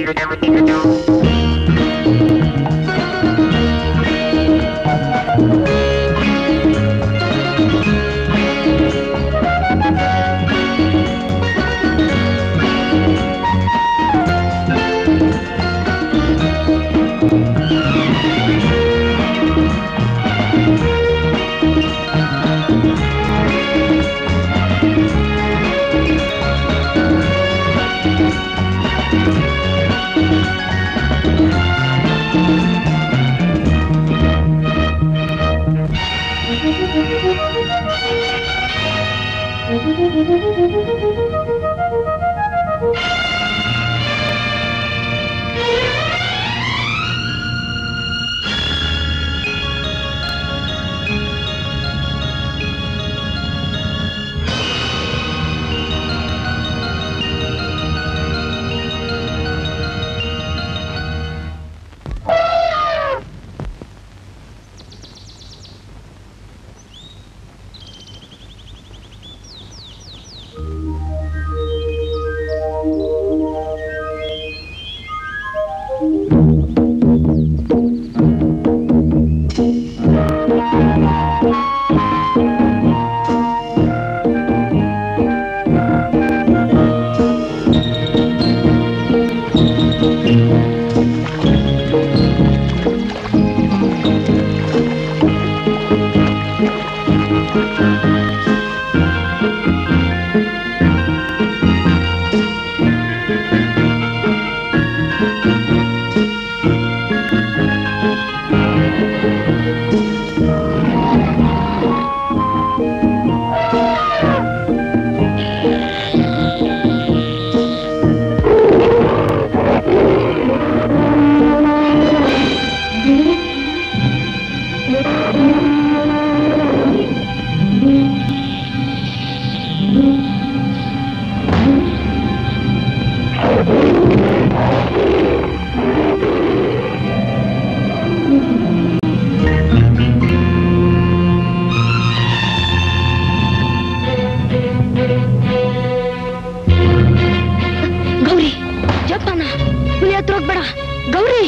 ಗೌರಿ ಜಪ್ಪನ ಹುಲಿ ಹತ್ರ ಹೋಗ್ಬೇಡ ಗೌರಿ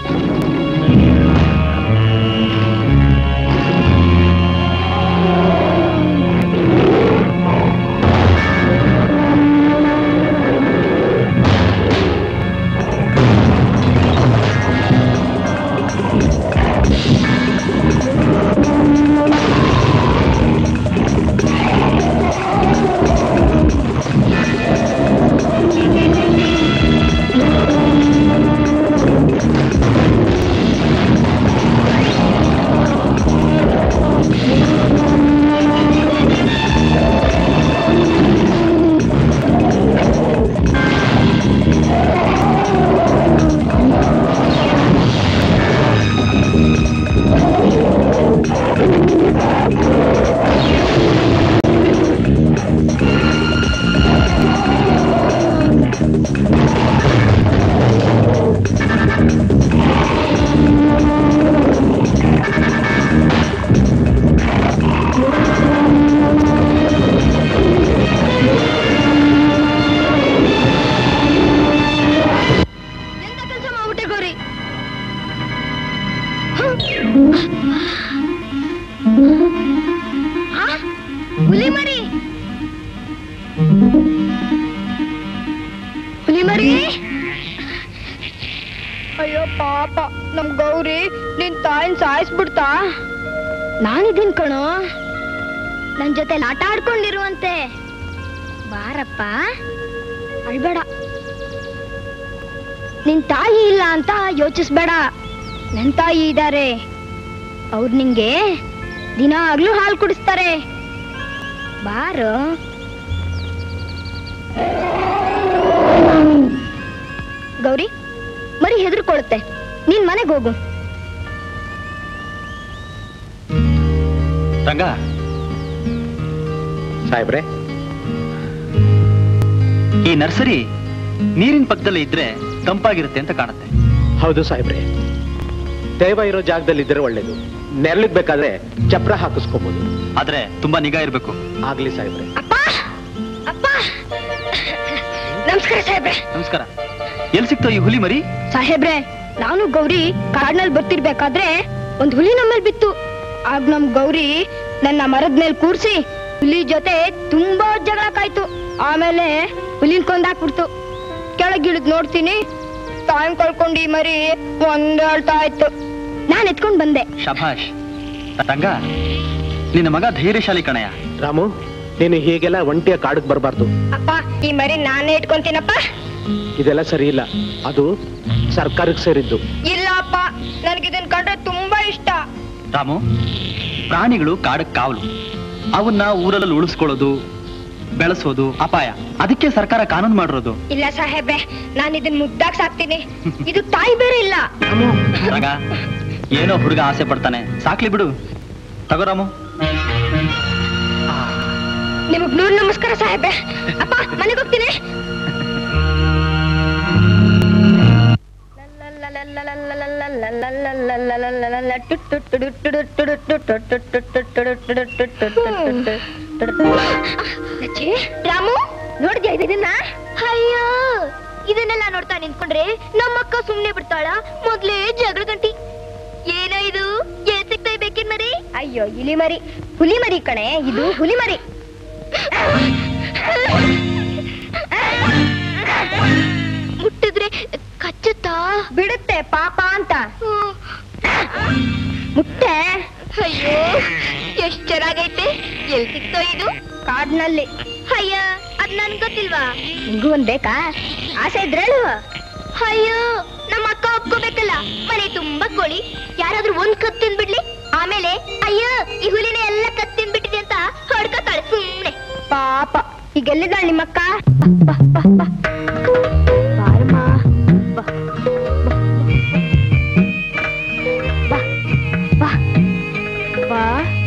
ಎಂತ ಕೆಲಸ ಮಾಡ್ಬಿಟ್ಟೆ ಗೌರಿ ಆ? ಹುಲಿ ಮರಿ ಹುಲಿ ಮರಿ ಅಯ್ಯೋ ಪಾಪ ನಮ್ ಗೌರಿ ನಿನ್ ತಾಯಿನ ಸಾಯಿಸ್ಬಿಡ್ತಾ ನಾನಿದ್ದೀನಿ ಕಣೋ ನನ್ ಜೊತೆ ಆಟ ಆಡ್ಕೊಂಡಿರುವಂತೆ ಬಾರಪ್ಪ ಅಳ್ಬೇಡ ನಿನ್ ತಾಯಿ ಇಲ್ಲ ಅಂತ ಯೋಚಿಸ್ಬೇಡ ನನ್ ತಾಯಿ ಇದ್ದಾರೆ ಅವ್ರು ನಿಂಗೆ ದಿನಾಗ್ಲೂ ಹಾಲು ಕುಡಿಸ್ತಾರೆ ಬಾರು ಗೌರಿ ಮರಿ ಹೆದರ್ಕೊಳುತ್ತೆ ನೀನ್ ಮನೆಗೆ ಹೋಗು ರಂಗ ಸಾಹೇಬ್ರೆ ಈ ನರ್ಸರಿ ನೀರಿನ ಪಕ್ಕದಲ್ಲೇ ಇದ್ರೆ ತಂಪಾಗಿರುತ್ತೆ ಅಂತ ಕಾಣುತ್ತೆ ಹೌದು ಸಾಹೇಬ್ರೆ ದೈವ ಇರೋ ಜಾಗದಲ್ಲಿ ಇದ್ರೆ ಒಳ್ಳೇದು ನೆರಳಿಗ್ ಬೇಕಾದ್ರೆ ಚಪ್ರ ಹಾಕಿಸ್ಕೋಬಹುದು ಆದ್ರೆ ತುಂಬಾ ನಿಗಾ ಇರ್ಬೇಕು ಆಗ್ಲಿ ಸಾಹೇಬ್ರೆ ಅಪ್ಪ ಅಪ್ಪ ನಮಸ್ಕಾರ ಸಾಹೇಬ್ರೆ ನಮಸ್ಕಾರ ಎಲ್ಲಿ ಸಿಕ್ತೋ ಈ ಹುಲಿ ಮರಿ ಸಾಹೇಬ್ರೆ ನಾನು ಗೌರಿ ಕಾಡ್ನಲ್ಲಿ ಬರ್ತಿರ್ಬೇಕಾದ್ರೆ ಒಂದ್ ಹುಲಿ ನಮ್ಮಲ್ಲಿ ಬಿತ್ತು ಆಗ ನಮ್ ಗೌರಿ ನನ್ನ ಮರದ ಮೇಲೆ ಕೂರ್ಸಿ ಹುಲಿ ಜೊತೆ ತುಂಬಾ ಜಗಳ ಕಾಯ್ತು ಆಮೇಲೆ ಹುಲಿನ್ ಕೊಂದಾಕ್ಬಿಡ್ತು ಕೆಳಗಿಳಿದ್ ನೋಡ್ತೀನಿ ಟೈಮ್ ಕಳ್ಕೊಂಡು ಈ ಮರಿ ಒಂದಾಳ್ತಾ ಇತ್ತು ನಾನ್ ಎತ್ಕೊಂಡ್ ಬಂದೆ ಶಭಾಷ್ ರಂಗ ನಿನ್ನ ಮಗ ಧೈರ್ಯಶಾಲಿ ಕಣಯ್ಯ ರಾಮು ನೀನು ಹೀಗೆಲ್ಲ ಒಂಟಿಯ ಕಾಡಿಗೆ ಬರಬಾರ್ದು ಅಪ್ಪ ಈ ಮರಿ ನಾನೇ ಇಟ್ಕೊಂತೀನಪ್ಪ ಇದೆಲ್ಲ ಸರಿ ಇಲ್ಲ ಅದು ಸರ್ಕಾರಕ್ಕೆ ಸೇರಿದ್ದು ಇಲ್ಲ ಅಪ್ಪ ನನ್ಗಿದನ್ ಕಂಡ್ರೆ ತುಂಬಾ ಇಷ್ಟ ರಾಮು ಪ್ರಾಣಿಗಳು ಕಾಡಕ್ ಕಾವಲು ಅವನ್ನ ಊರಲ್ಲಿ ಉಳಿಸ್ಕೊಳ್ಳೋದು ಬೆಳೆಸೋದು ಅಪಾಯ ಅದಕ್ಕೆ ಸರ್ಕಾರ ಕಾನೂನು ಮಾಡಿರೋದು ಇಲ್ಲ ಸಾಹೇಬ್ರೆ ನಾನು ಇದನ್ ಮುದ್ದಾಗ್ ಸಾಕ್ತೀನಿ ಇದು ತಾಯಿ ಬೇರೆ ಇಲ್ಲ ರಂಗ ಏನೋ ಹುಡುಗ ಆಸೆ ಪಡ್ತಾನೆ ಸಾಕ್ಲಿ ಬಿಡು ತಗೋ ರಾಮು ನಿಮಗ್ ನೂರು ನಮಸ್ಕಾರ ಸಾಹೇಬ್ರೆ ಅಪ್ಪ ಮನೆಗೆ ಹೋಗ್ತೀನಿ ಲಚ್ಚಿ, ರಾಮು ನೋಡಿದ್ಯಾ ಇದನ್ನ ಅಯ್ಯೋ ಇದನ್ನೆಲ್ಲ ನೋಡ್ತಾ ನಿಂತ್ಕೊಂಡ್ರೆ ನಮ್ಮಕ್ಕ ಸುಮ್ನೆ ಬಿಡ್ತಾಳ ಮೊದ್ಲೇ ಜಗಳ ಗಂಟಿ ಏನೋ ಇದು ಏನ್ ಸಿಗ್ತಾ ಬೇಕಿನ್ ಮರಿ ಅಯ್ಯೋ ಇಲಿ ಮರಿ ಹುಲಿ ಮರಿ ಕಣೆ ಇದು ಹುಲಿ ಮರಿ ಮುಟ್ಟಿದ್ರೆ ಕಚ್ಚುತ್ತಾ ಬಿಡುತ್ತೆ ಪಾಪ ಅಂತ ಮುಟ್ಟೆ ಅಯ್ಯೋ ಎಷ್ಟ್ ಚೆನ್ನಾಗೈತೆ ಎಲ್ ಸಿಕ್ತೋ ಇದು ಕಾಡ್ನಲ್ಲಿ ಅಯ್ಯ ಅದ್ ನನ್ ಗೊತ್ತಿಲ್ವಾ ನಿಂಗೂ ಒಂದ್ ಬೇಕಾ ಆಸೆ ಇದ್ರೆ ಹೇಳು ಅಯ್ಯೋ ನಮ್ಮ ಅಕ್ಕ ಒಪ್ಕೋಬೇಕಲ್ಲ ಮನೆ ತುಂಬಾ ಕೋಳಿ ಯಾರಾದ್ರೂ ಒಂದ್ ಕತ್ ತಿಂದ್ಬಿಡ್ಲಿ ಆಮೇಲೆ ಅಯ್ಯೋ ಈ ಹುಲಿನ ಎಲ್ಲ ಕತ್ ತಿಂದ್ಬಿಟ್ಟಿದೆ ಅಂತ ಹೊಡ್ಕೊತಾಳೆ ಸುಮ್ನೆ ಪಾಪ ಈಗ ಎಲ್ಲಿದ್ದಾಳೆ ನಿಮ್ಮಕ್ಕ ಬಾ, ಬಾ, ಬಾ, ಬಾ. ಬಾರಮ್ಮ. ಬಾ, ಬಾ, ಬಾ. ಬಾ, ಬಾ.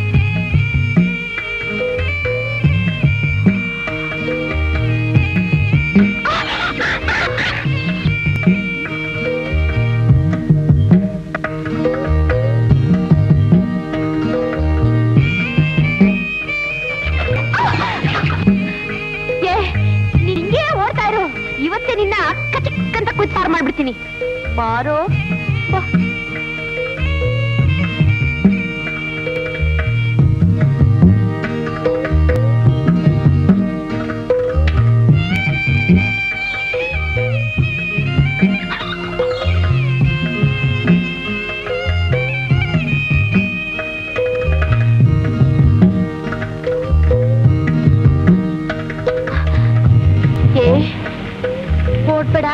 ಏ ನಿಂಗೆ ಓಡ್ತಾ ಇರು ಇವತ್ತೇ ನಿನ್ನ ಅಕ್ಕ ಚಿಕ್ಕಂತ ಕುತ್ತಾರ ಮಾಡ್ಬಿಡ್ತೀನಿ ಬಾರೋ ಬಾ. ಏ ಓಡ್ಬೇಡ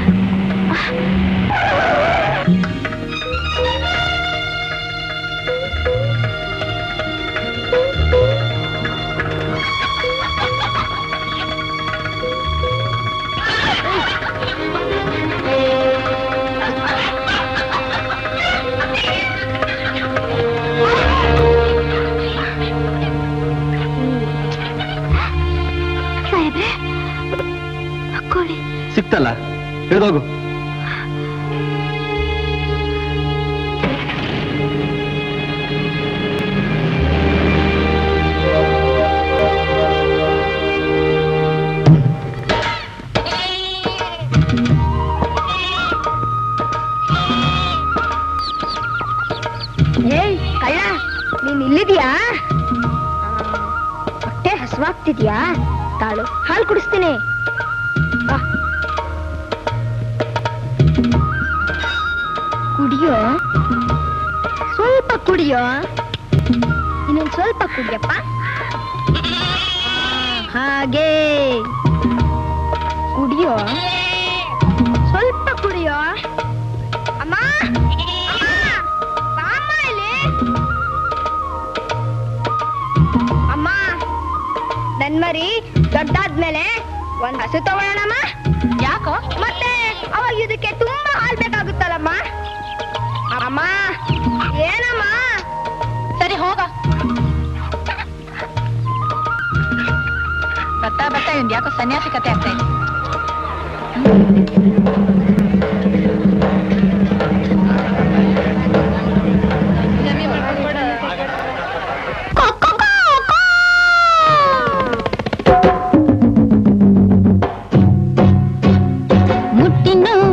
ಸಾಹೇಬ್ರೆ ಕೋಳಿ ಸಿಕ್ತಲ್ಲ ಹಿಡ್ದೋಗು ಏಯ್ ಕಳ್ಳ ನೀನ್ ಇಲ್ಲಿದ್ಯಾ ಹೊಟ್ಟೆ ಹಸುವಾಗ್ತಿದ್ಯಾ ತಾಳು ಹಾಲು ಕುಡಿಸ್ತೀನಿ ಬಾ. ಕುಡಿಯೋ ಸ್ವಲ್ಪ ಕುಡಿಯೋ ಇನ್ನೊಂದ್ ಸ್ವಲ್ಪ ಕುಡಿಯಪ್ಪ ಹಾಗೆ ಕುಡಿಯೋ ಸ್ವಲ್ಪ ಕುಡಿಯೋ ಅಮ್ಮ ಅಮ್ಮ ಬಾಮ್ಮ ಇಲ್ಲಿ ಅಮ್ಮ ನನ್ ಮರಿ ದೊಡ್ಡಾದ್ಮೇಲೆ ಒಂದ್ ಹಸು ತಗೊಳ್ಳೋಣಮ್ಮ ಯಾಕೋ ಮತ್ತೆ ಅವಾಗ ಇದಕ್ಕೆ ತುಂಬಾ ಹಾಲ್ ಬೇಕಾಗುತ್ತಲ್ಲಮ್ಮ ಅಮ್ಮ ಏನಮ್ಮ ಸರಿ ಹೋಗ ಬರ್ತಾ ಬರ್ತಾ ಇವ್ನ್ ಯಾಕೋ ಸನ್ಯಾಸಿ ಕತೆ ಆಗ್ತಾ ಇದೆ ಮುಟ್ಟಿನೋ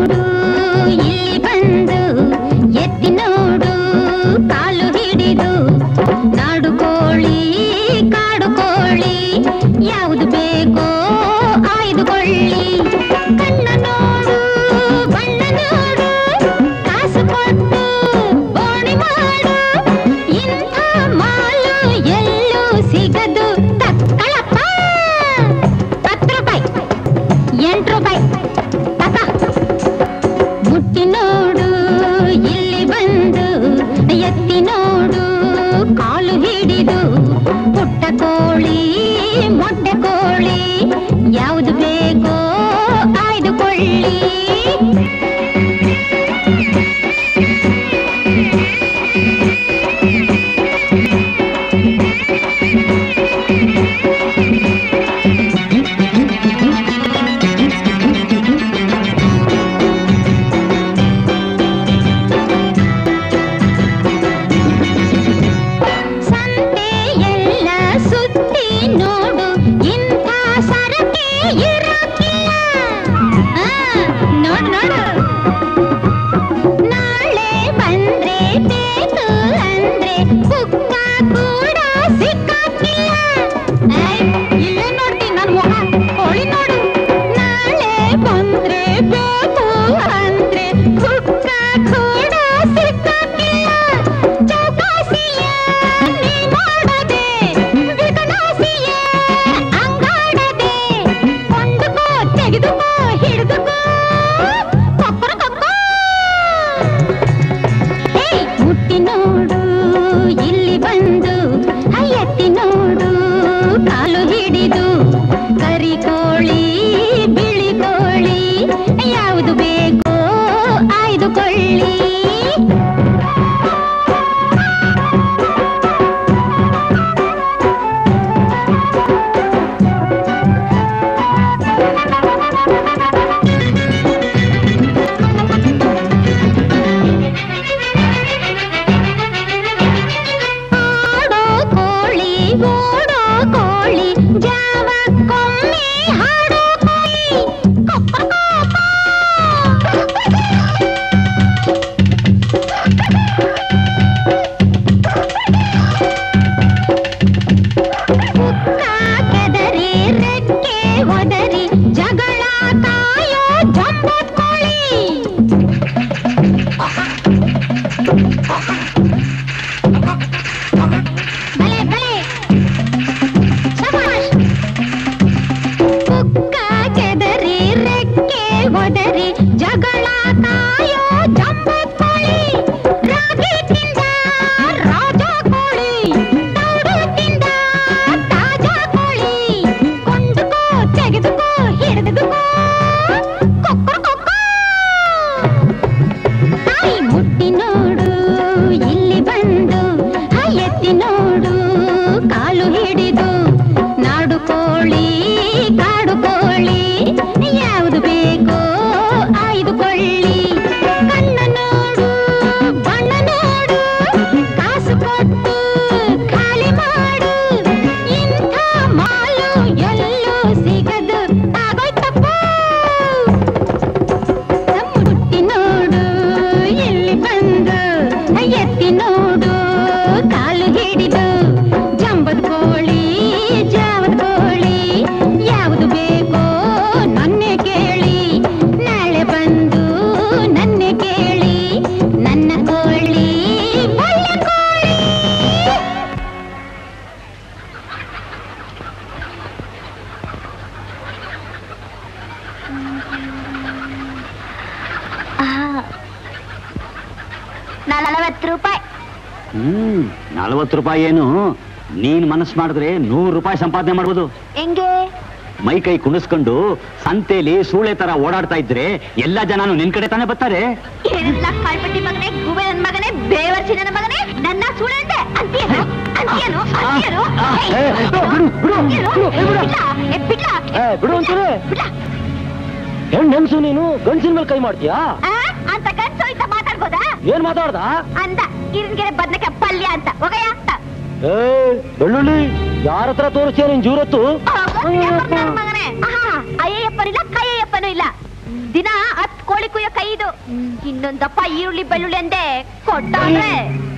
ನಲ್ವತ್ತು ರೂಪಾಯಿ ಹ್ಮ್ ನಲವತ್ತು ರೂಪಾಯಿ ಏನು ನೀನ್ ಮನಸ್ಸು ಮಾಡಿದ್ರೆ ನೂರು ರೂಪಾಯಿ ಸಂಪಾದನೆ ಮಾಡ್ಬೋದು ಹೆಂಗೆ ಮೈ ಕೈ ಕುಣಿಸ್ಕೊಂಡು ಸಂತೆಲಿ ಸೂಳೆ ತರ ಓಡಾಡ್ತಾ ಇದ್ರೆ ಎಲ್ಲಾ ಜನನು ನಿನ್ ಕಡೆ ತಾನೇ ಬರ್ತಾರೆ ಏನಿಲ್ಲ ಕಾಳ್ಪಟ್ಟಿ ಮಗನೇ ಗೂಬೆ ನನ್ ಮಗನೇ ಬೇವರ್ಸಿ ನನ್ನ ಮಗನೇ ನನ್ನ ಸುಳ್ಳು ಅಂದೆ ಅಂತೀಯನು ಅಂತೀಯನು ಅಂತೀಯನು ಏ, ಬಿಡು, ಬಿಡು, ಬಿಡು, ಅಂತೀಯನು? ಬಿಡು, ಏ, ಬಿಡು. ಬಿಡ್ಲಾ? ಏ, ಬಿಡ್ಲಾ? ಏ, ಬಿಡು ಅಂತಾನೆ. ಬಿಡ್ಲಾ? ಹೆಣ್ ಹೆಂಗ್ಸು ನೀನು ಗಂಡಸಿನ ಮೇಲೆ ಕೈ ಮಾಡ್ತೀಯಾ ಆ? ಅಂತ ಗಂಡ್ಸು ಇಂತ ಮಾತಾಡ್ಬೋದಾ ಏನ್ ಮಾತಾಡ್ದ ಅಂದ ಕಿರಿಗೆರೆ ಬದ್ನಕ್ಕೆ ಪಲ್ಯ ಅಂತ ಹೋಗಯ್ಯ ಅಂತ ಏ ಬೆಳ್ಳುಳ್ಳಿ ಯಾರ ಹತ್ರ ತೋರಿಸ್ತೀಯ ನಿನ್ ಜೂರತ್ತು ಮಗನೇ ಅಯ್ಯಪ್ಪನಿಲ್ಲ ಕೈಯಪ್ಪನೂ ಇಲ್ಲ ದಿನ ಹತ್ ಕೋಳಿ ಕುಯ್ಯೋ ಕೈ ಇದು ಇನ್ನೊಂದಪ್ಪ ಈರುಳ್ಳಿ ಬೆಳ್ಳುಳ್ಳಿ ಅಂದೆ ಕೊಟ್ಟವ್ರೆ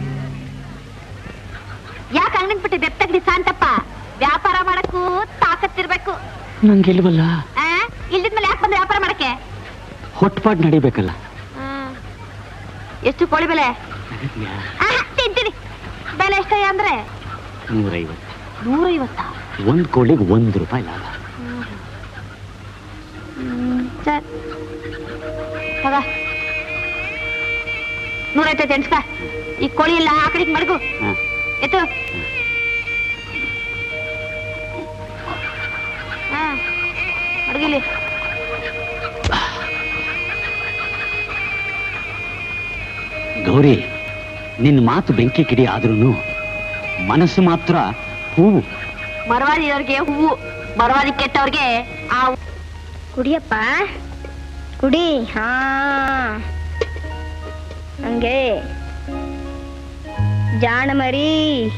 ಯಾಕೆ ಅಂಗಡಿ ಬಿಟ್ಟು ಬೆತ್ತಗಡಿ ಶಾಂತಪ್ಪ ವ್ಯಾಪಾರ ಮಾಡಕ್ಕೂ ತಾಕತ್ತಿರ್ಬೇಕು ನಂಗೆಲ್ವಲ್ಲ ಆ? ಇಲ್ದಿದ್ಮೇಲೆ ಯಾಕೆ ಬಂದ್ರೆ ವ್ಯಾಪಾರ ಮಾಡಕ್ಕೆ ಹೊಟ್ಪಾಟ್ ನಡಿಬೇಕಲ್ಲ ಹ್ಮ್. ಎಷ್ಟು ಕೋಳಿ ಬೆಲೆ ಆಹಾ, ತಿಂತೀನಿ ಬೆಲೆ ಎಷ್ಟಯ್ಯ ಅಂದ್ರೆ ನೂರೈವತ್ತು ನೂರೈವತ್ತ ಒಂದ್ ಕೋಳಿಗೆ ಒಂದ್ ರೂಪಾಯಿ ಲಾಭ ಸರ್ ತಗ ನೂರೈವತ್ತೈದು ಎಣ್ಸ್ಕ ಈ ಕೋಳಿ ಇಲ್ಲ ಆ ಕಡೆಗೆ ಮಡಗು ಹ. ಎತ್ತು ಹಾ ಮಡಗಿಲಿ ಗೌರಿ ನಿನ್ ಮಾತು ಬೆಂಕಿ ಕಿಡಿ ಆದ್ರೂನು ಮನಸ್ಸು ಮಾತ್ರ ಹೂವು ಮರವಾದಿಯವ್ರಿಗೆ ಹೂವು ಮರವಾದಿ ಕೆಟ್ಟವ್ರಿಗೆ ಆ ಕುಡಿಯಪ್ಪ ಕುಡಿ ಹಾ ಹಂಗೆ ಜಾಣ ಮರಿ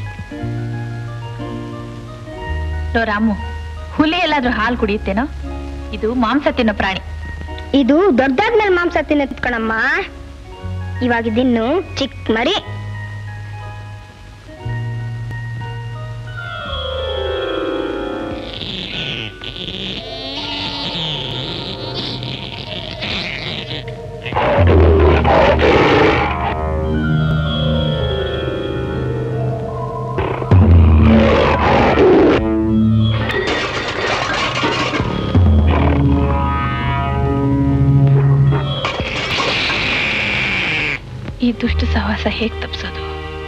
ಲೋ ರಾಮು ಹುಲಿ ಎಲ್ಲಾದ್ರೂ ಹಾಲು ಕುಡಿಯುತ್ತೇನೋ ಇದು ಮಾಂಸ ತಿನ್ನೋ ಪ್ರಾಣಿ ಇದು ದೊಡ್ಡಾದ್ಮೇಲೆ ಮಾಂಸ ತಿನ್ನತ್ಕಣಮ್ಮ ಇವಾಗ ಇದಿನ್ನು ಚಿಕ್ಕ ಮರಿ ಈ ದುಷ್ಟ ಸಹವಾಸ ಹೇಗ್ ತಪ್ಸೋದು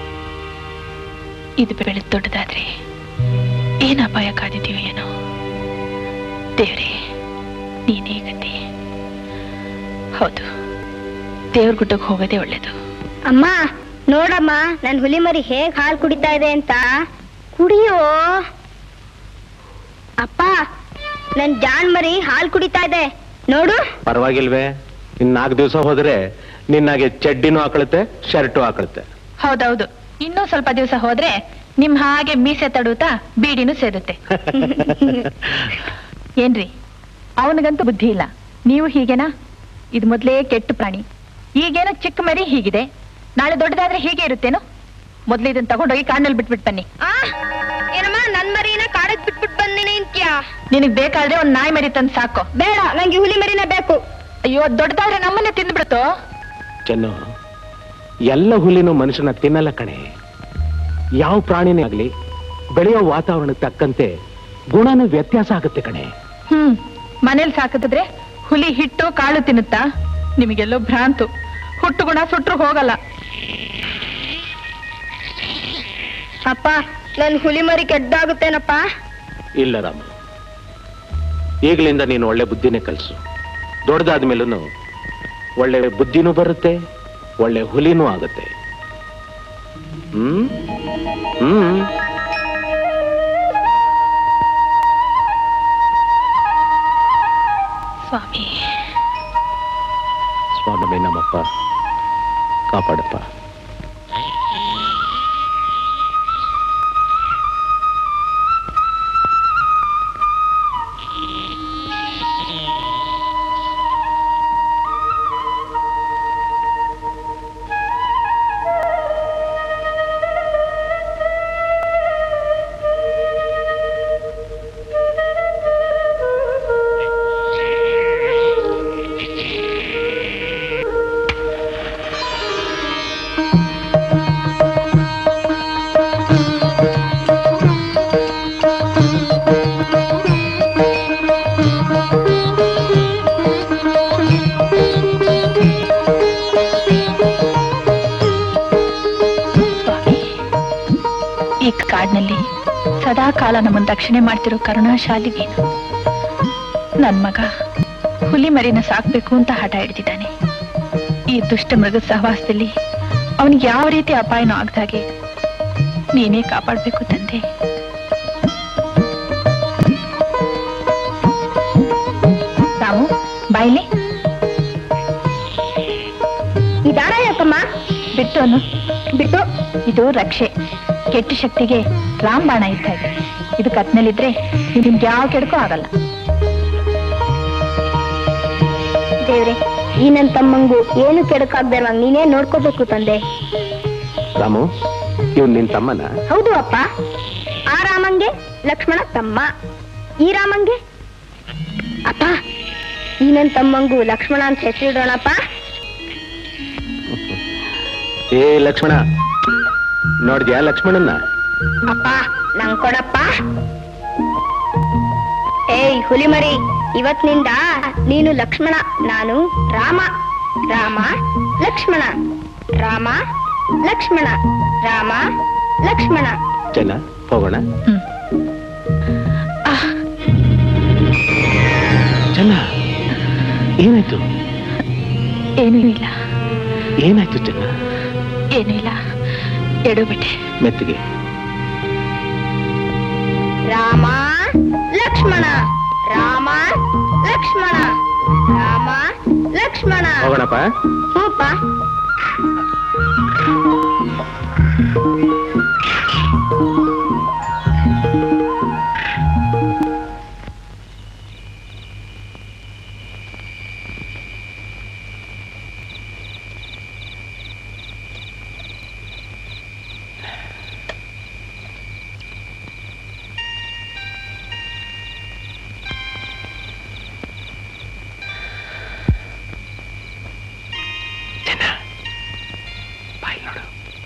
ಇದು ಬೆಳೆದ್ ದೊಡ್ಡದಾದ್ರೆ ಏನ್ ಅಪಾಯ ಕಾದಿದೀಯೋ ಏನೋ ದೇವ್ರೇ ನೀನೇ ಗತಿ ಹೌದು ದೇವ್ರ ಗುಡ್ಡಕ್ಕೆ ಹೋಗೋದೇ ಒಳ್ಳೇದು ಅಮ್ಮ ನೋಡಮ್ಮ ನನ್ ಹುಲಿ ಮರಿ ಹೇಗ್ ಹಾಲು ಕುಡಿತಾ ಇದೆ ಅಂತ ಕುಡಿಯೋ ಅಪ್ಪ ನನ್ ಜಾಣ್ ಮರಿ ಹಾಲು ಕುಡಿತಾ ಇದೆ ನೋಡು ಪರವಾಗಿಲ್ವೇ ಇನ್ ನಾಲ್ಕು ದಿವಸ ಹೋದ್ರೆ ನಿನ್ನಾಗೆ ಚಡ್ಡಿನೂ ಹಾಕೊಳುತ್ತೆ ಶರ್ಟು ಹಾಕೊಳುತ್ತೆ ಹೌದೌದು ಇನ್ನೂ ಸ್ವಲ್ಪ ದಿವಸ ಹೋದ್ರೆ ನಿಮ್ ಹಾಗೆ ಮೀಸೆ ತಡುತ್ತಾ ಬೀಡಿನೂ ಸೇರುತ್ತೆ ಏನ್ರಿ ಅವನಿಗಂತೂ ಬುದ್ಧಿ ಇಲ್ಲ ನೀವು ಹೀಗೇನಾ ಇದು ಮೊದ್ಲೇ ಕೆಟ್ಟ ಪ್ರಾಣಿ ಈಗೇನೋ ಚಿಕ್ಕ ಮರಿ ಹೀಗಿದೆ ನಾಳೆ ದೊಡ್ಡದಾದ್ರೆ ಹೀಗೆ ಇರುತ್ತೇನೋ ಮೊದ್ಲು ಇದನ್ನ ತಗೊಂಡೋಗಿ ಕಾಡಲ್ಲಿ ಬಿಟ್ಬಿಟ್ ಬನ್ನಿ ಆ ಏನಮ್ಮ ನನ್ ಮರಿನ ಕಾಡಕ್ ಬಿಟ್ಬಿಟ್ ಬಂದಿನಿ ಅಂತ್ಯಾ ನಿನಗ್ ಬೇಕಾದ್ರೆ ಒಂದ್ ನಾಯಿ ಮರಿ ತಂದು ಸಾಕು ಬೇಡ ನಂಗೆ ಹುಲಿ ಮರಿನೇ ಬೇಕು ಅಯ್ಯೋ ದೊಡ್ಡದಾದ್ರೆ ನಮ್ಮನ್ನೇ ತಿಂದ್ಬಿಡ್ತು ಚೆನ್ನು ಎಲ್ಲ ಹುಲಿನೂ ಮನುಷ್ಯನ ತಿನ್ನಲ್ಲ ಕಣೆ ಯಾವ ಪ್ರಾಣಿನೇ ಆಗ್ಲಿ ಬೆಳೆಯೋ ವಾತಾವರಣಕ್ಕೆ ತಕ್ಕಂತೆ ಗುಣನೂ ವ್ಯತ್ಯಾಸ ಆಗುತ್ತೆ ಕಣೆ ಹ್ಮ್ ಮನೇಲಿ ಸಾಕಿದ್ರೆ ಹುಲಿ ಹಿಟ್ಟು ಕಾಳು ತಿನ್ನುತ್ತಾ ನಿಮಗೆಲ್ಲೋ ಭ್ರಾಂತು ಹುಟ್ಟು ಗುಣ ಸುಟ್ರು ಹೋಗಲ್ಲ ಅಪ್ಪ ನನ್ ಹುಲಿ ಮರಿ ಕೆಡ್ಡಾಗುತ್ತೇನಪ್ಪ ಇಲ್ಲ ರಾಮ ಈಗಲಿಂದ ನೀನು ಒಳ್ಳೆ ಬುದ್ಧಿನೇ ಕಲಿಸು ದೊಡ್ಡದಾದ್ಮೇಲೂ ಒಳ್ಳೆ ಬುದ್ಧಿನೂ ಬರುತ್ತೆ ಒಳ್ಳೆ ಹುಲಿನೂ ಆಗುತ್ತೆ ಹ್ಮ್ ಹ್ಮ್ ಸ್ವಾಮಿ ಸ್ವಾಮಿ ನಮ್ಮಪ್ಪ ಕಾಪಾಡಪ್ಪ ಕಾಲ ನಮ್ಮನ್ನು ರಕ್ಷಣೆ ಮಾಡ್ತಿರೋ ಕರುಣಾಶಾಲಿ ನೀನು ನನ್ ಮಗ ಹುಲಿ ಮರಿನ ಸಾಕ್ಬೇಕು ಅಂತ ಹಠ ಹಿಡ್ದಿದ್ದಾನೆ ಈ ದುಷ್ಟ ಮೃಗದ ಸಹವಾಸದಲ್ಲಿ ಅವನಿಗೆ ಯಾವ ರೀತಿ ಅಪಾಯನೂ ಆಗ್ದಾಗೆ ನೀನೇ ಕಾಪಾಡ್ಬೇಕು ತಂದೆ ರಾಮು ಬಾಯ್ಲಿ ಈ ದಾರ ಯಾಕಮ್ಮ ಬಿಟ್ಟು ಅನ್ನು ಬಿಟ್ಟು ಇದು ರಕ್ಷೆ ಕೆಟ್ಟ ಶಕ್ತಿಗೆ ರಾಮಬಾಣ ಇದ್ದ ಹಾಗೆ ಇದು ಕತ್ನಲ್ಲಿದ್ರೆ ನಿಮ್ಗೆ ಯಾವ ಕೆಡಕೂ ಆಗಲ್ಲ ದೇವ್ರೆ ಈ ನನ್ ತಮ್ಮಂಗು ಏನು ಕೆಡಕಾಗ್ದಿರುವಾಗ ನೀನೇ ನೋಡ್ಕೋಬೇಕು ತಂದೆ ರಾಮು ಇವ್ನು ನಿನ್ ತಮ್ಮನ ಹೌದು ಅಪ್ಪ ಆ ರಾಮಂಗೆ ಲಕ್ಷ್ಮಣ ತಮ್ಮ ಈ ರಾಮಂಗೆ ಅಪ್ಪ ಈ ನನ್ ತಮ್ಮಂಗು ಲಕ್ಷ್ಮಣ ಅಂತ ಹೆಸರಿಡೋಣಪ್ಪ ಏ ಲಕ್ಷ್ಮಣ ನೋಡಿದ್ಯಾ ಲಕ್ಷ್ಮಣನ್ನ ಅಪ್ಪ ನಂಗ್ ಕೊಡಪ್ಪ ಏಯ್ ಹುಲಿಮರಿ ಇವತ್ತಿನಿಂದ ನೀನು ಲಕ್ಷ್ಮಣ ನಾನು ರಾಮ ರಾಮ ಲಕ್ಷ್ಮಣ ರಾಮ ಲಕ್ಷ್ಮಣ ರಾಮ ಲಕ್ಷ್ಮಣ ಚೆನ್ನ ಹೋಗೋಣ ಹ್ಮ್ ಚೆನ್ನ ಏನಾಯ್ತು ಏನೂ ಇಲ್ಲ ಏನಾಯ್ತು ಚೆನ್ನ ಏನೂ ಇಲ್ಲ ಎಡು ಬಿಟ್ಟೆ ಮೆತ್ತಿಗೆ ರಾಮ ಲಕ್ಷ್ಮಣ ರಾಮ ಲಕ್ಷ್ಮಣ ರಾಮ ಲಕ್ಷ್ಮಣ ಹೋಗೋಣಪ್ಪ ಹೂಪ ಚೆನ್ನ ಬಾಯ್ ನೋಡು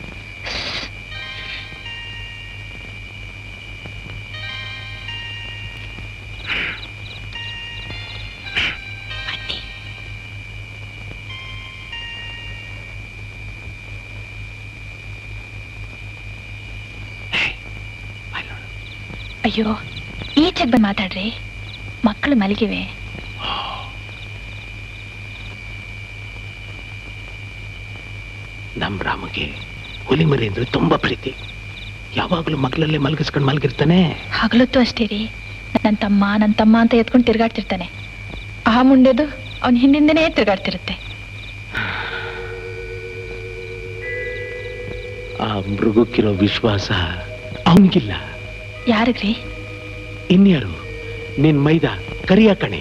ಬಾಯ್ ನೋಡು ಅಯ್ಯೋ ಈಚೆಗೆ ಬಂದು ಮಾತಾಡ್ರಿ ಮಕ್ಕಳು ಮಲಗಿವೆ ನಮ್ ರಾಮಗೆ ಹುಲಿ ಮರಿ ಅಂದ್ರೆ ತುಂಬಾ ಪ್ರೀತಿ ಯಾವಾಗ್ಲೂ ಮಗ್ಲಲ್ಲೇ ಮಲಗಿಸ್ಕೊಂಡು ಮಲಗಿರ್ತಾನೆ ಹಗಲೊತ್ತು ಅಷ್ಟೇ ರೀ ನನ್ನ ತಮ್ಮ ನನ್ನ ತಮ್ಮ ಅಂತ ಎತ್ಕೊಂಡು ತಿರ್ಗಾಡ್ತಿರ್ತಾನೆ ಆ ಮುಂಡೆದು ಅವನ ಹಿಂದಿಂದನೇ ತಿರ್ಗಾಡ್ತಿರುತ್ತೆ ಆ ಮೃಗಕ್ಕಿರೋ ವಿಶ್ವಾಸ ಅವನಿಗಿಲ್ಲ ಯಾರಿಗ್ರಿ ಇನ್ಯಾರು ನಿನ್ ಮೈದ ಕರಿಯ ಕಣೆ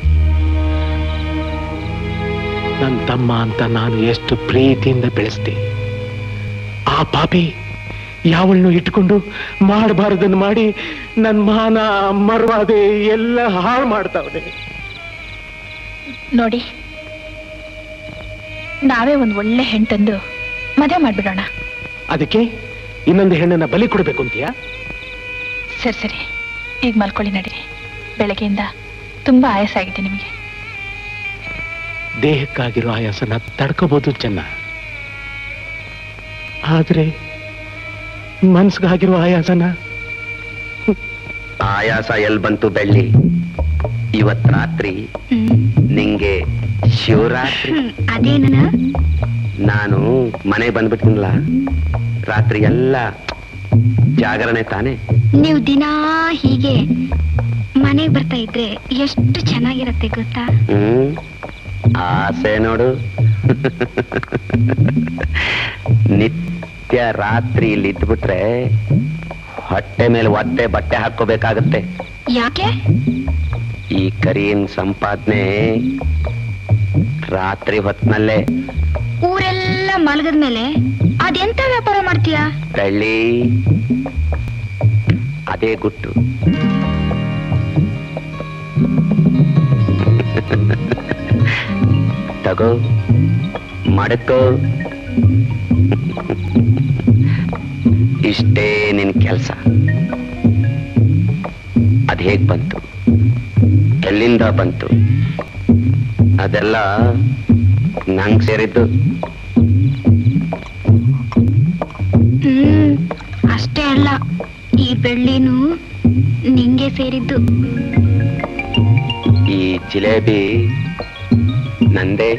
ನನ್ ತಮ್ಮ ಅಂತ ನಾನು ಎಷ್ಟು ಪ್ರೀತಿಯಿಂದ ಬೆಳೆಸ್ದೆ ಆ ಪಾಪಿ ಯಾವಳನ್ನು ಇಟ್ಕೊಂಡು ಮಾಡಬಾರದನ್ನು ಮಾಡಿ ನನ್ ಮಾನ ಮರ್ವಾದೆ ಎಲ್ಲ ಹಾಳು ಮಾಡ್ತಾವನೆ ನೋಡಿ ನಾವೇ ಒಂದು ಒಳ್ಳೆ ಹೆಣ್ಣು ತಂದು ಮದುವೆ ಮಾಡ್ಬಿಡೋಣ ಅದಕ್ಕೆ ಇನ್ನೊಂದು ಹೆಣ್ಣನ್ನ ಬಲಿ ಕೊಡ್ಬೇಕು ಅಂತೀಯಾ ಸರಿ ಸರಿ ಈಗ ಮಲ್ಕೊಳ್ಳಿ ನಡೀರಿ ಬೆಳಗ್ಗೆಯಿಂದ ತುಂಬಾ ಆಯಾಸ ಆಗಿದೆ ನಿಮಗೆ ದೇಹಕ್ಕಾಗಿರೋ ಆಯಾಸನ ತಡ್ಕೋಬಹುದು ಚೆನ್ನ ಆದ್ರೆ ಮನ್ಸ್ಗಾಗಿರೋ ಆಯಾಸನ ಆಯಾಸ ಎಲ್ ಬಂತು ಬೆಳ್ಳಿ ಇವತ್ ರಾತ್ರಿ ನಿಂಗೆ ಶಿವರಾತ್ರಿ ಅದೇನ ನಾನು ಮನೆಗೆ ಬಂದ್ಬಿಡ್ತೀನಲ್ಲ ರಾತ್ರಿ ಎಲ್ಲ ಜಾಗರಣೆ ತಾನೆ ನೀವು ದಿನಾ ಹೀಗೆ ಮನೆಗೆ ಬರ್ತಾ ಇದ್ರೆ ಎಷ್ಟು ಚೆನ್ನಾಗಿರತ್ತೆ ಗೊತ್ತಾ ಹ್ಮ್ ಆಸೆ ನೋಡು ನಿತ್ಯ ರಾತ್ರಿ ಇಲ್ಲಿ ಇದ್ಬಿಟ್ರೆ ಹೊಟ್ಟೆ ಮೇಲೆ ಒದ್ದೆ ಬಟ್ಟೆ ಹಾಕೋಬೇಕಾಗತ್ತೆ ಯಾಕೆ ಈ ಕರಿಯನ್ ಸಂಪಾದನೆ ರಾತ್ರಿ ಹೊತ್ನಲ್ಲೇ ಊರೆಲ್ಲ ಮಲಗದ್ಮೇಲೆ ಅದೆಂತ ವ್ಯಾಪಾರ ಮಾಡ್ತೀಯಾ ಬೆಳ್ಳಿ ಅದೇ ಗುಟ್ಟು ತಗೋ ಮಡಕೋ ಇಷ್ಟೇ ನಿನ್ ಕೆಲ್ಸ ಅದ್ ಹೇಗ್ ಬಂತು ಎಲ್ಲಿಂದ ಬಂತು ಅದೆಲ್ಲ ನಂಗ್ ಸೇರಿದ್ದು ಹ್ಮ್ ಅಷ್ಟೇ ಅಲ್ಲ ಈ ಬೆಳ್ಳಿನೂ ನಿಂಗೆ ಸೇರಿದ್ದು ಈ ಜಿಲೇಬಿ ನಂದೇ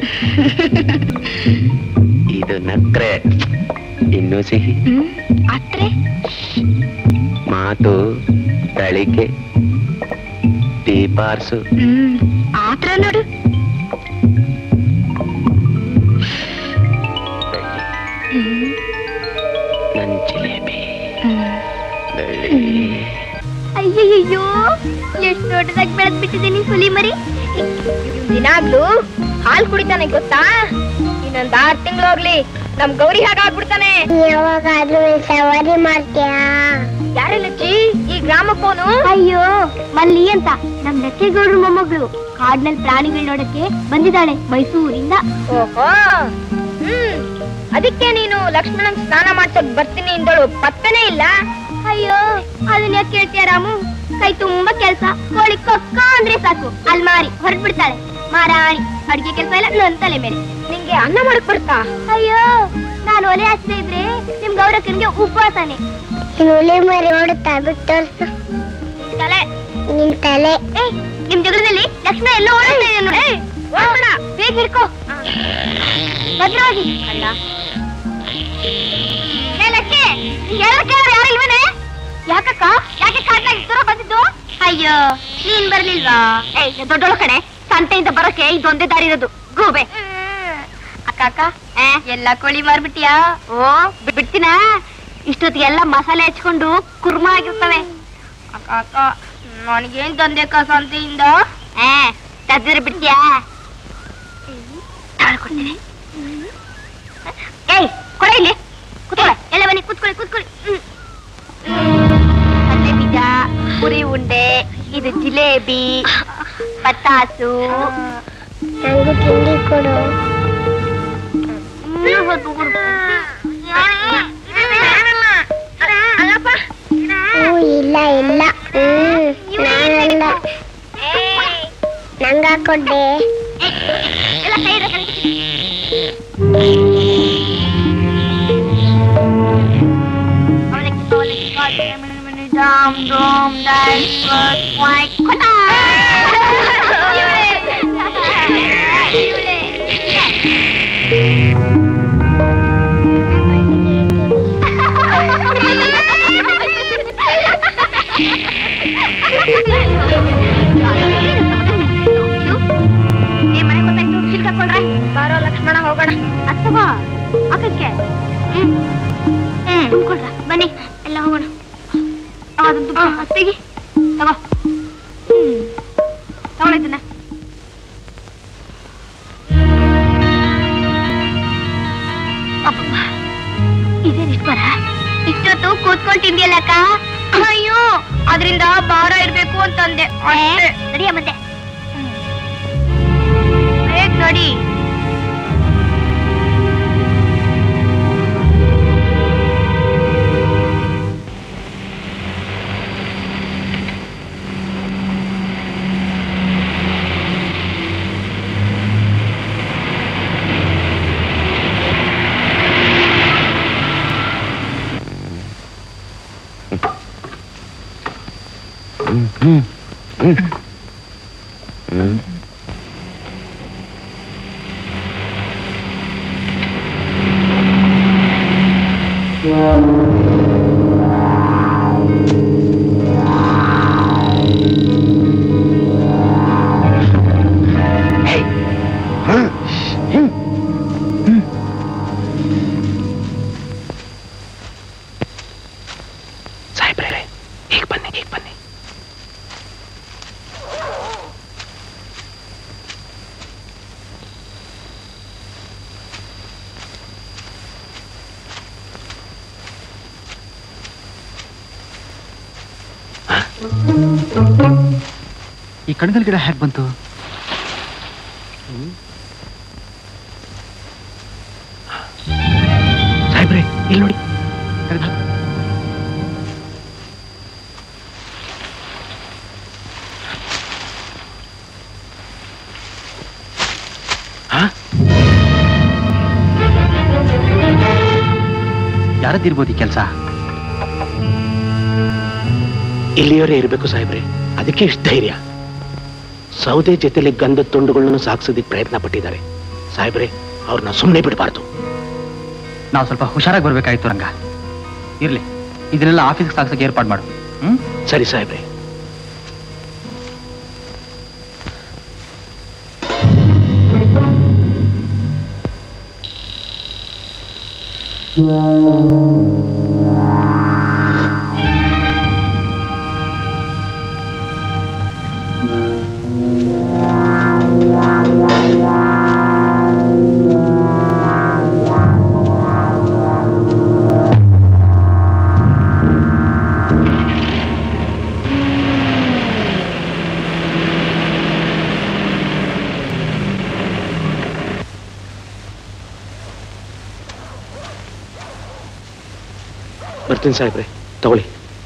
ಇದು ನಕ್ರೆ ಇನ್ನೂ ಸಿಹಿ ಹ್ಮ್ ಅತ್ರೆ ಮಾತು ತಳಿಕೆ ದೀಪಾರ್ಸು ಹ್ಮ್ ಆತ್ರ ನೋಡು ಬೆಳ್ಳಿ ಹ್ಮ್ ನನ್ ಜಿಲೇಬಿ ಹ್ಮ್ ಬೆಳ್ಳಿ ಅಯ್ಯಯ್ಯೋ ಎಷ್ಟು ದೊಡ್ಡದಾಗಿ ಬೆಳೆದ್ ಬಿಟ್ಟಿದ್ದೀನಿ ಹುಲಿ ಮರಿ ದಿನಾಗ್ಲೂ ಹಾಲ್ ಕುಡಿತಾನೆ ಗೊತ್ತಾ ಇನ್ನೊಂದ್ ಆರ್ ತಿಂಗಳು ಹೋಗ್ಲಿ ನಮ್ ಗೌರಿ ಹಾಗಾಗ್ಬಿಡ್ತಾನೆ ಯಾವಾಗಾದ್ರೂ ಸವಾರಿ ಮಾಡ್ತೀಯಾ ಯಾರೇ ಲಚ್ಚಿ ಈ ಗ್ರಾಮಫೋನು ಅಯ್ಯೋ ಮಲ್ಲಿ ಅಂತ ನಮ್ ಲಕ್ಕೆಗೌಡ್ರ ಮೊಮ್ಮಗಳು ಕಾಡ್ನಲ್ಲಿ ಪ್ರಾಣಿಗಳು ನೋಡಕ್ಕೆ ಬಂದಿದ್ದಾಳೆ ಮೈಸೂರಿಂದ ಓಹೋ ಹ್ಮ್ ಅದಕ್ಕೆ ನೀನು ಲಕ್ಷ್ಮಣನ್ ಸ್ನಾನ ಮಾಡ್ಸಕ್ ಬರ್ತೀನಿ ಇಂದಳು ಪತ್ತನೇ ಇಲ್ಲ ಅಯ್ಯೋ ಅದನ್ನ ಯಾಕೆ ಕೇಳ್ತೀಯ ರಾಮು ಕೈ ತುಂಬಾ ಕೆಲ್ಸ ಕೋಳಿ ಕೊಕ್ಕ ಅಂದ್ರೆ ಸಾಕು ಅಲ್ಮಾರಿ ಹೊರಟ್ಬಿಡ್ತಾಳೆ ಮಾರಾಣಿ ಅಡ್ಗೆ ಕೆಲ್ಸ ಇಲ್ಲ ನನ್ ತಲೆ ಮೇಲೆ ನಿಂಗೆ ಅನ್ನ ಮಾಡಕ್ ಬರ್ತಾ ಅಯ್ಯೋ ನಾನು ಒಲೆ ಹಚ್ಚದೇ ಇದ್ರೆ ನಿಮ್ ಗೌರಕ್ಕನ್ಗೆ ಉಪವಾಸನೆ ಒಲೆ ಮರಿ ನೋಡುತ್ತಾ ಬಿಟ್ಟು ತಲೆ ನಿನ್ ತಲೆ ಏ ನಿಮ್ ಜಗದಲ್ಲಿ ಲಕ್ಷ್ಮಣ ಎಲ್ಲ ಓಡಾಡ್ತಾ ಇದೆ ನೋಡಿ ಓಡೋಣ ಬೇಗ ಹಿಡ್ಕೋ ಭದ್ರವಾಗಿ ಅಲ್ಲ ಏ ಲಕ್ಕಿ ಎಲ್ಲ ಕೇಳೋರು ಯಾರು ಇಲ್ವೇನೆ ಯಾಕಕ್ಕ ಯಾಕೆ ಕಾಡ್ನಾಗ ದೂರ ಬಂದಿದ್ದು ಅಯ್ಯೋ ನೀನ್ ಬರ್ಲಿಲ್ವಾ ಏ ದೊಡ್ಡೋಳ ಕಡೆ ಸಂತೆಯಿಂದ ಬರೋಕೆ ಇದೊಂದೇ ದಾರಿ ಇರೋದು ಗೂಬೆ ಅಕ್ಕ ಅಕ್ಕ ಎಲ್ಲ ಕೋಳಿ ಮಾರ್ಬಿಟ್ಟಿಯಾ ಓ ಬಿಡ್ತೀನ ಇಷ್ಟೊತ್ತಿಗೆ ಎಲ್ಲ ಮಸಾಲೆ ಹಚ್ಕೊಂಡು ಕುರ್ಮ ಆಗಿರ್ತವೆ ಅಕ್ಕ ಅಕ್ಕ ನನಗೇನ್ ತಂದೆ ಅಕ್ಕ ಸಂತೆಯಿಂದ ಏ ತದ್ದಿರ ಬಿಡ್ತೀಯಾ ಕೊಡ್ತೀನಿ ಏಯ್ ಕೊಡ ಇಲ್ಲಿ ಕೂತ್ಕೊಳ್ಳಿ ಎಲ್ಲ ಬನ್ನಿ ಕೂತ್ಕೊಳ್ಳಿ ಕೂತ್ಕೊಳ್ಳಿ ಹ್ಮ್. ಕಡಲೆ ಬೀಜ ಪುರಿ ಉಂಡೆ ಇದು ಜಿಲೇಬಿ ಪತ್ತಾಸು ನಂಗೂ ತಿಂಡಿ ಕೊಡು ಅಲ್ಲಪ್ಪ ಹ್ಞೂ ಇಲ್ಲ ಇಲ್ಲ ಹ್ಮ್ ನಾನಲ್ಲ ನಂಗ ಹಾಕೊಡ್ಡೆ ಎಲ್ಲ ಕೈ ಇರೋ ಕಡೆ. ಅವಲಕ್ಕಿ, ಅವಲಕ್ಕಿ, ಕಾಳು, ಮಿಣಿ, ಮಿಣಿ, ಡಾಮ್, ಡೋಮ್, ಡಾಲ್, ಸ್ಕ್ವಾಟ್, ಕ್ವಾಯ್, ಕೊಟ. ಇವ್ಳೆ. ಏ, ಮನೆಗ್ ಹೋಗ್ಬೇಕು, ಚಿಲ್ಕ ಹಾಕ್ಕೊಳ್ರೆ. ಬಾರೋ ಲಕ್ಷ್ಮಣ ಹೋಗೋಣ ಅತ್ತವಾ ಅಕ್ಕಕ್ಕೆ ಹ್ಮ್ ಹ್ಮ್ ತುಂಬ್ಕೊಳ್ರ ಬನ್ನಿ ಎಲ್ಲ ಹೋಗೋಣ ಅದೊಂದು ತೆಗಿ ತಗೋ ಹ್ಮ್ ತಗೊಳಿದ್ದನ್ನ ಇದೇನ್ ಇಷ್ಟ ಬರ ಇಷ್ಟೊತ್ತು ಕೂತ್ಕೊಂಡ್ ತಿಂದಿಯಲ್ಲಕ್ಕ ಅಯ್ಯೋ ಅದರಿಂದ ಭಾರ ಇರ್ಬೇಕು ಅಂತಂದೆ ನಡಿಯ ಮತ್ತೆ ಬೇಗ ನೋಡಿ ಸಾಹೇಬ್ರೆ ಹೀಗೆ ಬನ್ನಿ ಹೀಗೆ ಬನ್ನಿ ಈ ಕಣಗಲ್ ಗಿಡ ಹೇಗೆ ಬಂತು ಸಾಹೇಬ್ರೆ ಇಲ್ಲಿ ನೋಡಿ ಹಾ ಯಾರದ್ದಿರ್ಬೋದು ಈ ಕೆಲಸ ಇಲ್ಲಿಯವರೇ ಇರಬೇಕು ಸಾಹೇಬ್ರೆ ಅದಕ್ಕೆ ಇಷ್ಟು ಧೈರ್ಯ ಸೌದೆ ಜೊತೆಲಿ ಗಂಧದ ತುಂಡುಗಳನ್ನು ಸಾಗಿಸೋದಕ್ಕೆ ಪ್ರಯತ್ನ ಪಟ್ಟಿದ್ದಾರೆ ಸಾಹೇಬ್ರೆ ಅವ್ರನ್ನ ಸುಮ್ಮನೆ ಬಿಡಬಾರ್ದು ನಾವು ಸ್ವಲ್ಪ ಹುಷಾರಾಗಿ ಬರ್ಬೇಕಾಯ್ತು ರಂಗ ಇರ್ಲಿ ಇದನ್ನೆಲ್ಲ ಆಫೀಸ್ಗೆ ಸಾಗ್ಸಕ್ಕೆ ಏರ್ಪಾಡು ಮಾಡು ಹ್ಮ್ ಸರಿ ಸಾಹೇಬ್ರೆ ಬರ್ತೀನಿ ಸಾಹೇಬ್ರೆ ತಗೊಳ್ಳಿ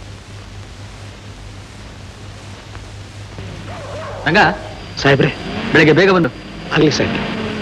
ರಂಗ ಸಾಹೇಬ್ರೆ ಬೆಳಗ್ಗೆ ಬೇಗ ಬಂದು ಆಗ್ಲಿ ಸಾಹೇಬ್ರೆ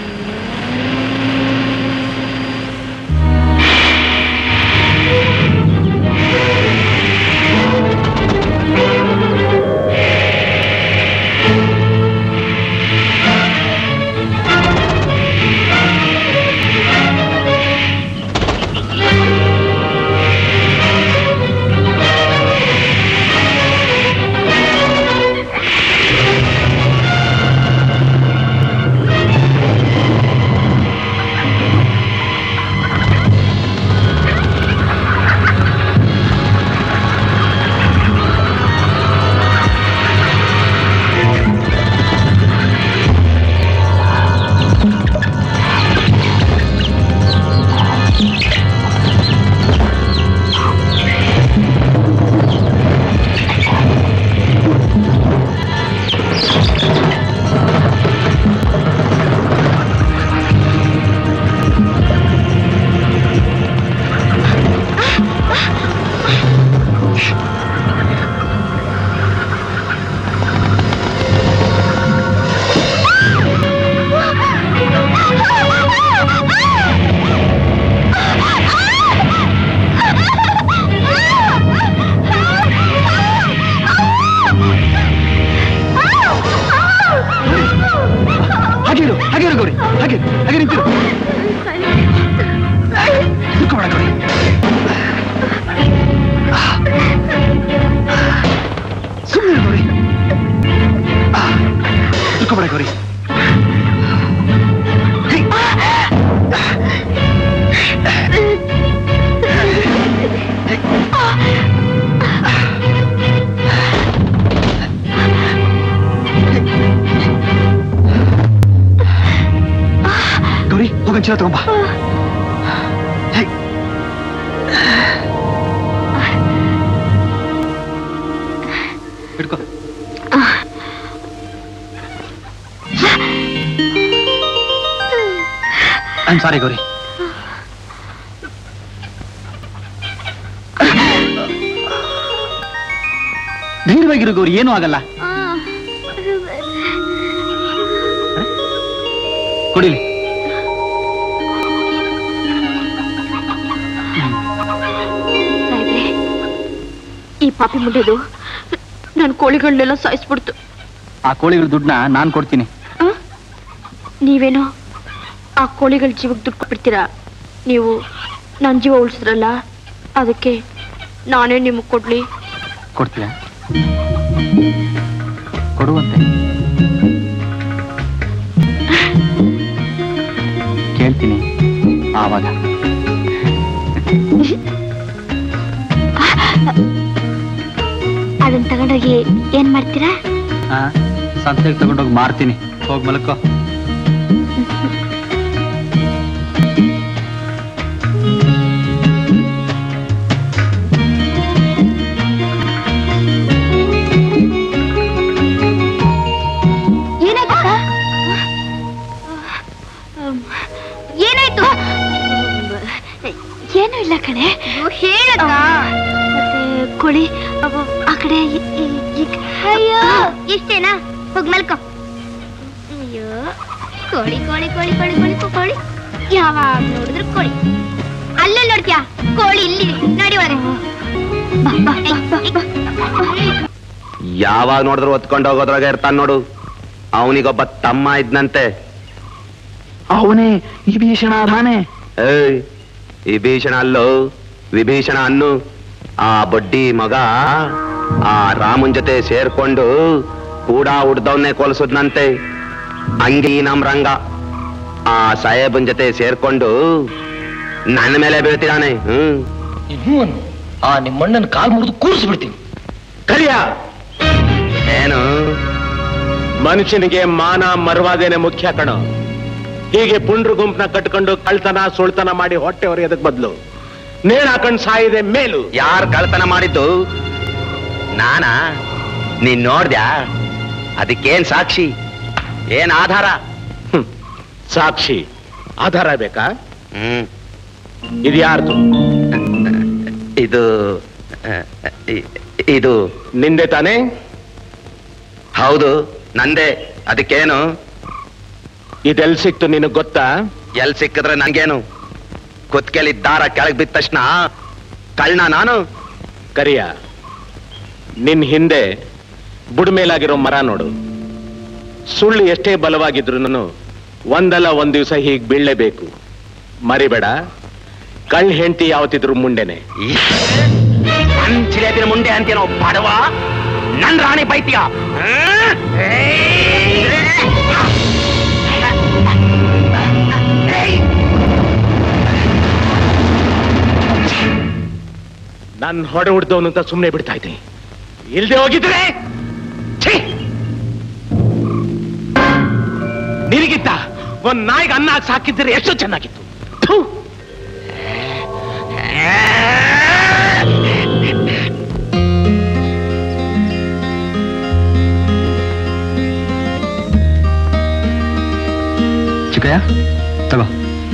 ಹಾಗೆ ಇರು ಹಾಗೆ ಇರು ಗೌರಿ ಹಾಗೆ ಹಾಗೆ ನಿಂತಿರು ನಿಂತ್ಕೊಬೇಡ ಗೌರಿ ಸುಮ್ಮನೆ ಗೌರಿ ನಿಂತ್ಕೊಬೇಡ ಗೌರಿ ಹೇ. ಗೌರಿ ಹೋಗನ್ ಚೀಲ ತಗೊಂಬ ಹೇ. ಹಿಡ್ಕೊ ಐಮ್ ಸಾರಿ ಗೌರಿ ಧೈರ್ಯವಾಗಿರು ಗೌರಿ ಏನೂ ಆಗಲ್ಲ ಕೊಡಿಲಿ ಸಾಯ್ಬ್ರೆ ಈ ಪಾಪಿ ಮುಂಡೆದು ನನ್ನ ಕೋಳಿಗಳನ್ನೆಲ್ಲ ಸಾಯಿಸ್ಬಿಡ್ತು ಆ ಕೋಳಿಗಳ ದುಡ್ಡನ್ನ ನಾನ್ ಕೊಡ್ತೀನಿ ಆ? ನೀವೇನೋ ಆ ಕೋಳಿಗಳ ಜೀವಕ್ಕೆ ದುಡ್ಡು ಕೊಟ್ಬಿಡ್ತೀರಾ ನೀವು ನನ್ನ ಜೀವ ಉಳಿಸಿದ್ರಲ್ಲ ಅದಕ್ಕೆ ನಾನೇ ನಿಮಗೆ ಕೊಡ್ಲಿ ಕೊಡ್ತೀಯ ಕೊಡುವಂತೆ ಕೇಳ್ತೀನಿ ಆವಾಗ ಅದನ್ನ ತಗೊಂಡೋಗಿ ಏನ್ ಮಾಡ್ತೀರಾ ಆ, ಸಂತೆಗೆ ತಗೊಂಡೋಗಿ ಮಾರ್ತೀನಿ ಹೋಗಿ ಮಲಕೋ ಏನಾಯ್ತು ಏನಾಯ್ತು ಏನು ಇಲ್ಲ ಕಣೆ ಹೇಳಕ್ಕ ಮತ್ತೆ ಕೋಳಿ ಅವು ಆ ಕಡೆ ಈ- ಈ- ಈ ಕ- ಅಯ್ಯೋ ಇಷ್ಟೇನಾ ಹೋಗ್ ಮಲ್ಕೋ ಅಯ್ಯೋ ಕೋಳಿ ಕೋಳಿ ಕೋಳಿ ಕೋಳಿ ಕೋಳಿ ಕೋ- ಕೋಳಿ ಯಾವಾಗ ನೋಡಿದ್ರು ಕೋಳಿ ಅಲ್ಲೇ ನೋಡ್ತೀಯಾ ಕೋಳಿ ಇಲ್ಲಿ ನಡಿ ಒಳಗೆ ಯಾವಾಗ ನೋಡಿದ್ರು ಒತ್ಕೊಂಡು ಹೋಗೋದ್ರಾಗ ಇರ್ತಾನ ನೋಡು ಅವನಿಗೊಬ್ಬ ತಮ್ಮ ಇದ್ನಂತೆ ಅವನೇ ವಿಭೀಷಣ ಮಾನೆ ಏಯ್ ವಿಭೀಷಣ ಅಲ್ಲೋ ವಿಭೀಷಣ ಅನ್ನು ಆ ಬಡ್ಡಿ ಮಗ ಆ ರಾಮನ್ ಜೊತೆ ಸೇರ್ಕೊಂಡು ಕೂಡ ಹುಡ್ದವನ್ನೇ ಕೊಲ್ಸದ್ನಂತೆ ಅಂಗಿ ನಮ್ ರಂಗ ಆ ಸಾಹೇಬನ್ ಜೊತೆ ಸೇರ್ಕೊಂಡು ನನ್ನ ಮೇಲೆ ಬೀಳ್ತಿದ್ದಾನೆ ಹ್ಮ್ ಹ್ಞೂ ಆ ನಿಮ್ಮಣ್ಣನ ಕಾಲ್ ಮುರಿದು ಕೂರಿಸ್ಬಿಡ್ತೀನಿ ಕರಿಯ ಏನು ಮನುಷ್ಯನಿಗೆ ಮಾನ ಮರ್ವಾದೇನೆ ಮುಖ್ಯ ಕಣ ಹೀಗೆ ಪುಂಡ್ರು ಗುಂಪನ್ನ ಕಟ್ಕೊಂಡು ಕಳ್ತನ ಸುಳ್ತನ ಮಾಡಿ ಹೊಟ್ಟೆ ಹೊರೆಯೋದಕ್ ಬದಲು ನೇಣ್ ಹಾಕೊಂಡ್ ಸಾಯಿದೆ ಮೇಲು ಯಾರ್ ಕಳ್ತನ ಮಾಡಿದ್ದು ನಾನಾ ನೀನ್ ನೋಡ್ದ್ಯಾ ಅದಕ್ಕೇನ್ ಸಾಕ್ಷಿ ಏನ್ ಆಧಾರ ಹ್ಮ್. ಸಾಕ್ಷಿ ಆಧಾರ ಬೇಕಾ ಹ್ಮ್ ಇದು ಯಾರ್ದು ಇದು ಆ, ಇ- ಇದು ನಿಂದೆ ತಾನೇ ಹೌದು ನಂದೇ ಅದಕ್ಕೇನು ಇದೆಲ್ ಸಿಕ್ತು ನಿನಗ್ ಗೊತ್ತಾ ಎಲ್ ಸಿಕ್ಕಿದ್ರೆ ನಂಗೇನು ಕುತ್ಕೆಲಿ ದಾರ ಕೆಳಗ್ ಬಿದ್ದ ತಕ್ಷಣ ಕಳ್ಳ ನಾನು ಕರಿಯ ನಿನ್ ಹಿಂದೆ ಬುಡ್ಮೇಲಾಗಿರೋ ಮರ ನೋಡು ಸುಳ್ಳು ಎಷ್ಟೇ ಬಲವಾಗಿದ್ರು ಒಂದಲ್ಲ ಒಂದ್ ದಿವಸ ಹೀಗ್ ಬೀಳ್ಲೇಬೇಕು ಮರಿಬೇಡ ಕಳ್ ಹೆಂಡತಿ ಯಾವತ್ತಿದ್ರು ಮುಂಡೆನೆ ಈ ನನ್ ಜಿಲೇಬಿನ ಮುಂದೆ ಅಂತೇನೋ ಬಡವ ನನ್ ರಾಣಿ ಬೈತಿಯ ನನ್ ಹೊಡೆ ಹುಡ್ದವನು ಅಂತ ಸುಮ್ನೆ ಬಿಡ್ತಾ ಇದ್ದೀನಿ ಇಲ್ದೆ ಹೋಗಿದ್ರೆ ಛೀ! ನಿನಗಿತ್ತ ಒಂದ್ ನಾಯಿಗೆ ಅನ್ನ ಹಾಕಿ ಸಾಕಿದ್ರೆ ಎಷ್ಟು ಚೆನ್ನಾಗಿತ್ತು ಥು! ಚಿಕ್ಕಯ್ಯ ತಗೋ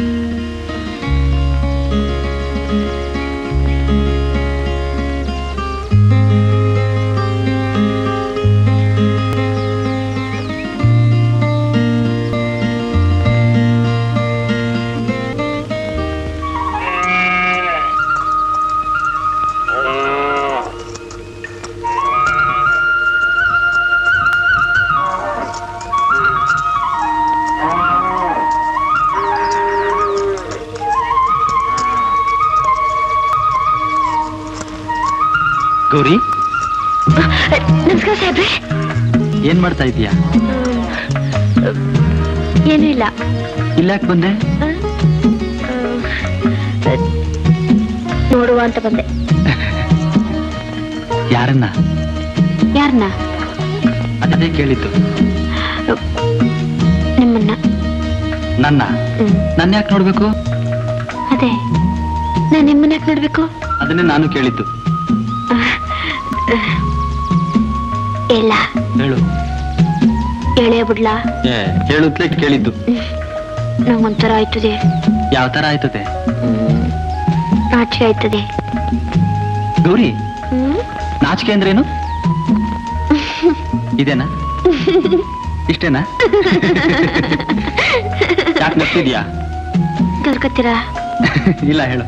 ಗೌರಿ ನಮಸ್ಕಾರ ಸಾಹೇಬ್ರೆ ಏನ್ ಮಾಡ್ತಾ ಇದೀಯಾ ಏನೂ ಇಲ್ಲ ಇಲ್ಲಾಕ್ ಬಂದೆ ನೋಡುವ ಅಂತ ಬಂದೆ ಯಾರನ್ನ ಯಾರನ್ನ ಅದೇ ಕೇಳಿದ್ದು ನಿಮ್ಮನ್ನ ನನ್ನ ಹ್ಮ್. ನನ್ನ ಯಾಕೆ ನೋಡ್ಬೇಕು ಅದೇ ನಾನು ನಿಮ್ಮನ್ನ ಯಾಕೆ ನೋಡ್ಬೇಕು ಅದನ್ನೇ ನಾನು ಕೇಳಿದ್ದು ಇಲ್ಲ ಹೇಳು ಎಳೆ ಬಿಡ್ಲಾ ಏ ಹೇಳುತ್ತಲೇ ಕೇಳಿದ್ದು ನಂಗೊಂಥರ ಆಯ್ತದೆ ಯಾವ ತರ ಆಯ್ತದೆ ಹ್ಮ್. ನಾಚಿಕೆ ಆಯ್ತದೆ ಗೌರಿ ಹ್ಮ್ ನಾಚಿಕೆ ಅಂದ್ರೇನು ಇದೇನಾ ಇಷ್ಟೇನಾ ಯಾಕೆ ನಗ್ತಿದ್ಯಾ ಕರ್ಕತ್ತೀರಾ ಇಲ್ಲ ಹೇಳು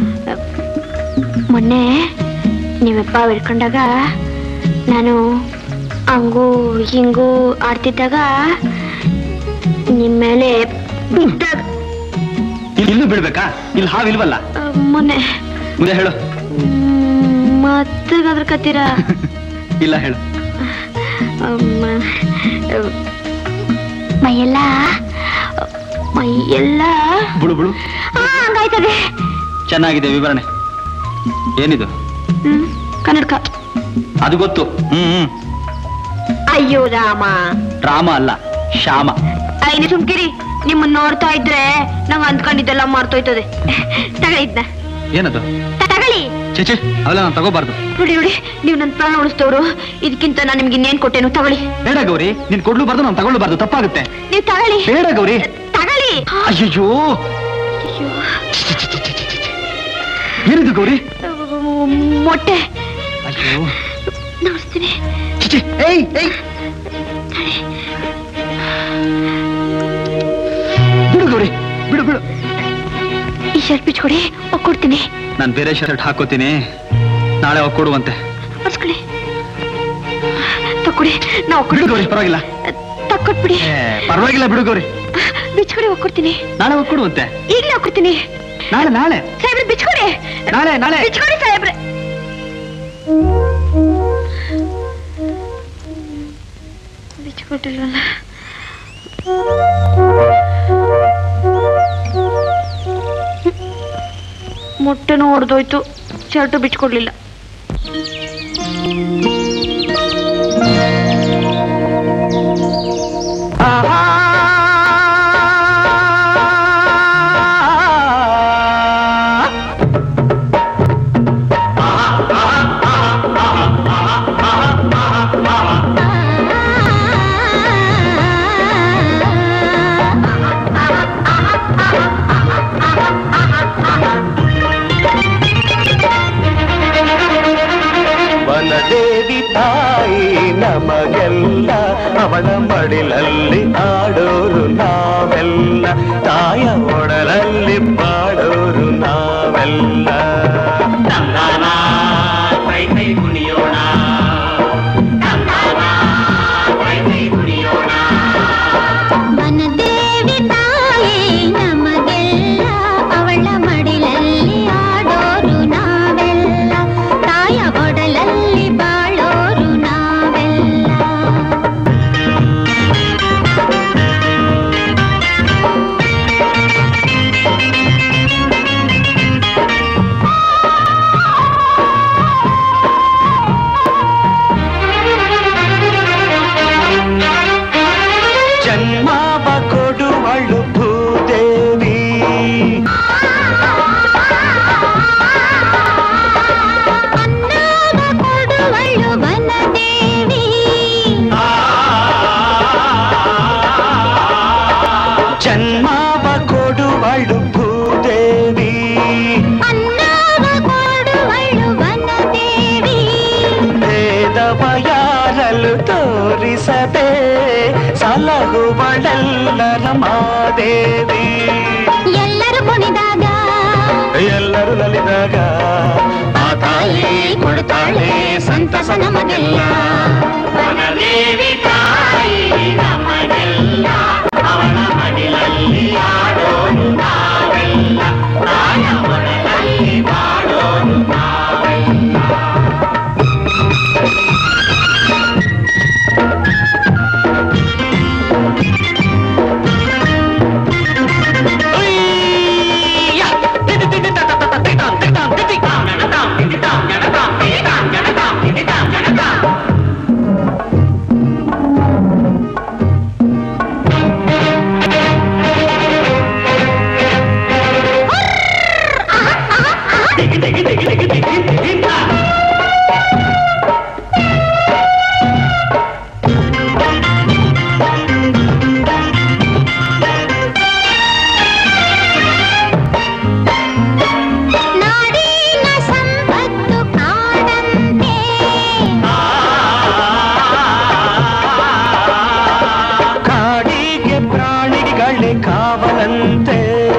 ಮೊನ್ನೆ ನೀವಪ್ಪ ಹಿಡ್ಕೊಂಡಾಗ ನಾನು ಹಂಗೂ ಹಿಂಗೂ ಆಡ್ತಿದ್ದಾಗ ನಿಮ್ಮ ಮೇಲೆ ಬಿದ್ದಾಗ ಇಲ್ಲಿ ಇಲ್ಲೂ ಬಿಡ್ಬೇಕಾ ಇಲ್ಲಿ ಹಾವಿಲ್ವಲ್ಲ ಆ, ಮೊನ್ನೆ ಮುಂದೆ ಹೇಳು ಮತ್ತೆ ಗದ್ರಕತ್ತೀರಾ ಇಲ್ಲ ಹೇಳು ಅಮ್ಮ, ಮೈಯೆಲ್ಲ ಮೈಯೆಲ್ಲ ಬುಳು ಬುಳು ಆ, ಹಂಗಾಯ್ತದೆ ಚೆನ್ನಾಗಿದೆ ವಿವರಣೆ ಏನಿದು ಹ್ಮ್ ಕನ್ನಡಕ ಅದು ಗೊತ್ತು ಹ್ಮ್ ಹ್ಮ್ ಅಯ್ಯೋ ರಾಮ ರಾಮ ಅಲ್ಲ ಶ್ಯಾಮ ಐದು ಸುಮ್ಕಿರಿ ನಿಮ್ಮನ್ನ ನೋಡ್ತಾ ಇದ್ರೆ ನಂಗೆ ಅಂದ್ಕೊಂಡಿದ್ದೆಲ್ಲ ಮಾರ್ತೋಯ್ತದೆ ತಗೊಳ್ಳಿ ಇದ್ನ ಏನದು ತಗೊಳ್ಳಿ ಚೇಚೆ ಅವೆಲ್ಲ ನಾನು ತಗೋಬಾರ್ದು ನೋಡಿ ನೋಡಿ ನೀವು ನನ್ನ ಪ್ರಾಣ ಉಳಿಸ್ತವ್ರು ಇದಕ್ಕಿಂತ ನಾನು ನಿಮ್ಗೆ ಇನ್ನೇನ್ ಕೊಟ್ಟೇನು ತಗೊಳ್ಳಿ ಬೇಡ ಗೌರಿ ನೀನ್ ಕೊಡ್ಲೂಬಾರ್ದು ನಾನು ತಗೊಳ್ಬಾರ್ದು ತಪ್ಪಾಗುತ್ತೆ ನೀವು ತಗೊಳ್ಳಿ ಬೇಡ ಗೌರಿ ತಗೊಳ್ಳಿ ಅಯ್ಯೋ ಅಯ್ಯೋ. ಏನಿದು ಗೌರಿ ಮೊಟ್ಟೆ ಅಯ್ಯೋ ನೋಡ್ತೀನಿ ಚಿಚೆ ಏಯ್ ಏಯ್ ಬಿಡು ಗೌರಿ ಬಿಡು ಬಿಡು ಈ ಶರ್ಟ್ ಬಿಚ್ಕೊಡಿ ಕೊಡ್ತೀನಿ ನಾನು ಬೇರೆ ಶರ್ಟ್ ಹಾಕೋತೀನಿ ನಾಳೆ ಹೋಗಿ ಕೊಡುವಂತೆ ಒರ್ಸ್ಕೊಳ್ಳಿ ತಕೊಡಿ ನಾವು ಬಿಡು ಗೌರಿ ಪರವಾಗಿಲ್ಲ ತಕ್ಕೊಟ್ಬಿಡಿ ಏ, ಪರವಾಗಿಲ್ಲ ಬಿಡು ಗೌರಿ ಬಿಚ್ಕೊಡಿ ಹೋಗ್ಕೊಡ್ತೀನಿ ನಾಳೆ ಹೋಗಿ ಕೊಡುವಂತೆ ಈಗಲೇ ಹೋಗ್ಕೊಡ್ತೀನಿ ನಾಳೆ ನಾಳೆ ಸಾಹೇಬ್ರೆ ಬಿಚ್ಕೊಡಿ ನಾಳೆ ನಾಳೆ ಬಿಚ್ಕೊಡಿ ಸಾಹೇಬ್ರೆ ಬಿಚ್ಕೊಟ್ಟಿಲ್ವಲ್ಲ ಮೊಟ್ಟೆನೂ ಹೊಡೆದೋಯ್ತು ಶರ್ಟು ಬಿಚ್ಕೊಡ್ಲಿಲ್ಲ ವನದೇವಿ ತಾಯಿ ನಮಗೆಲ್ಲ ಅವಳ ಮಡಿಲಲ್ಲಿ ಆಡೋರು ನಾವೆಲ್ಲ ತಾಯ ಒಡಲಲ್ಲಿ ಬಾಡೋರು ನಾವೆಲ್ಲ ವನದೇವಿ ತಾಯಿ ನಮಗೆಲ್ಲ ಅವಳ ಮಡಿಲಲ್ಲಿ ಆಡೋರು ನಾವೆಲ್ಲ ತಾಯ ಒಡಲಲ್ಲಿ ಬಾಳೋರು ನಾವೆಲ್ಲ ಜನ್ಮಾವ ಕೊಡುವಳು ಭೂದೇವಿ ಅನ್ನವ ಕೊಡುವಳು ವನದೇವಿ ಜನ್ಮಾವ ಕೊಡುವಳು ಭೂದೇವಿ ಅನ್ನವ ಕೊಡುವಳು ವನದೇವಿ ಭೇದವ ಯಾರಲು ತೋರಿಸದೆ ಸಲಹುವಳೆಲ್ಲರ ಮಾದೇವಿ ಎಲ್ಲರೂ ಕುಣಿದಾಗ ಎಲ್ಲರೂ ನಲಿದಾಗ ಆ ತಾಯಿ ಕೊಡ್ತಾಳೆ ಸಂತಸ ನಮಗೆಲ್ಲ ನಾಡಿನ ಸಂಪತ್ತು ಕಾಡಂತೆ ಕಾಡಿಗೆ ಪ್ರಾಣಿಗಳೇ ಕಾವಲಂತೆ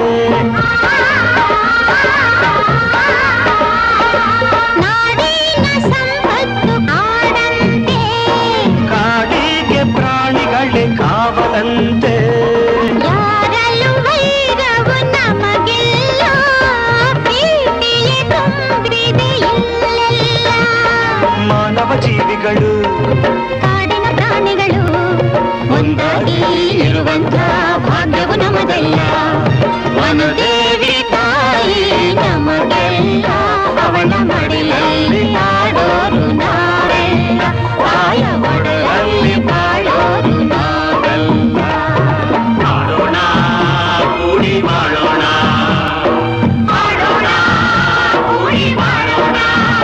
ನಾಡಿನ ಸಂಪತ್ತು ಕಾಡಂತೆ ಕಾಡಿಗೆ ಪ್ರಾಣಿಗಳೇ ಕಾವಲಂತೆ ಯಾರಲ್ಲೂ ವೈರವು ನಮಗೆಲ್ಲ ಪ್ರೀತಿಯೇ ತುಂಬಿದೆ ಇಲ್ಲೆಲ್ಲ ಮಾನವ ಜೀವಿಗಳು ಕಾಡಿನ ಪ್ರಾಣಿಗಳು ಒಂದಾಗಿ ಇರುವಂತ ಭಾಗ್ಯವು ನಮದೆಲ್ಲ ವನದೇವಿ ತಾಯಿ ನಮಗೆಲ್ಲ ಅವಳ ಮಡಿಲಲ್ಲಿ ಆಡೋರು ನಾವೆಲ್ಲ ತಾಯ ಒಡಲಲ್ಲಿ ಬಾಳೋರು ನಾವೆಲ್ಲ ಮಾಡೋಣ ಕೂಡಿ ಮಾಡೋಣ ಆಡೋಣ ಕೂಡಿ ಮಾಡೋಣ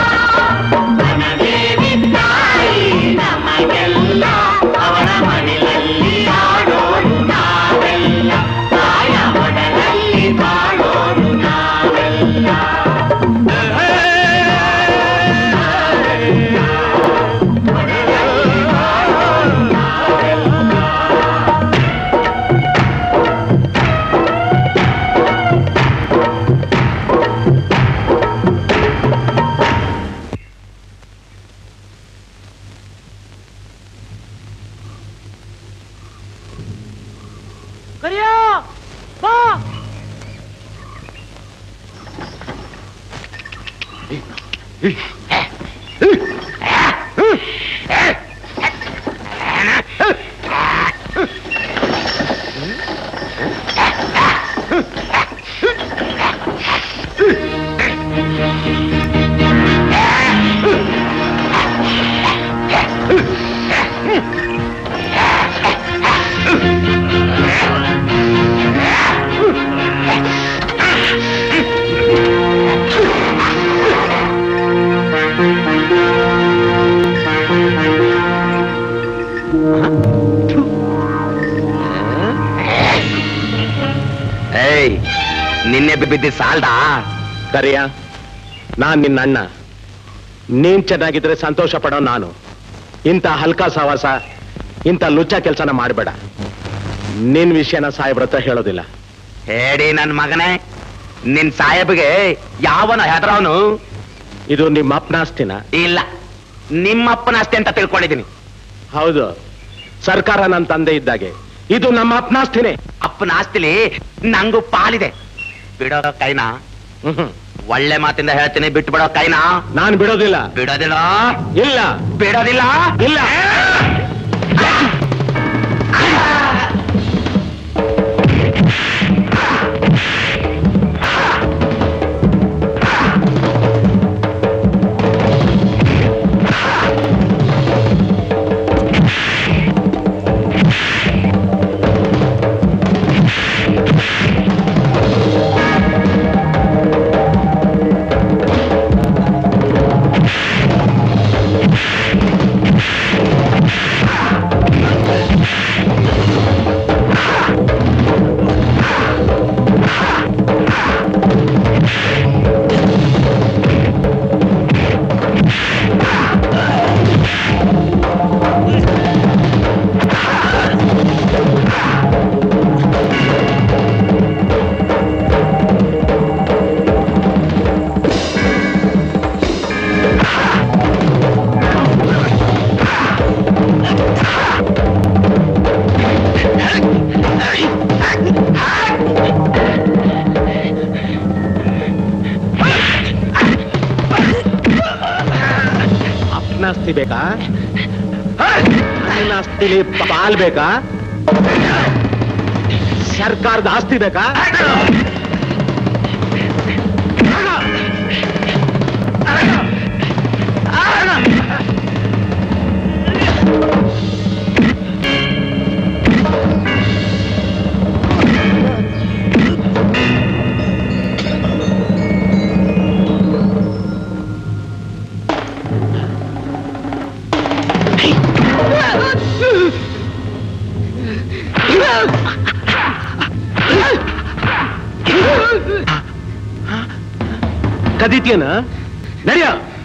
ವನದೇವಿ ತಾಯಿ ನಮಗೆಲ್ಲ ಅವಳ ಮಡಿಲಲ್ಲಿ ಆಡೋರು ನಾವೆಲ್ಲ ತಾಯ ಒಡಲಲ್ಲಿ ಬಾಳೋರು ಏಯ್ ನಿನ್ನೆ ಬಿದ್ದಿ ಸಾಲ್ದಾ ಕರಿಯ ನಾನ್ ನಿನ್ನ ಅಣ್ಣ ನೀನ್ ಚೆನ್ನಾಗಿದ್ರೆ ಸಂತೋಷ ಪಡೋ ನಾನು ಇಂಥ ಹಲ್ಕ ಸವಾಸ ಇಂಥ ಲುಚ್ಚ ಕೆಲಸನ ಮಾಡಬೇಡ ನಿನ್ ವಿಷಯನ ಸಾಹೇಬ್ರ ಹತ್ರ ಹೇಳೋದಿಲ್ಲ ಹೇಳಿ ನನ್ ಮಗನೇ ನಿನ್ ಸಾಹೇಬ್ಗೆ ಯಾವನ ಹೆದರವನು ಇದು ನಿಮ್ಮ ಅಪ್ಪನ ಆಸ್ತಿನ ಇಲ್ಲ ನಿಮ್ಮಪ್ಪನ ಆಸ್ತಿ ಅಂತ ತಿಳ್ಕೊಂಡಿದ್ದೀನಿ ಹೌದು ಸರ್ಕಾರ ನನ್ನ ತಂದೆ ಇದ್ದಾಗೆ ಇದು ನಮ್ಮ ಅಪ್ಪನ ಆಸ್ತಿನೇ ಅಪ್ಪನ ಆಸ್ತಿಲಿ ನಂಗೂ ಪಾಲಿದೆ ಬಿಡೋ ಕೈನಾ ಹ್ಮ್ ಒಳ್ಳೆ ಮಾತಿಂದ ಹೇಳ್ತೀನಿ ಬಿಟ್ಟು ಬಿಡೋ ಕೈನಾ ನಾನ್ ಬಿಡೋದಿಲ್ಲ ಬಿಡೋದಿಲ್ಲ ಇಲ್ಲ ಬಿಡೋದಿಲ್ಲ ಇಲ್ಲ ಅಪ್ಪನ ಆಸ್ತಿ ಬೇಕಾ ನನ್ನ ಆಸ್ತಿಲಿ ಪಾಲ್ ಬೇಕಾ ಸರ್ಕಾರದ ಆಸ್ತಿ ಬೇಕಾ ಕದೀತಿಯನ ನಡೆಯ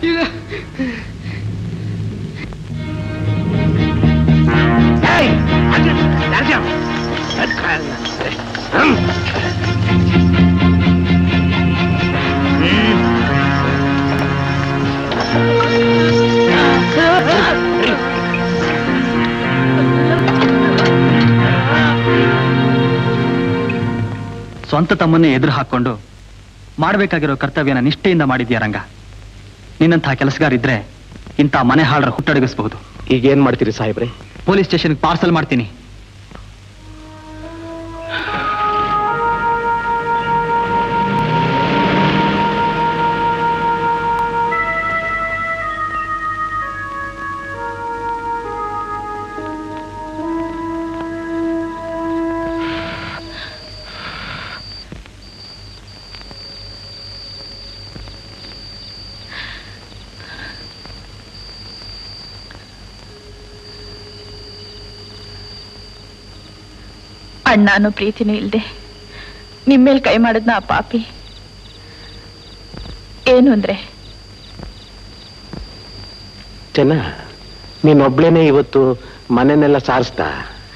ಸ್ವಂತ ತಮ್ಮನ್ನೇ ಎದುರು ಹಾಕೊಂಡು ಮಾಡಬೇಕಾಗಿರೋ ಕರ್ತವ್ಯನ ನಿಷ್ಠೆಯಿಂದ ಮಾಡಿದ್ಯಾ ರಂಗ ನಿನ್ನಂತಹ ಕೆಲಸಗಾರಿದ್ರೆ ಇಂಥ ಮನೆ ಹಾಳರ ಹುಟ್ಟಡಗಿಸಬಹುದು ಈಗ ಏನ್ ಮಾಡ್ತೀರಿ ಸಾಹೇಬ್ರೆ ಪೊಲೀಸ್ ಸ್ಟೇಷನ್ಗೆ ಪಾರ್ಸಲ್ ಮಾಡ್ತೀನಿ ಅಣ್ಣ ಅನ್ನೋ ಪ್ರೀತಿನೂ ಇಲ್ದೆ ನಿಮ್ಮೇಲ್ ಕೈ ಮಾಡಿದ್ನ ಆ ಪಾಪಿ ಏನು ಅಂದ್ರೆ ಚೆನ್ನ ನೀನೊಬ್ಳೇನೆ ಇವತ್ತು ಮನೆನೆಲ್ಲ ಸಾರಿಸ್ತಾ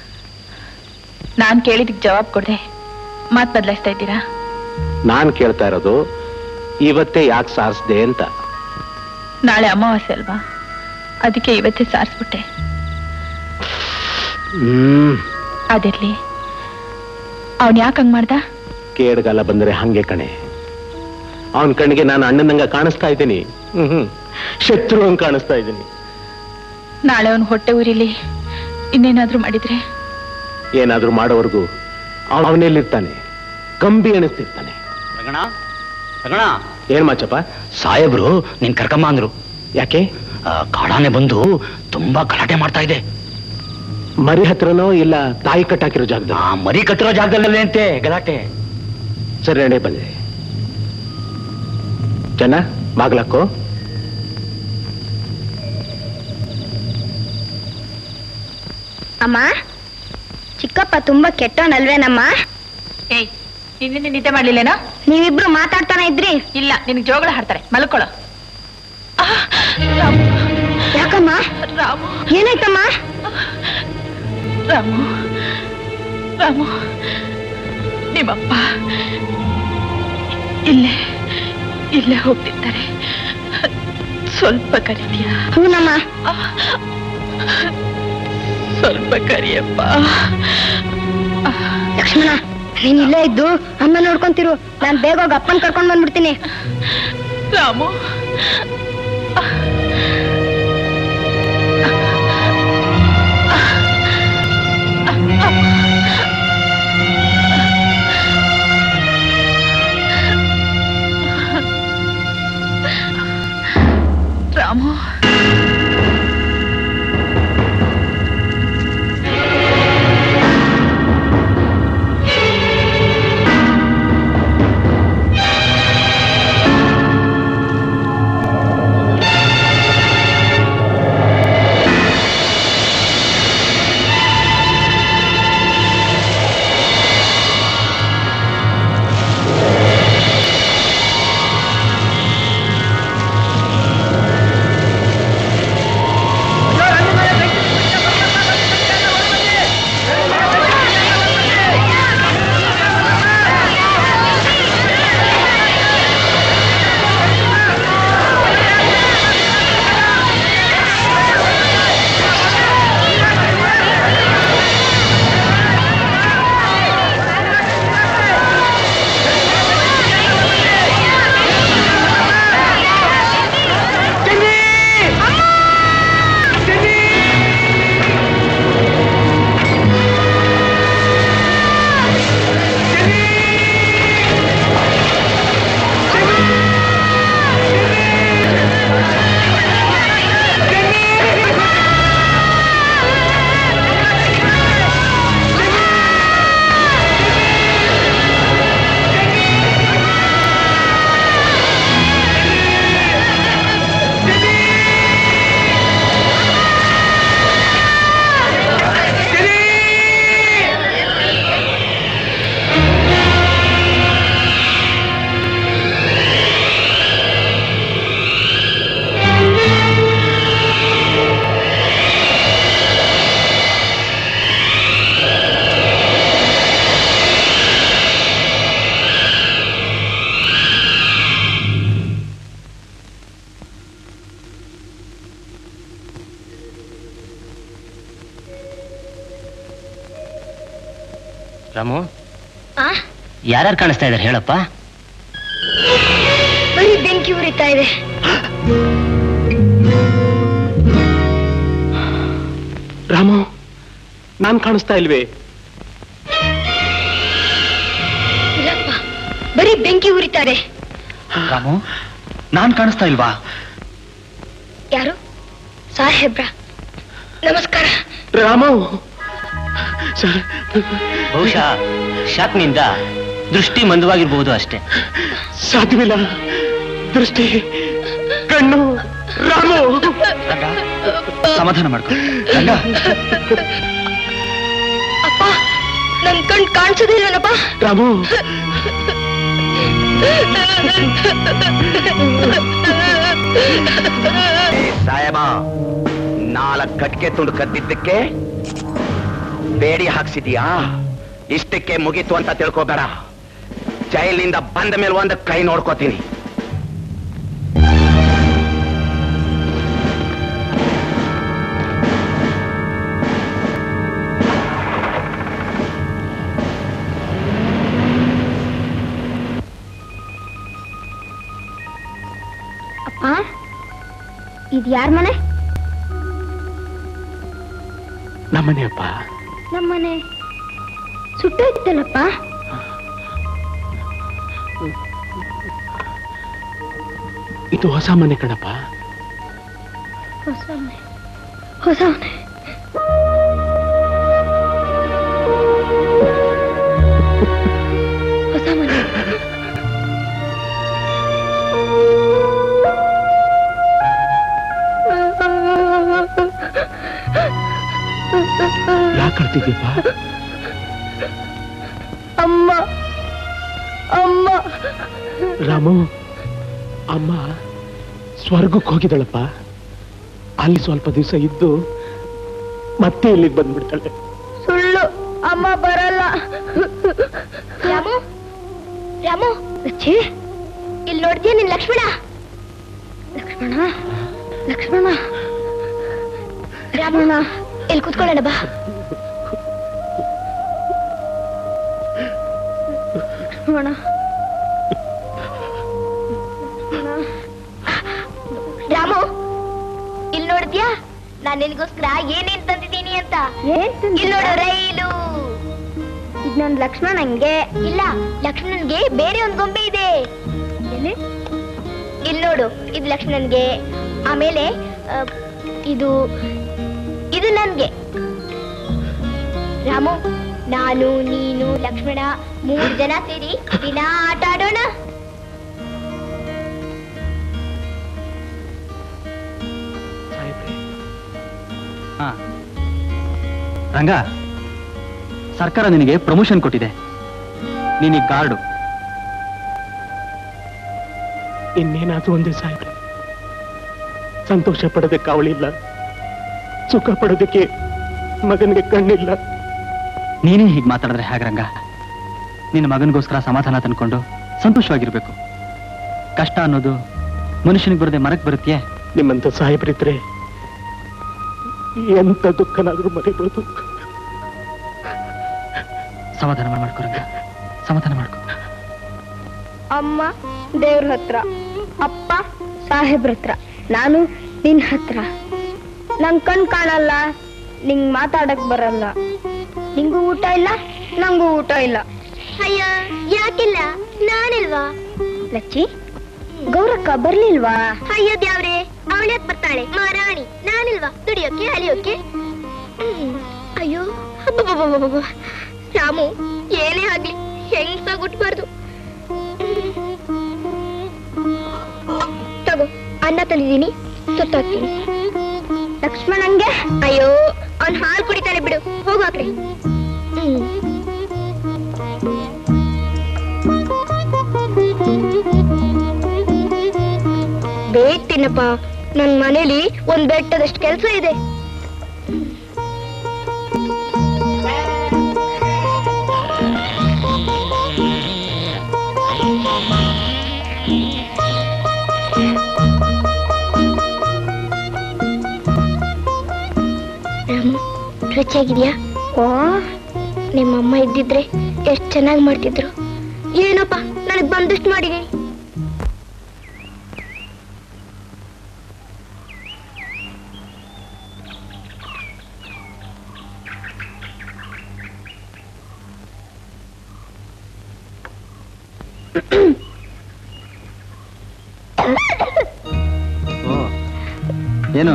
ನಾನ್ ಕೇಳಿದಕ್ ಜವಾಬ್ ಕೊಡ್ದೆ ಮಾತ್ ಬದಲಾಯಿಸ್ತಾ ಇದ್ದೀರಾ ನಾನ್ ಕೇಳ್ತಾ ಇರೋದು ಇವತ್ತೇ ಯಾಕೆ ಸಾರಿಸ್ದೆ ಅಂತ ನಾಳೆ ಅಮಾವಾಸ್ಯೆ ಅಲ್ವಾ ಅದಕ್ಕೆ ಇವತ್ತೇ ಸಾರಿಸ್ಬಿಟ್ಟೆ ಹ್ಮ್ ಅದಿರ್ಲಿ ಅವನ್ ಯಾಕೆ ಹಂಗ್ ಮಾಡ್ದ ಕೇಡ್ಗಾಲ ಬಂದರೆ ಹಂಗೆ ಕಣೆ ಅವನ ಕಣ್ಣಿಗೆ ನಾನು ಅಣ್ಣನಂಗ ಕಾಣಿಸ್ತಾ ಇದ್ದೀನಿ ಹ್ಮ್ ಹ್ಮ್ ಶತ್ರು ಹಂಗ್ ಕಾಣಿಸ್ತಾ ಇದ್ದೀನಿ ನಾಳೆ ಅವನ್ ಹೊಟ್ಟೆ ಉರಿಲಿ ಇನ್ನೇನಾದ್ರೂ ಮಾಡಿದ್ರೆ ಏನಾದ್ರೂ ಮಾಡೋವರೆಗೂ ಅವನೆಲ್ಲಿರ್ತಾನೆ ಕಂಬಿ ಎಣಿಸ್ತಿರ್ತಾನೆ ರಗಣ ರಗಣ ಏನ್ ಮಾಚಪ್ಪ ಸಾಹೇಬ್ರು ನಿನ್ ಕರ್ಕಮ್ಮ ಅಂದ್ರು ಯಾಕೆ ಆ, ಕಾಡಾನೆ ಬಂದು ತುಂಬಾ ಗಲಾಟೆ ಮಾಡ್ತಾ ಇದೆ ಮರಿ ಹತ್ರನೋ ಇಲ್ಲ ತಾಯಿ ಕಟ್ಟಾಕಿರೋ ಜಾಗದ ಆ ಮರಿ ಕಟ್ಟಿರೋ ಜಾಗದಲ್ಲೇ ಅಂತೆ ಗಲಾಟೆ ಸರಿ ನಡೆ ಬಂದೆ ಚೆನ್ನ ಬಾಗ್ಲಕ್ಕೋ ಅಮ್ಮ ಚಿಕ್ಕಪ್ಪ ತುಂಬಾ ಕೆಟ್ಟವನಲ್ವೇನಮ್ಮ ಏಯ್ ನಿನ್ನೆ ನಿದ್ದೆ ಮಾಡ್ಲಿಲ್ಲೇನೋ ನೀವಿಬ್ರು ಮಾತಾಡ್ತಾನೆ ಇದ್ರಿ ಇಲ್ಲ ನಿನಗೆ ಜೋಗಳ ಹಾಡ್ತಾರೆ ಮಲ್ಕೊಳ್ಳೋ ಆ, ರಾಮು ಯಾಕಮ್ಮ ರಾಮು ಏನಾಯ್ತಮ್ಮ ರಾಮು ರಾಮು ನಿಮ್ಮಪ್ಪ ಇಲ್ಲೇ ಇಲ್ಲೇ ಹೋಗ್ತಿದ್ದಾರೆ ಸ್ವಲ್ಪ ಕರಿತೀಯಾ ಹೂನಮ್ಮ ಸ್ವಲ್ಪ ಕರಿಯಪ್ಪ ಲಕ್ಷ್ಮಣ ನೀನ್ ಇಲ್ಲೇ ಇದ್ದು ಅಮ್ಮ ನೋಡ್ಕೊಂತಿರು ನಾನ್ ಬೇಗ ಹೋಗಿ ಅಪ್ಪನ್ ಕರ್ಕೊಂಡ್ ಬಂದ್ಬಿಡ್ತೀನಿ ರಾಮು ರಾಮು ರಾಮು ಆ ಯಾರ್ಯಾರು ಕಾಣಿಸ್ತಾ ಇದಾರೆ ಹೇಳಪ್ಪ ಬರೀ ಬೆಂಕಿ ಉರಿತಾ ಇದೆ ರಾಮು ನಾನ್ ಕಾಣಿಸ್ತಾ ಇಲ್ವೇ ಇಲ್ಲಪ್ಪ ಬರೀ ಬೆಂಕಿ ಉರಿತಾರೆ ರಾಮು ನಾನ್ ಕಾಣಿಸ್ತಾ ಇಲ್ವಾ ಯಾರು ಸಾಹೇಬ್ರ ನಮಸ್ಕಾರ ರಾಮು ಸರ್ ಬಹುಶಃ ಶಾಕ್ನಿಂದ ದೃಷ್ಟಿ ಮಂದವಾಗಿರ್ಬಹುದು ಅಷ್ಟೇ ಸಾಧ್ಯವಿಲ್ಲ ದೃಷ್ಟಿ ಕಣ್ಣು ರಾಮು ರಂಗ ಸಮಾಧಾನ ಮಾಡ್ಕೊ ರಂಗ ಅಪ್ಪ ನನ್ ಕಣ್ ಕಾಣಿಸೋದಿಲ್ಲನಪ್ಪ ರಾಮು ಸಾಹೇಬ ನಾಲ್ಕು ಕಟ್ಗೆ ತುಂಡು ಕದ್ದಿದ್ದಕ್ಕೆ ಬೇಡಿ ಹಾಕ್ಸಿದೀಯಾ ಇಷ್ಟಕ್ಕೆ ಮುಗೀತು ಅಂತ ತಿಳ್ಕೊಬೇಡ ಜೈಲಿನಿಂದ ಬಂದ ಮೇಲೆ ಒಂದು ಕೈ ನೋಡ್ಕೋತೀನಿ ಇದು ಯಾರ ಮನೆ ನಮ್ಮನೆಯಪ್ಪ ನಮ್ಮನೆ ಸುಟ್ಟೋಯ್ತಲ್ಲಪ್ಪ ಇದು ಹೊಸ ಮನೆ ಕಣಪ್ಪ ಹೊಸ ಮನೆ ಹೊಸ ಮನೆ ಹೊಸ ಮನೆ ಯಾಕೆ ಕಳ್ತಿದ್ದೀಪ್ಪ ಅಮ್ಮ ಅಮ್ಮ ರಾಮು ಅಮ್ಮ ಸ್ವರ್ಗಕ್ಕೆ ಹೋಗಿದ್ದಾಳಪ್ಪ ಅಲ್ಲಿ ಸ್ವಲ್ಪ ದಿವಸ ಇದ್ದು ಮತ್ತೆ ಇಲ್ಲಿಗೆ ಬಂದ್ಬಿಡ್ತಾಳೆ ಸುಳ್ಳು ಅಮ್ಮ ಬರಲ್ಲ ರಾಮು ರಾಮು ಛೀ ಇಲ್ಲಿ ನೋಡ್ತೀಯ ನಿನ್ ಲಕ್ಷ್ಮಣ ಲಕ್ಷ್ಮಣ ಲಕ್ಷ್ಮಣ ರಾಮಣ್ಣ ಇಲ್ಲಿ ಕೂತ್ಕೊಳ್ಳೋಣ ಬಾ ಲಕ್ಷ್ಮಣ ರಾಮು ಇಲ್ಲಿ ನೋಡ್ತೀಯಾ ನಾನ್ ನಿನ್ಗೋಸ್ಕರ ಏನೇನ್ ತಂದಿದ್ದೀನಿ ಅಂತ ಇಲ್ಲಿ ನೋಡು ರೈಲು ಇದು ನನ್ ಲಕ್ಷ್ಮಣನ್ಗೆ ಇಲ್ಲ ಲಕ್ಷ್ಮಣನ್ಗೆ ಬೇರೆ ಒಂದ್ ಗೊಂಬೆ ಇದೆ ಎಲ್ಲಿ ಇಲ್ಲಿ ನೋಡು ಇದು ಲಕ್ಷ್ಮಣನ್ಗೆ ಆಮೇಲೆ ಆ, ಇದು ಇದು ನನ್ಗೆ ರಾಮು ನಾನು ನೀನು ಲಕ್ಷ್ಮಣ ಮೂರ್ ಜನ ಸೇರಿ ದಿನ ಆಟ ಆಡೋಣ ಹಾ ರಂಗ ಸರ್ಕಾರ ನಿನಗೆ ಪ್ರಮೋಷನ್ ಕೊಟ್ಟಿದೆ ನೀನೀಗ ಗಾರ್ಡು ಇನ್ನೇನಾದ್ರೂ ಒಂದೇ ಸಾಯ್ಬ್ರೆ ಸಂತೋಷ ಪಡೋದಕ್ಕೆ ಅವಳಿಲ್ಲ ಸುಖ ಪಡೋದಕ್ಕೆ ಮಗನಿಗೆ ಕಣ್ಣಿಲ್ಲ ನೀನೇ ಹೀಗೆ ಮಾತಾಡಿದ್ರೆ ಹೇಗೆ ರಂಗ ನಿನ್ನ ಮಗನಿಗೋಸ್ಕರ ಸಮಾಧಾನ ತಂದ್ಕೊಂಡು ಸಂತೋಷವಾಗಿರ್ಬೇಕು ಕಷ್ಟ ಅನ್ನೋದು ಮನುಷ್ಯನಿಗೆ ಬರದೆ ಮರಕ್ಕೆ ಬರುತ್ತೆಯೇ ನಿಮ್ಮಂತ ಸಾಹೇಬ್ರಿದ್ರೆ ಎಂತ ದುಃಖನಾದ್ರೂ ಮರಿಬಹುದು ಸಮಾಧಾನ ಮಾಡ್ಕೊ ರಂಗ ಸಮಾಧಾನ ಮಾಡ್ಕೊ ಅಮ್ಮ ದೇವ್ರ ಹತ್ರ ಅಪ್ಪ ಸಾಹೇಬ್ರ ಹತ್ರ ನಾನು ನಿನ್ ಹತ್ರ ನಂಗ್ ಕಣ್ ಕಾಣಲ್ಲ ನಿಂಗ್ ಮಾತಾಡಕ್ ಬರಲ್ಲ ನಿಂಗೂ ಊಟ ಇಲ್ಲ ನಂಗೂ ಊಟ ಇಲ್ಲ ಅಯ್ಯ ಯಾಕಿಲ್ಲ ನಾನಿಲ್ವಾ ಲಚ್ಚಿ ಗೌರಕ್ಕ ಬರ್ಲಿಲ್ವಾ ಅಯ್ಯೋ ದ್ಯಾವ್ರೆ ಅವಳ್ಯಾಕ್ ಬರ್ತಾಳೆ ಮಹಾರಾಣಿ ನಾನಿಲ್ವಾ ದುಡಿಯೋಕೆ ಅಲಿಯೋಕೆ ಹ್ಮ್. ಅಯ್ಯೋ ಅಬ್ಬಬ್ಬಬ್ಬಬ್ಬಬ್ಬ. ರಾಮು ಏನೇ ಆಗ್ಲಿ ಹೆಂಗ್ಸಾಗ್ ಹುಟ್ಬಾರ್ದು ತಗೋ ಅನ್ನ ತಂದಿದ್ದೀನಿ ಸುತ್ತಾಕ್ತೀನಿ ಲಕ್ಷ್ಮಣಂಗೆ ಅಯ್ಯೋ ಅವ್ನ್ ಹಾಲು ಕುಡಿತಾನೆ ಬಿಡು ಹೋಗು ಆ ಕಡೆ ಹ್ಮ್. ಬೇಗ ತಿನ್ನಪ್ಪ ನನ್ ಮನೇಲಿ ಒಂದ್ ಬೆಟ್ಟದಷ್ಟು ಕೆಲ್ಸ ಇದೆ ರಾಮು ರುಚಿಯಾಗಿದ್ಯಾ ಓ ನಿಮ್ಮಮ್ಮ ಇದ್ದಿದ್ರೆ ಎಷ್ಟ್ ಚೆನ್ನಾಗಿ ಮಾಡ್ತಿದ್ರು ಏನಪ್ಪ ನನಗ್ ಬಂದಷ್ಟು ಮಾಡಿದೀನಿ ಓ ಏನು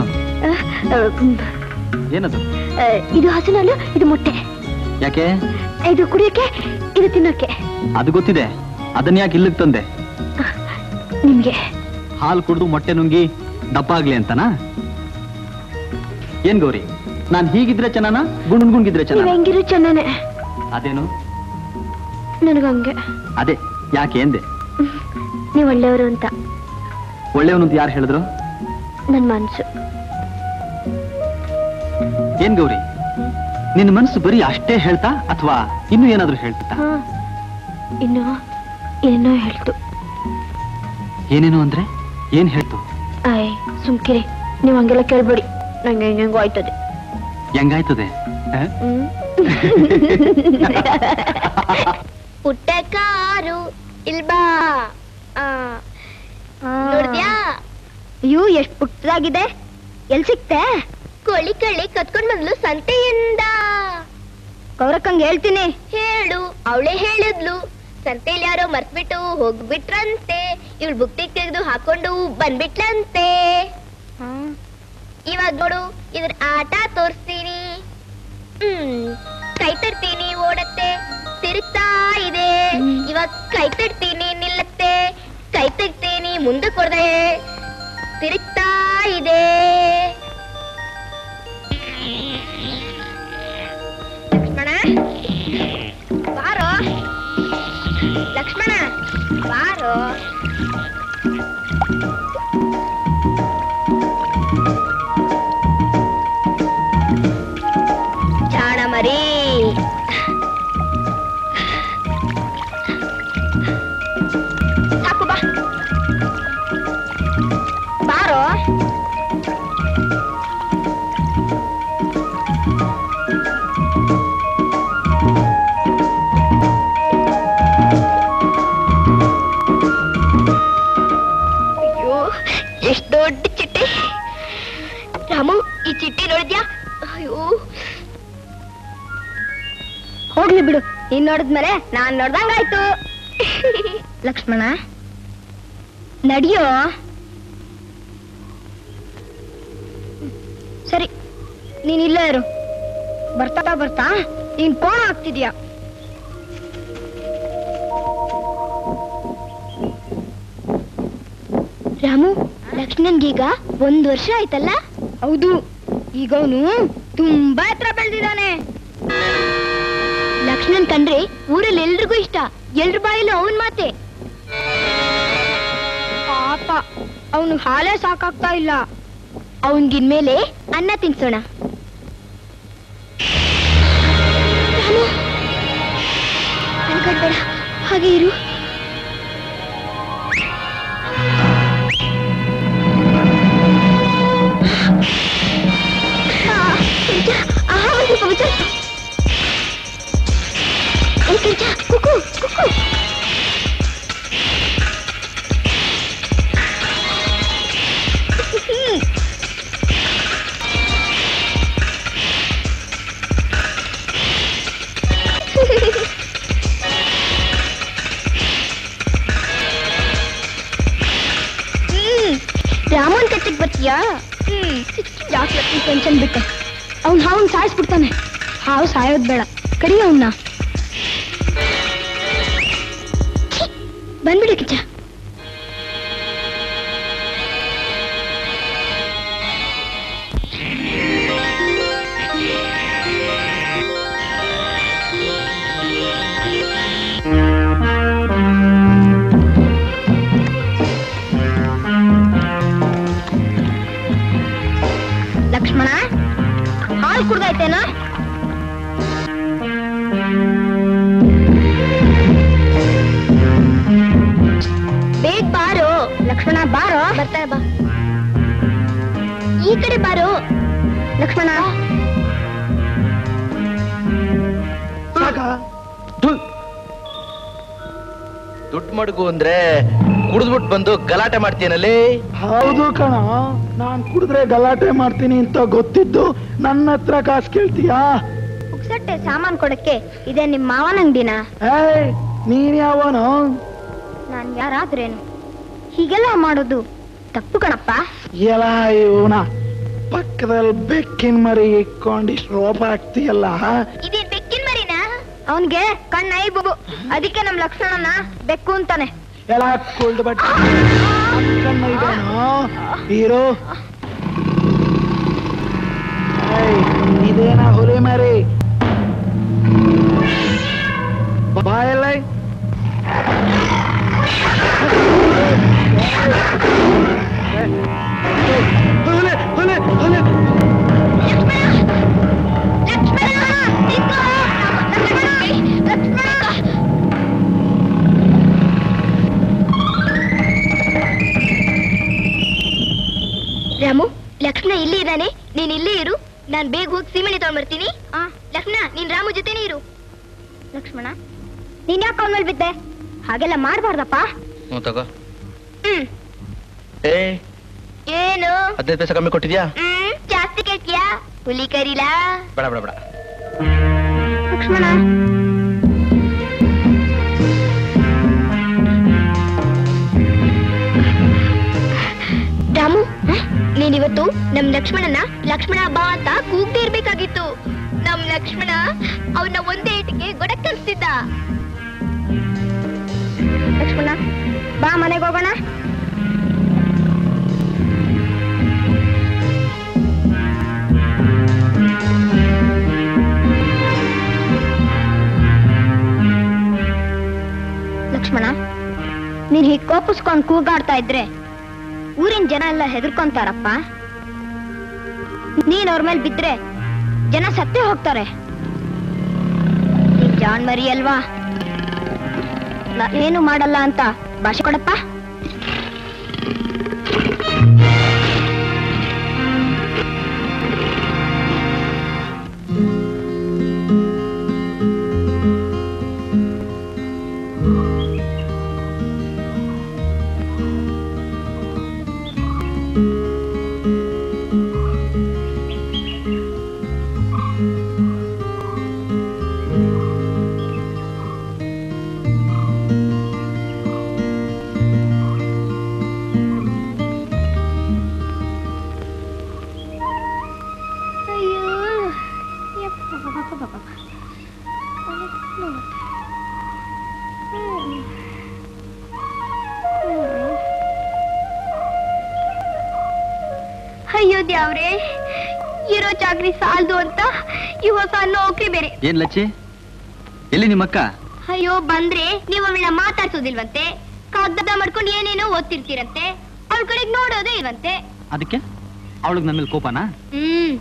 ಏನದು ಇದು ಹಸುನಲ್ಲು ಇದು ಮೊಟ್ಟೆ ಯಾಕೆ ಇದು ಕುಡಿಯಕ್ಕೆ ಇದು ತಿನ್ನೋಕೆ ಅದು ಗೊತ್ತಿದೆ ಅದನ್ನ ಯಾಕೆ ಇಲ್ಲಿಗೆ ತಂದೆ ನಿಮ್ಗೆ ಹಾಲು ಕುಡಿದು ಮೊಟ್ಟೆ ನುಂಗಿ ದಪ್ಪ ಆಗ್ಲಿ ಅಂತನಾ ಏನ್ ಗೌರಿ ನಾನ್ ಹೀಗಿದ್ರೆ ಚೆನ್ನಾನ ಗುಂಡ್ ಗುಂಡ್ಗಿದ್ರೆ ನೀವ್ ಚೆನ್ನಾನ ಹೆಂಗಿರು ಚೆನ್ನಾನೆ ಅದೇನು ನನಗಂಗೆ ಅದೇ ಯಾಕೆ ಎಂದೆ ನೀವ್ ಒಳ್ಳೆಯವರು ಅಂತ ಒಳ್ಳೆಯವನು ಅಂತ ಯಾರು ಹೇಳಿದ್ರು ನನ್ ಮನ್ಸು ಏನ್ ಗೌರಿ ನಿನ್ನ ಮನಸ್ಸು ಬರೀ ಅಷ್ಟೇ ಹೇಳ್ತಾ ಅಥವಾ ಇನ್ನೂ ಏನಾದ್ರೂ ಹೇಳ್ತಾ ಹಾ ಇನ್ನು ಏನೋ ಹೇಳ್ತು ಏನೇನು ಅಂದ್ರೆ ಏನ್ ಹೇಳ್ತು ಆಯ್ ಸುಮ್ಕಿರಿ ನೀವ್ ಹಂಗೆಲ್ಲ ಕೇಳ್ಬೇಡಿ ನಂಗೆ ಹೆಂಗೋ ಆಯ್ತದೆ ಹೆಂಗಾಯ್ತದೆ ಆ? ಪುಟ್ಟ ಕಾರು ಇಲ್ಬಾ ನೋಡ್ದ್ಯಾ ಅಯ್ಯೋ ಎಷ್ಟ್ ಪುಟ್ಟದಾಗಿದೆ ಎಲ್ ಸಿಕ್ತೆ ಕೋಳಿ ಕಳ್ಳಿ ಕತ್ಕೊಂಡ್ ಬಂದ್ಲು ಸಂತೆಯಿಂದ ಗೌರಕ್ಕಂಗ್ ಹೇಳ್ತೀನಿ ಹೇಳು ಅವಳೇ ಹೇಳಿದ್ಲು ಸಂತೆಯಲ್ಲಿ ಯಾರೋ ಮರ್ತ್ಬಿಟ್ಟು ಹೋಗ್ಬಿಟ್ರಂತೆ ಇವಳು ಬುಕ್ತಿ ತೆಗೆದು ಹಾಕೊಂಡು ಬಂದ್ಬಿಟ್ಲಂತೆ ಇವಾಗ ನೋಡು ಇದ್ರ ಆಟ ತೋರಿಸ್ತೀನಿ ಹ್ಮ್ ಕೈ ತರ್ತೀನಿ ಓಡತ್ತೆ ತಿರುಗ್ತಾ ಇದೆ ಇವಾಗ ಕೈ ತರ್ತೀನಿ ನಿಲ್ಲತ್ತೆ ಕೈ ತೆಗ್ತೀನಿ ಮುಂದೆ ಕೊಡದೆ ತಿರುಗ್ತಾ ಇದೆ ಲಕ್ಷ್ಮಣ ಬಾರೋ ಲಕ್ಷ್ಮಣ ಬಾರೋ ಜಾಣ ಮರಿ ಸಾಕು ಬಾ ಬಾರೋ ಅಯ್ಯೋ ಎಷ್ಟು ದೊಡ್ಡ ಚಿಟ್ಟೆ ರಾಮು ಈ ಚಿಟ್ಟೆ ನೋಡಿದ್ಯಾ ಅಯ್ಯೋ ಹೋಗ್ಲಿ ಬಿಡು ನೀನ್ ನೋಡಿದ್ಮೇಲೆ ನಾನ್ ನೋಡ್ದಂಗಾಯ್ತು ಲಕ್ಷ್ಮಣ ನಡಿಯೋ ಸರಿ ನೀನ್ ಇಲ್ಲೇ ಇರು ಬರ್ತಾ ಬರ್ತಾ ನೀನ್ ಕೋಣ ಆಗ್ತಿದ್ಯಾ ರಾಮು ಲಕ್ಷ್ಮಣನ್ಗೀಗ ಒಂದ್ ವರ್ಷ ಆಯ್ತಲ್ಲ ಹೌದು ಈಗ ಅವನು ತುಂಬಾ ಹತ್ರ ಬೆಳೆದಿದ್ದಾನೆ ಲಕ್ಷ್ಮಣನ್ ಕಂಡ್ರೆ ಊರಲ್ಲಿ ಎಲ್ರಿಗೂ ಇಷ್ಟ ಎಲ್ರ ಬಾಯಲ್ಲೂ ಅವನ್ ಮಾತೆ ಪಾಪ ಅವನು ಹಾಲೇ ಸಾಕಾಗ್ತಾ ಇಲ್ಲ ಅವನ್ಗಿನ್ಮೇಲೆ ಅನ್ನ ತಿನ್ಸೋಣ ರಾಮು, ಅನ್ಕೊಂಡ್ಬೇಡ ಹಾಗೆ ಇರು ಆ, ಕಿರ್ಚ, ಆಹಾ, ಒಂದು ಸ್ವಲ್ಪ ವಿಚಾರ. ಏ, ಕಿರ್ಚ, ಕುಕ್ಕು, ಕುಕ್ಕು. ಹ್ಮ್. ಹ್ಮ್ ರಾಮನ್ ಕಟ್ಟಿಗೆ ಬರ್ತೀಯಾ ಹ್ಮ್ ಯಾಕೆ ಟೆನ್ಷನ್ ಬಿಟ್ಟೆ ಅವ್ನ್ ಹಾವನ್ ಸಾಯಿಸ್ಬಿಡ್ತಾನೆ ಹಾವು ಸಾಯೋದ್ ಬೇಡ ಕಡಿ ಅವನ್ನ ಬಂದ್ಬಿಡು ಕಿಚ್ಚ ಲಕ್ಷ್ಮಣ ಹಾಲು ಕುಡ್ದಾಯ್ತೇನೋ ಬೇಗ ಬಾರೋ ಲಕ್ಷ್ಮಣ ಬಾರೋ ಬರ್ತಾರೆ ಬಾ ಈ ಕಡೆ ಬಾರೋ ಲಕ್ಷ್ಮಣ ದುಡ್ಡು ಮಡಗು ಅಂದ್ರೆ ಕುಡಿದ್ಬಿಟ್ಟು ಬಂದು ಗಲಾಟೆ ಮಾಡ್ತೀನಲ್ಲಿ ಹೌದು ಕಣ ನಾನ್ ಕುಡಿದ್ರೆ ಗಲಾಟೆ ಮಾಡ್ತೀನಿ ಅಂತ ಗೊತ್ತಿದ್ದು ನನ್ನ ಹತ್ರ ಕಾಸು ಕೇಳ್ತೀಯಾ ಪುಕ್ಸಟ್ಟೆ ಸಾಮಾನ್ ಕೊಡಕ್ಕೆ ಇದೇ ನಿಮ್ ಮಾವನ ಅಂಗಡಿನ ಏಯ್ ನೀನ್ ಯಾವನು ನಾನ್ ಯಾರಾದ್ರೇನು ಹೀಗೆಲ್ಲ ಮಾಡೋದು ತಪ್ಪು ಕಣಪ್ಪ ಎಲ್ಲ ಇವನ ಪಕ್ಕದಲ್ಲಿ ಬೆಕ್ಕಿನ ಮರಿ ಇಕ್ಕೊಂಡಿಷ್ಟು ರೋಪ ಹಾಕ್ತೀಯಲ್ಲ ಇದೇ ಬೆಕ್ಕಿನ ಮರಿನಾ ಅವನ್ಗೆ ಕಣ್ಣ ಐಬು ಅದಕ್ಕೆ ನಮ್ ಲಕ್ಷ್ಮಣನ ಬೆಕ್ಕು ಅಂತಾನೆ ಎಲ್ಲ ಕುಳ್ದು ಬಟ್ಟೆ ಕಣ್ಣ ಇದೇನೋ ಹೀರೋ ಏಯ್, ಇದೇನ ಹುಲಿ ಮರಿ ಬಾಯಲ್ಲ ಹುಲಿ ಹುಲಿ ಹುಲಿ ರಾಮು ಲಕ್ಷ್ಮಣ ಇಲ್ಲಿ ಇದ್ದಾನೆ ನೀನ್ ಇಲ್ಲೇ ಇರು ನಾನ್ ಬೇಗ ಹೋಗಿ ಸೀಮೆಣ್ಣೆ ತಗೊಂಡ್ಬರ್ತೀನಿ ಲಕ್ಷ್ಮಣ ನೀನ್ ರಾಮು ಜೊತೆನೇ ಇರು ಲಕ್ಷ್ಮಣ ನೀನ್ ಯಾಕೆ ಅವನ ಮೇಲೆ ಬಿದ್ದೆ ಹಾಗೆಲ್ಲ ಮಾಡ್ಬಾರ್ದಪ್ಪ ಹ್ಞೂ ತಗೋ ಹ್ಮ್ ಏ ಏನು ಹದಿನೈದು ಪೈಸೆ ಕಮ್ಮಿ ಕೊಟ್ಟಿದ್ಯಾ ಹ್ಮ್ ಜಾಸ್ತಿ ಕೇಳ್ತೀಯಾ ಹುಲಿ ಕರೀಲಾ ಬೇಡ ಬೇಡ ಬೇಡ ಲಕ್ಷ್ಮಣ ರಾಮು ನೀನಿವತ್ತು ನಮ್ ಲಕ್ಷ್ಮಣನ ಲಕ್ಷ್ಮಣ ಬಾ ಅಂತ ಕೂಗ್ದೇ ಇರ್ಬೇಕಾಗಿತ್ತು ನಮ್ ಲಕ್ಷ್ಮಣ ಅವನ ಒಂದೇ ಇಟಿಗೆ ಗೊಡಕ್ ಕಲ್ಸಿದ್ದ ಲಕ್ಷ್ಮಣ ಬಾ ಮನೆಗೆ ಹೋಗೋಣ ಲಕ್ಷ್ಮಣ ನೀನ್ ಹೀಗ್ ಕೋಪಿಸ್ಕೊಂಡ್ ಕೂಗಾಡ್ತಾ ಇದ್ರೆ ಊರಿನ ಜನ ಎಲ್ಲ ಹೆದರ್ಕೊಂತಾರಪ್ಪ ನೀನ್ ಅವ್ರ ಮೇಲೆ ಬಿದ್ರೆ ಜನ ಸತ್ತೇ ಹೋಗ್ತಾರೆ ನೀನ್ ಜಾನ್ ಮರಿ ಅಲ್ವಾ ನಾ ಏನು ಮಾಡಲ್ಲ ಅಂತ ಭಾಷೆ ಕೊಡಪ್ಪ ಅಯ್ಯೋ ಅಯ್ಯೋ ದ್ಯಾವ್ರೆ ಇರೋ ಚಾಕ್ರಿ ಸಾಲ್ದು ಅಂತ ಈ ಹೊಸ ನೌಕರಿ ಬೇರೆ ಏನ್ ಲಚ್ಚಿ ಎಲ್ಲಿ ನಿಮ್ಮಕ್ಕ ಅಯ್ಯೋ ಬಂದ್ರೆ ನೀವು ಅವಳನ್ನ ಮಾತಾಡ್ಸೋದಿಲ್ವಂತೆ ಕಾಗದ ಮಾಡ್ಕೊಂಡು ಏನೇನೋ ಓದ್ತಿರ್ತೀರಂತೆ ಅವಳ ಕಡೆಗ್ ನೋಡೋದೇ ಇಲ್ವಂತೆ ಅದಕ್ಕೆ ಅವಳಿಗೆ ನನ್ನ ಮೇಲೆ ಕೋಪನಾ ಹ್ಮ್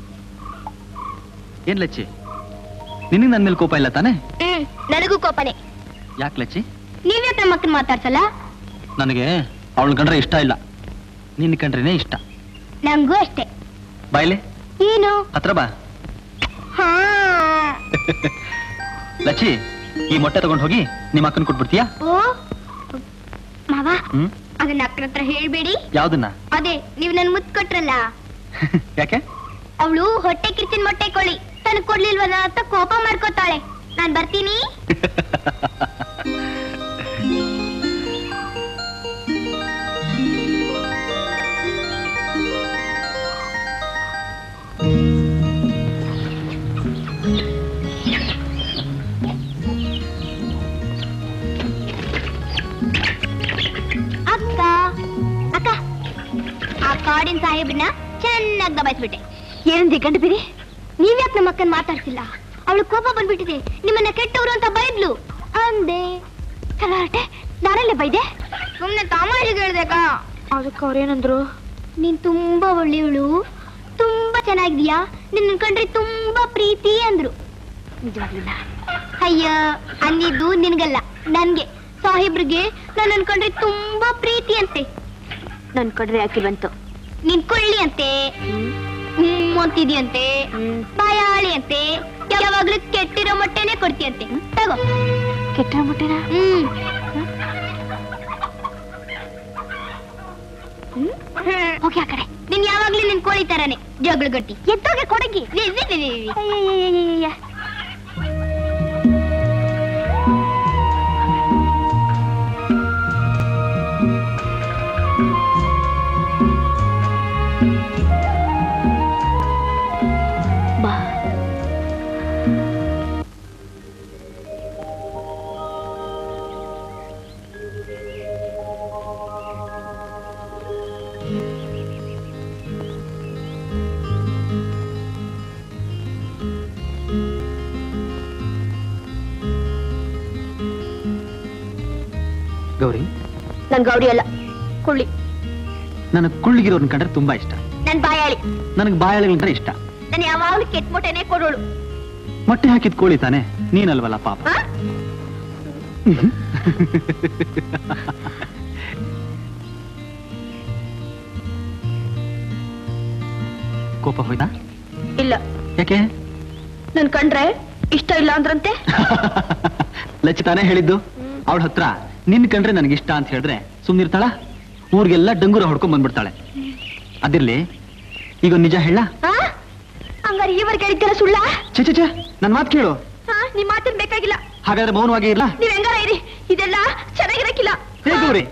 ಏನ್ ಲಚ್ಚಿ ನಿನಗೆ ನನ್ನ ಮೇಲೆ ಕೋಪ ಇಲ್ಲ ತಾನೆ ಹ್ಮ್ ನನಗೂ ಕೋಪನೆ ಯಾಕೆ ಲಚ್ಚಿ ನೀವ್ಯಾಕೆ ನಮ್ಮ ಮಕ್ಕಳು ಮಾತಾಡ್ಸಲ್ಲ ನನಗೆ ಅವಳು ಕಂಡ್ರೆ ಇಷ್ಟ ಇಲ್ಲ ನಿನ್ನ ಕಂಡ್ರೇನೆ ಇಷ್ಟ ನಂಗೂ ಅಷ್ಟೇ ಬಾಯ್ಲೆ ಏನು ಹತ್ರ ಬಾ ಹಾ ಲಚ್ಚಿ ಈ ಮೊಟ್ಟೆ ತಗೊಂಡು ಹೋಗಿ ನಿಮ್ಮ ಅಕ್ಕನ ಕೊಟ್ಬಿಡ್ತೀಯಾ ಓ ಮಾವ ಹ್ಮ್ ಅದನ್ನ ಅಕ್ಕನ ಹತ್ರ ಹೇಳ್ಬೇಡಿ ಯಾವ್ದನ್ನ ಅದೇ ನೀವ್ ನನ್ ಮುತ್ ಕೊಟ್ರಲ್ಲ ಯಾಕೆ ಅವಳು ಹೊಟ್ಟೆ ಕಿರ್ಚಿನ ಮೊಟ್ಟೆ ಕೊಳ್ಳಿ ತನಗ್ ಕೊಡ್ಲಿಲ್ವಲ್ಲ ಅಂತ ಕೋಪ ಮಾಡ್ಕೋತಾಳೆ ನಾನ್ ಬರ್ತೀನಿ ಅಕ್ಕ ಅಕ್ಕ ಆ ಕಾಡಿನ ಸಾಹೇಬ್ರನ್ನ ಚೆನ್ನಾಗಿ ದಬಾಯಿಸ್ಬಿಟ್ಟೆ ಏನಂದಿ ಗಂಡಬಿರಿ ನೀವ್ಯಾಕೆ ನಮ್ಮ ಅಕ್ಕನ್ ಮಾತಾಡ್ಸಿಲ್ಲ ಅವಳು ಕೋಪ ಬಂದ್ಬಿಟ್ಟಿದೆ ನಿಮ್ಮನ್ನ ಕೆಟ್ಟವರು ಅಂತ ಬೈದ್ಲು ಅಂದೆ ಕಲಾಟೆ ನಾನೆಲ್ಲ ಬೈದೆ ಸುಮ್ನೆ ತಮಾಷೆಗೆ ಹೇಳ್ದಕ್ಕ ಅದಕ್ಕೆ ಅವ್ರೇನಂದ್ರು ನೀನ್ ತುಂಬಾ ಒಳ್ಳೆಯವಳು ತುಂಬಾ ಚೆನ್ನಾಗಿದ್ಯಾ ನಿನ್ನ ಕಂಡ್ರೆ ತುಂಬಾ ಪ್ರೀತಿ ಅಂದ್ರು ನಿಜವಾಗ್ಲಿಲ್ಲ ಅಯ್ಯ ಅಂದಿದ್ದು ನಿನ್ಗಲ್ಲ ನನ್ಗೆ ಸಾಹೇಬ್ರಿಗೆ ನಾನು ಅನ್ಕೊಂಡ್ರೆ ತುಂಬಾ ಪ್ರೀತಿ ಅಂತೆ ನನ್ ಕಡ್ರೆ ಯಾಕಿಲ್ವಂತು ನಿನ್ ಕೊಳ್ಳಿ ಅಂತೆ ಹ್ಮ್ ಅಂತಿದ್ಯಂತೆ ಬಾಯಾಳಿ ಅಂತೆ ಯಾವಾಗ್ಲೂ ಕೆಟ್ಟಿರೋ ಮೊಟ್ಟೆನೆ ಕೊಡ್ತೀಯಂತೆ ತಗೋ ಕೆಟ್ಟಿರೋ ಮೊಟ್ಟೆನ ಹ್ಮ್ ಹೋಗಿ ಆ ಕಡೆ ನೀನ್ ಯಾವಾಗ್ಲೂ ನಿನ್ ಕೋಳಿ ತರಾನೆ ಜಗಳ ಗಟ್ಟಿ ಎದ್ದೋಗೆ ಕೊಡಗಿ ಅಯ್ಯಯ್ಯಯ್ಯಯ್ಯಯ್ಯ. ಬಾ ಗೌರಿ ನನ್ ಗೌಡಿ ಅಲ್ಲ ಕುಳ್ಳಿ ನನಗೆ ಕುಳ್ಳಿಗಿರೋರ್ನ ಕಂಡ್ರೆ ತುಂಬಾ ಇಷ್ಟ ನನ್ ಬಾಯಾಳಿ ನನಗೆ ಬಾಯಾಳಿಗಳಂದ್ರೆ ಇಷ್ಟ ನಾನು ಯಾವಾಗ್ಲೂ ಕೆಟ್ಟ ಮೊಟ್ಟೆನೆ ಕೊಡೋಳು ಮೊಟ್ಟೆ ಹಾಕಿದ್ ಕೋಳಿ ತಾನೆ ನೀನಲ್ವಲ್ಲ ಪಾಪ ಹಾ ಕೋಪ ಹೋಯ್ತಾ ಇಲ್ಲ ಯಾಕೆ ನನ್ ಕಂಡ್ರೆ ಇಷ್ಟ ಇಲ್ಲ ಅಂದ್ರಂತೆ ಲಚ್ಚಿತಾನೆ ಹೇಳಿದ್ದು ಅವಳ ಹತ್ರ ನಿನ್ ಕಂಡ್ರೆ ನನಗೆ ಇಷ್ಟ ಅಂತ ಹೇಳಿದ್ರೆ ಸುಮ್ನಿರ್ತಾಳ ಊರಿಗೆಲ್ಲ ಡಂಗೂರ ಹೊಡ್ಕೊಂಡ್ ಬಂದ್ಬಿಡ್ತಾಳೆ ಅದಿರ್ಲಿ ಈಗ ಒಂದ್ ನಿಜ ಹೇಳ ಆ? ಹಂಗಾರೆ ಈವರೆಗೆ ಹೇಳಿದ್ದೀರ ಸುಳ್ಳ ಚೆ ಚೆ ಚೆ ನನ್ ಮಾತು ಕೇಳು ಹಾ ನಿಮ್ ಮಾತೇನ್ ಬೇಕಾಗಿಲ್ಲ ಹಾಗಾದ್ರೆ ಮೌನವಾಗಿ ಇರ್ಲಾ ನೀವ್ ಹೆಂಗಾರ ಇರಿ ಇದೆಲ್ಲ ಚೆನ್ನಾಗಿರಕ್ಕಿಲ್ಲ ಹೇ ಗೌರಿ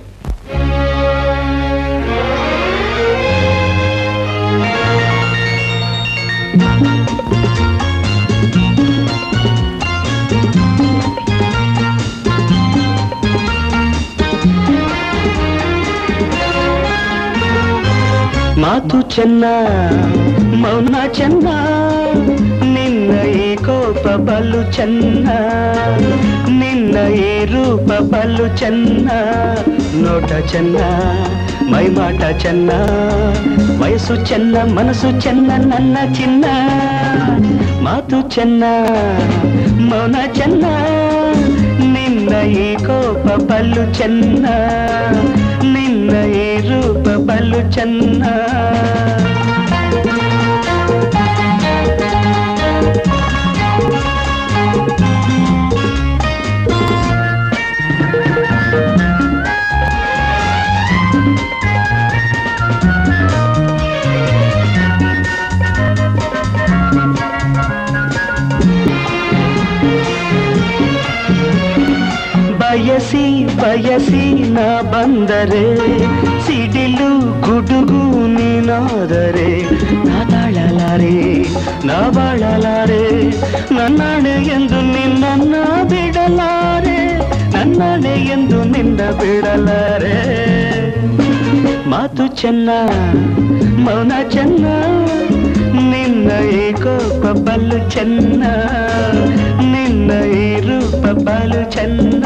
ಮಾತು ಚೆನ್ನ ಮೌನ ಚೆನ್ನ ನಿನ್ನ ಈ ಕೋಪ ಬಲು ಚೆನ್ನ ನಿನ್ನ ಈ ರೂಪ ಬಲು ಚೆನ್ನ ನೋಟ ಚೆನ್ನ ಮೈಮಾಟ ಚೆನ್ನ ವಯಸ್ಸು ಚೆನ್ನ ಮನಸ್ಸು ಚೆನ್ನ ನನ್ನ ಚಿನ್ನ ಮಾತು ಚೆನ್ನ ಮೌನ ಚೆನ್ನ ನಿನ್ನ ಈ ಕೋಪ ಬಲು ಚೆನ್ನ ನಿನ್ನ ಈ ರೂಪ ಬಲು ಚೆನ್ನ ಬಯಸಿ ಬಯಸಿ ನಾ ಬಂದರೆ ಸಿಡಿಲು ಗುಡುಗು ನೀನಾದರೆ ನಾ ತಾಳಲಾರೆ ನಾ ಬಾಳಲಾರೆ ನನ್ನಾಣೆ ಎಂದು ನಿನ್ನನ್ನ ಬಿಡಲಾರೆ ನನ್ನಾಣೆ ಎಂದು ನಿನ್ನ ಬಿಡಲಾರೆ ಮಾತು ಚೆನ್ನ ಮೌನ ಚೆನ್ನ ನಿನ್ನ ಈ ಕೋಪ ಬಲು ಚೆನ್ನ ನಿನ್ನ ಈ ರೂಪ ಬಲು ಚೆನ್ನ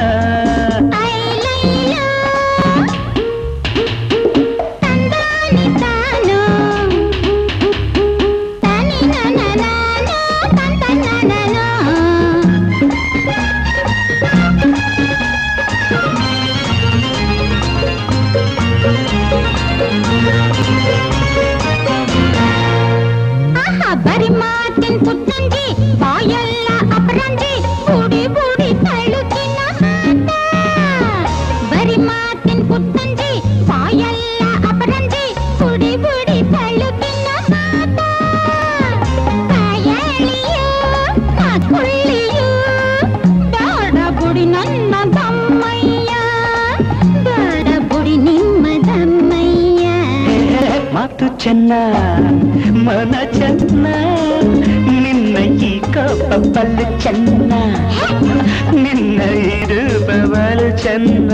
ಬರಿ ಮಾತಿನ ಪುಟ್ಟಂಜಿ ಬಾಯೆಲ್ಲ ಅಪರಂಜಿ ಬುಡಿ ಬುಡಿ ತಳುಕಿನ ಮಾತ ಬರಿ ಮಾತಿನ ಪುಟ್ಟಂಜಿ ಬಾಯೆಲ್ಲ ಅಪರಂಜಿ ಬುಡಿ ಬುಡಿ ತಳುಕಿನ ಮಾತ ಕಾಯಳಿಯೋ ಕಾಕುಳ್ಳಿಯೋ ಬೇಡ ಬುಡಿ ನನ್ನ ದಮ್ಮಯ್ಯ ಬೇಡ ಬುಡಿ ನಿಮ್ಮ ದಮ್ಮಯ್ಯ ಮಾತು ಚೆನ್ನ ಮನ ಚೆನ್ನ ನಿನ್ನ ಈ ಕೋಪ ಬಲು ಚೆನ್ನ ನಿನ್ನ ಈ ರೂಪ ಬಲು ಚೆನ್ನ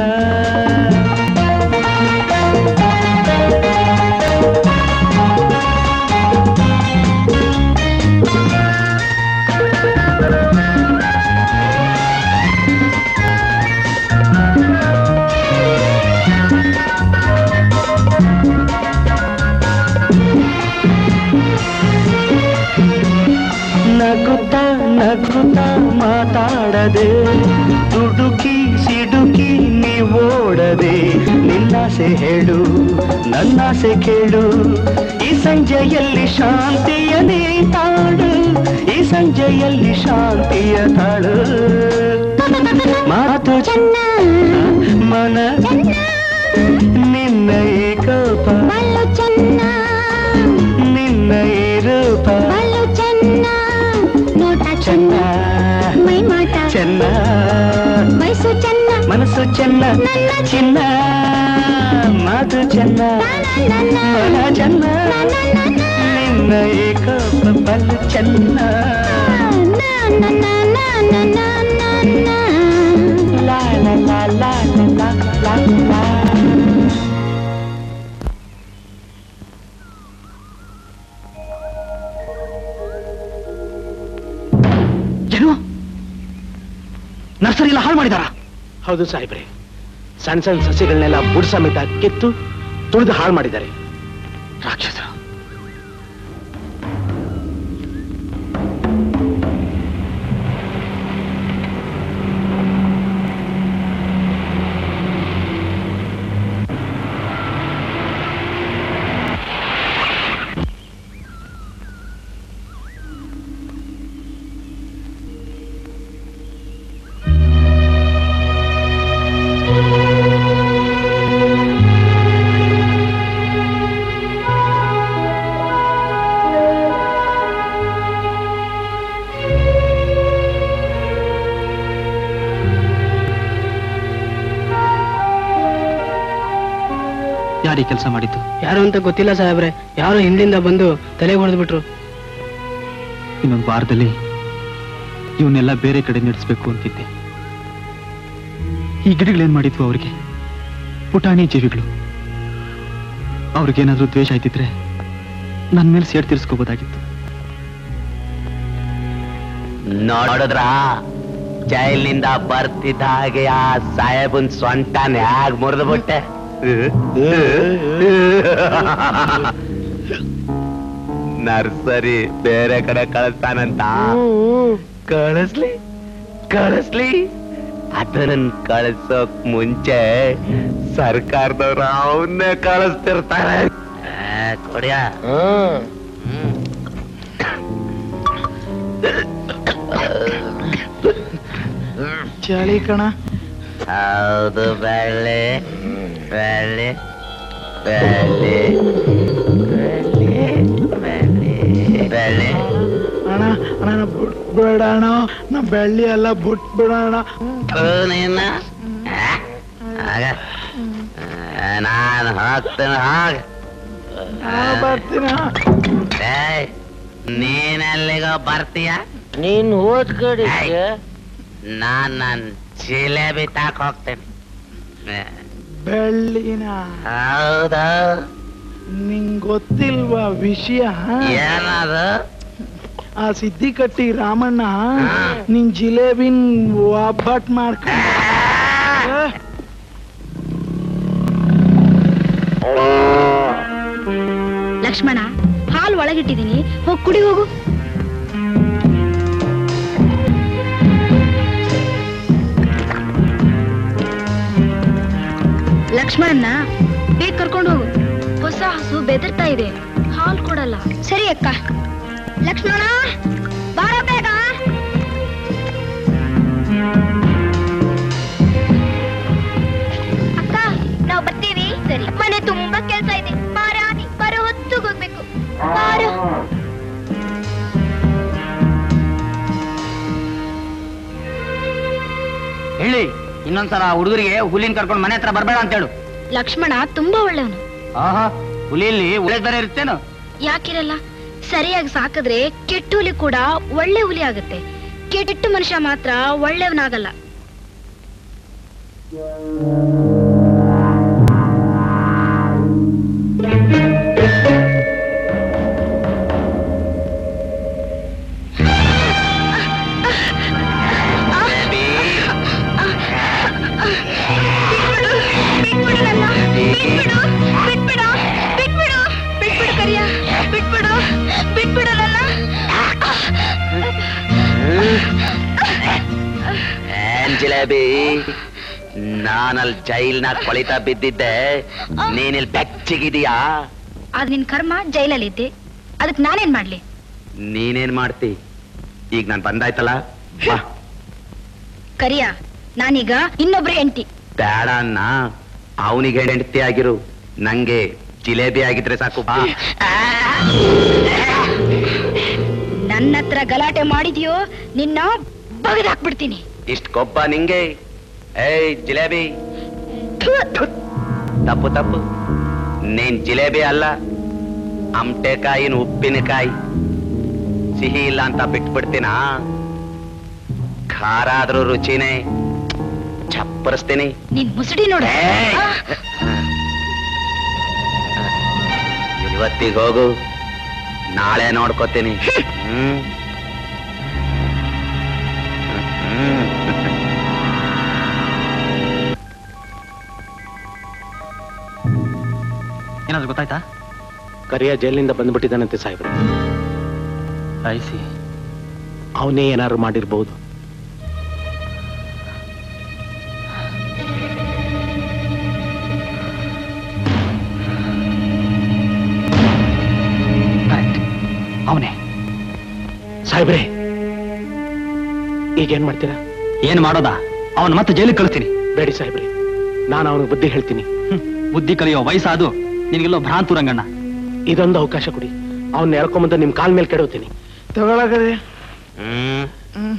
ನಗುತ್ತ ನಗುತ್ತ ಮಾತಾಡದೆ ದುಡುಕಿ ಸಿಡುಕಿ ನೀವೋಡದೆ ನಿನ್ನಾಸೆ ಹೇಳು ನನ್ನಾಸೆ ಕೇಳು ಈ ಸಂಜೆಯಲ್ಲಿ ಶಾಂತಿಯ ನೀ ತಾಳು ಈ ಸಂಜೆಯಲ್ಲಿ ಶಾಂತಿಯ ತಾಳು ಮಾತು ಚೆನ್ನ ಮನ ನಿನ್ನ ಈ ಕೋಪ ಬಲ್ಲು ಚೆನ್ನ ನಿನ್ನ ಈ ರೂಪ ಬಲ್ಲು ಚೆನ್ನ ನೋಟ ಚೆನ್ನ ಮೈ ಮಾಟ ಚೆನ್ನ ವಯಸ್ಸು ಚೆನ್ನ ಮನಸ್ಸು ಚೆನ್ನ ಚಿನ್ನ ಮಾತು ಚೆನ್ನ ಮನ ಚೆನ್ನ ನಿನ್ನ ಈ ಕೋಪ ಬಲು ಚೆನ್ನ ಲಾ ಲಾ ಲಾ ಲಾ ಲಾ ಲಾ ಲಾ ಏನು ನರ್ಸರಿ ಎಲ್ಲ ಹಾಳು ಮಾಡಿದಾರ ಹೌದು ಸಾಹೇಬ್ರೆ ಸಣ್ಣ ಸಣ್ಣ ಸಸಿಗಳನ್ನೆಲ್ಲ ಬುಡ್ ಸಮೇತ ಕಿತ್ತು ತುಳಿದು ಹಾಳು ಮಾಡಿದ್ದಾರೆ ರಾಕ್ಷಸ ಯಾರೀ ಕೆಲಸ ಮಾಡಿದ್ದು ಯಾರು ಅಂತ ಗೊತ್ತಿಲ್ಲ ಸಾಹೇಬ್ರೆ ಯಾರೋ ಹಿಂದಿಂದ ಬಂದು ತಲೆಗೆ ಹೊಡೆದ್ಬಿಟ್ರು ಇನ್ನೊಂದು ವಾರದಲ್ಲಿ ಇವನ್ನೆಲ್ಲ ಬೇರೆ ಕಡೆ ನಡೆಸ್ಬೇಕು ಅಂತಿದ್ದೆ ಈ ಗಿಡಗಳೇನ್ ಮಾಡಿದ್ವು ಅವ್ರಿಗೆ ಪುಟಾಣಿ ಜೀವಿಗಳು ಅವ್ರಿಗೇನಾದ್ರೂ ದ್ವೇಷ ಆಯ್ತಿದ್ರೆ ನನ್ನ ಮೇಲೆ ಸೇಡ್ ತೀರಿಸ್ಕೋಬೋದಾಗಿತ್ತು ನೋಡಿದ್ರ ಜೈಲಿನಿಂದ ಬರ್ತಿದ್ದ ಹಾಗೆ ಆ ಸಾಹೇಬನ್ ಸೊಂಟನ್ ಯಾಗ್ ಮುರಿದು ಬಿಟ್ಟೆ ನರ್ಸರಿ ಬೇರೆ ಕಡೆ ಕಳಿಸ್ತಾನಂತ ಕಳಿಸ್ಲಿ ಕಳಿಸ್ಲಿ ಅದನ್ನ ಕಳಿಸೋಕ್ ಮುಂಚೆ ಸರ್ಕಾರದವ್ರು ಅವನ್ನೇ ಕಳಿಸ್ತಿರ್ತಾರೆ ಆ, ಕೊಡ್ಯಾ ಚಳಿ ಕಣ ಹೌದು ಬೆಳ್ಳಿ ಬೆಳ್ಳಿ ಬೆಳ್ಳಿ ಬೆಳ್ಳಿ ಬೆಳ್ಳಿ ಅಣ್ಣ ಅಣ್ಣ ನಾ ಬಿಟ್ಬಿಡ ಅಣ್ಣ ನಾ ಬೆಳ್ಳಿ ಎಲ್ಲ ಬಿಟ್ಬಿಡೋಣ ನೀನ ಆಗ ನಾನು ಹೋಗ್ತೇನೆ ಹಾಗ ಬರ್ತೀನಿ ಏಯ್, ನೀನೆಲ್ಲಿಗೋ ಬರ್ತೀಯ ನೀನ್ ಹೋದ್ ಕಡೆ ನಾನ್ ನನ್ ಜಿಲೇಬಿ ತಾಕ್ ಹೋಗ್ತೇನೆ ಬೆಳ್ಳಿನ ಹೌದಾ ನಿಂಗ್ ಗೊತ್ತಿಲ್ವಾ ವಿಷಯ ಏನದು ಆ ಸಿದ್ದಿ ಕಟ್ಟಿ ರಾಮಣ್ಣ ನಿನ್ ಜಿಲೇಬಿನ್ ಒಬ್ಬಟ್ ಮಾಡ್ಕೊಂಡ ಲಕ್ಷ್ಮಣ ಹಾಲು ಒಳಗಿಟ್ಟಿದೀನಿ ಹೋಗಿ ಕುಡಿ ಹೋಗು ಲಕ್ಷ್ಮಣನ್ನ ಬೇಗ ಕರ್ಕೊಂಡು ಹೋಗು ಹೊಸ ಹಸು ಬೆದರ್ತಾ ಇದೆ ಹಾಲು ಕೊಡಲ್ಲ ಸರಿ ಅಕ್ಕ ಲಕ್ಷ್ಮಣ ಬಾರ ಬೇಗ ಅಕ್ಕ ನಾವು ಬರ್ತೀವಿ ಸರಿ ಮನೆ ತುಂಬಾ ಕೆಲ್ಸ ಇದೆ ಬಾರಾನಿ ಬರೋ ಹೊತ್ತಿಗೆ ಹೋಗ್ಬೇಕು ಬಾರೋ ಹೇಳಿ ಇನ್ನೊಂದ್ಸಲ ಹುಡುಗರಿಗೆ ಹುಲಿನ ಕರ್ಕೊಂಡು ಮನೆ ಹತ್ರ ಬರ್ಬೇಡ ಅಂತ ಹೇಳು ಲಕ್ಷ್ಮಣ ತುಂಬಾ ಒಳ್ಳೆಯವನು ಆಹಾ ಹುಲಿಯಲ್ಲಿ ಒಳ್ಳೆ ಬೇರೆ ಇರ್ತೇನು ಯಾಕಿರಲ್ಲ ಸರಿಯಾಗಿ ಸಾಕಿದ್ರೆ ಕೆಟ್ಟ ಹುಲಿ ಕೂಡ ಒಳ್ಳೆ ಹುಲಿ ಆಗುತ್ತೆ ಕೆಟ್ಟ ಮನುಷ್ಯ ಮಾತ್ರ ಒಳ್ಳೆಯವನಾಗಲ್ಲ ಏನ್ ಜಿಲೇಬಿ ನಾನಲ್ಲಿ ಜೈಲ್ನಾಗ ಕೊಳಿತಾ ಬಿದ್ದಿದ್ದೆ ನೀನಿಲ್ ಬೆಚ್ಚಗಿದೀಯಾ ಅದ್ ನಿನ್ ಕರ್ಮ ಜೈಲಲ್ಲಿ ಇದ್ದೆ ಅದಕ್ ನಾನೇನ್ ಮಾಡ್ಲಿ ನೀನೇನ್ ಮಾಡ್ತಿ ಈಗ ನಾನ್ ಬಂದಾಯ್ತಲ್ಲ ಬಾ ಕರಿಯ ನಾನೀಗ ಇನ್ನೊಬ್ರ ಹೆಂಡತಿ ಬೇಡ ಅನ್ನ ಅವನಿಗೆ ಹೆಂಡತಿ ಆಗಿರು ನಂಗೆ ಜಿಲೇಬಿ ಆಗಿದ್ರೆ ಸಾಕು ಬಾ ನನ್ನ ಹತ್ರ ಗಲಾಟೆ ಮಾಡಿದ್ಯೋ ನಿನ್ನ ಬಗದಾಕ್ಬಿಡ್ತೀನಿ ಇಷ್ಟ ಕೊಬ್ಬ ನಿಂಗೆ ಏಯ್ ಜಿಲೇಬಿ ತಪ್ಪು ತಪ್ಪು ನೀನ್ ಜಿಲೇಬಿ ಅಲ್ಲ ಅಮಟೆಕಾಯಿನ ಉಪ್ಪಿನಕಾಯಿ ಸಿಹಿ ಇಲ್ಲ ಅಂತ ಬಿಟ್ಬಿಡ್ತೀನ ಖಾರ ಆದ್ರೂ ರುಚಿನೇ ಚಪ್ಪರಿಸ್ತೀನಿ ನಿನ್ ಮುಸುಡಿ ನೋಡ ಏಯ್! ಇವತ್ತಿಗೆ ಹೋಗು ನಾಳೆ ನೋಡ್ಕೋತೀನಿ ಹ್ಮ್ ಹ್ಮ್ ಏನಾದ್ರು ಗೊತ್ತಾಯ್ತಾ ಕರಿಯ ಜೈಲಿನಿಂದ ಬಂದ್ಬಿಟ್ಟಿದ್ದಾನಂತೆ ಸಾಹೇಬ್ರೆ ಐಸಿ ಅವನೇ ಏನಾದ್ರು ಮಾಡಿರ್ಬಹುದು ಅವನೇ ಸಾಹೇಬ್ರೆ ಈಗೇನ್ ಮಾಡ್ತೀರಾ ಏನ್ ಮಾಡೋದಾ ಅವನ್ ಮತ್ತೆ ಜೈಲಿಗೆ ಕಳಿಸ್ತೀನಿ ಬೇಡಿ ಸಾಹೇಬ್ರೆ ನಾನು ಅವನಿಗೆ ಬುದ್ಧಿ ಹೇಳ್ತೀನಿ ಬುದ್ಧಿ ಕಲಿಯೋ ವಯಸ್ಸಾದು ನಿನಗೆಲ್ಲೋ ಭ್ರಾಂತು ರಂಗಣ್ಣ ಇದೊಂದು ಅವಕಾಶ ಕೊಡಿ ಅವನ್ನ ಎಳ್ಕೊಂಬಂದು ನಿಮ್ ಕಾಲ್ ಮೇಲೆ ಕೆಡೋತೀನಿ ತಗೊಳಗದೆ ಹ್ಮ್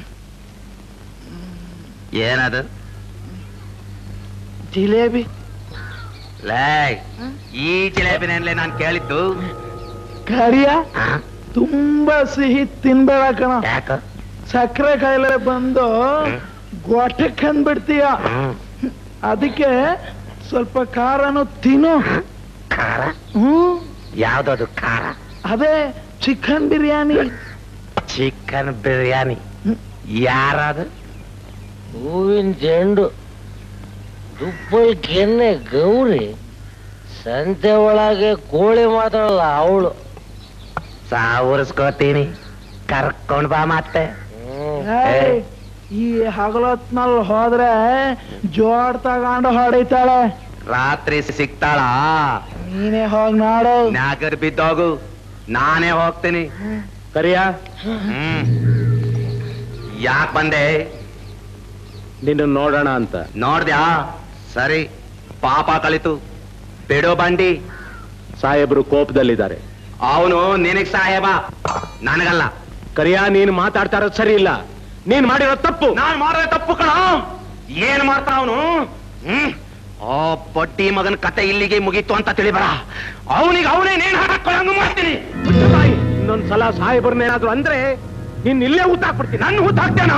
ಏನದು ಜಿಲೇಬಿ ಲೇ ಈ ಜಿಲೇಬಿನಲ್ಲೇ ನಾನು ಕೇಳಿದ್ದು ಕರಿಯ ತುಂಬಾ ಸಿಹಿ ತಿನ್ಬೇಡ ಕಣ ಸಕ್ಕರೆ ಕಾಯಿಲೆ ಬಂದು ಗೊಟ್ಟಕ್ಕೆ ಅಂದ್ಬಿಡ್ತೀಯ ಅದಕ್ಕೆ ಸ್ವಲ್ಪ ಖಾರನು ತಿನ್ನು ಖಾರ ಹ್ಮ್ ಯಾವ್ದದು ಖಾರ ಅದೇ ಚಿಕನ್ ಬಿರಿಯಾನಿ ಚಿಕನ್ ಬಿರಿಯಾನಿ ಯಾರದು ಹೂವಿನ ಚೆಂಡು ತುಪ್ಪಲ್ ಕೆನ್ನೆ ಗೌರಿ ಸಂತೆ ಒಳಗೆ ಕೋಳಿ ಮಾತಾಡಲ್ಲ ಅವಳು ಸಾವರ್ಸ್ಕೋತೀನಿ ಕರ್ಕೊಂಡ್ ಬಾ ಮತ್ತೆ ಏಯ್, ಈ ಹಗಲೊತ್ನಲ್ಲಿ ಹೋದ್ರೆ ಜೋಡ್ ತಗೊಂಡು ಹೊಡಿತಾಳೆ ರಾತ್ರಿ ಸಿಗ್ತಾಳ ನೀನೇ ಹೋಗ್ ನಾಡು ನಾಗರ್ ಬಿದ್ದೋಗು ನಾನೇ ಹೋಗ್ತೀನಿ ಕರಿಯ ಹ್ಮ್ ಯಾಕ್ ಬಂದೆ ನಿನ್ನ ನೋಡೋಣ ಅಂತ ನೋಡ್ದ್ಯಾ ಸರಿ ಪಾಪ ಕಳಿತು ಬಿಡು ಬಂಡಿ ಸಾಹೇಬ್ರು ಕೋಪದಲ್ಲಿದ್ದಾರೆ ಅವನು ನಿನಗ್ ಸಾಹೇಬ ನನಗಲ್ಲ ಕರಿಯ ನೀನು ಮಾತಾಡ್ತಾ ಇರೋದು ಸರಿ ಇಲ್ಲ ನೀನ್ ಮಾಡಿರೋ ತಪ್ಪು ನಾನ್ ಮಾಡೋ ತಪ್ಪು ಕಣ ಏನ್ ಮಾಡ್ತಾ ಅವನು ಹ್ಮ್ ಆ ಬಡ್ಡಿ ಮಗನ ಕತೆ ಇಲ್ಲಿಗೆ ಮುಗೀತು ಅಂತ ತಿಳಿಬೇಡ ಅವನಿಗೆ ಅವನೇ ನೇಣು ಹಾಕೊಳ್ಳಂಗ ಮಾಡ್ತೀನಿ ಇನ್ನೊಂದ್ಸಲ ಸಾಹೇಬ್ರನ್ನೇನಾದ್ರು ಅಂದ್ರೆ ನೀನ್ ಇಲ್ಲೇ ಊತಾಕ್ಬಿಡ್ತೀನಿ ನನ್ನ ಹೂತಾಕ್ತೇನೋ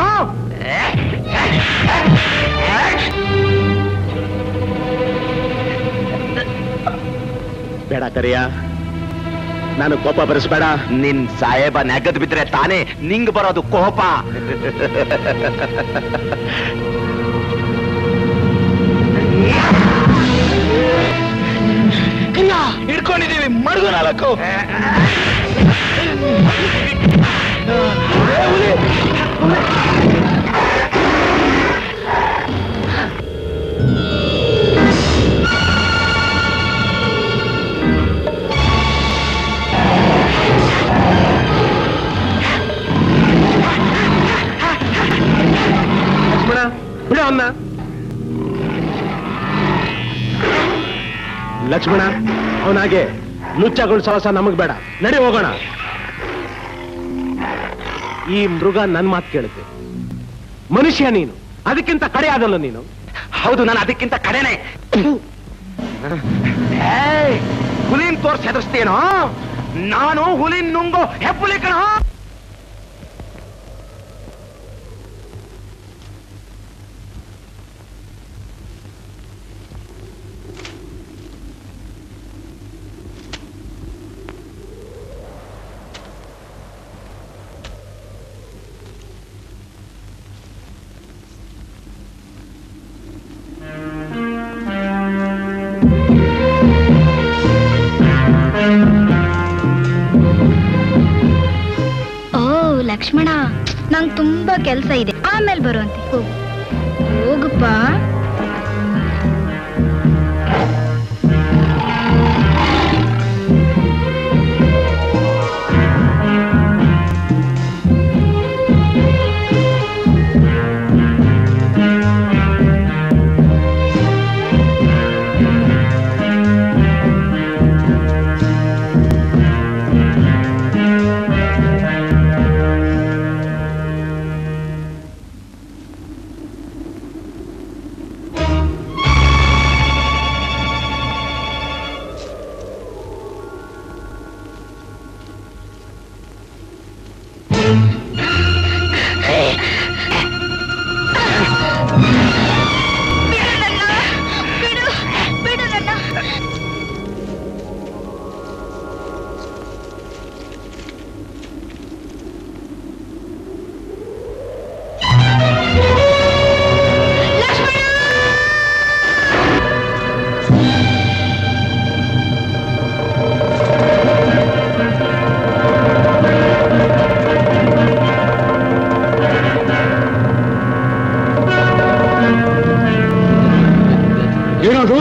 ಬೇಡ ಕರಿಯ ನಾನು ಕೋಪ ಬರೆಸ್ಬೇಡ ನಿನ್ ಸಾಹೇಬ ನೆಗದ್ ಬಿದ್ರೆ ತಾನೇ ನಿಂಗ್ ಬರೋದು ಕೋಪ ಹಿಡ್ಕೊಂಡಿದೀವಿ ಮಡ್ಗು ನಾಲ್ಕು ಲಕ್ಷ್ಮಣ ಬಿಡ ಅವನ್ನ ಲಕ್ಷ್ಮಣ ಅವನಾಗೆ ಲುಚ್ಚಗಳು ಸವಸ ನಮಗ್ ಬೇಡ ನಡಿ ಹೋಗೋಣ ಈ ಮೃಗ ನನ್ ಮಾತು ಕೇಳುತ್ತೆ ಮನುಷ್ಯ ನೀನು ಅದಕ್ಕಿಂತ ಕಡೆ ಆದಲ್ಲ ನೀನು ಹೌದು ನಾನು ಅದಕ್ಕಿಂತ ಕಡೆನೆ ಏಯ್, ಹುಲಿನ್ ತೋರ್ಸಿ ಹೆದರ್ಸ್ತೇನೋ ನಾನು ಹುಲಿನ್ ನುಂಗೋ ಹೆಪ್ಪುಲಿ ಕಣ ಓ ಲಕ್ಷ್ಮಣ ನಂಗ್ ತುಂಬಾ ಕೆಲ್ಸ ಇದೆ ಆಮೇಲೆ ಬರುವಂತೆ ಹೋಗು ಹೋಗಪ್ಪ ಬಿಡು ಬಿಡು ನನ್ನ ಏನದು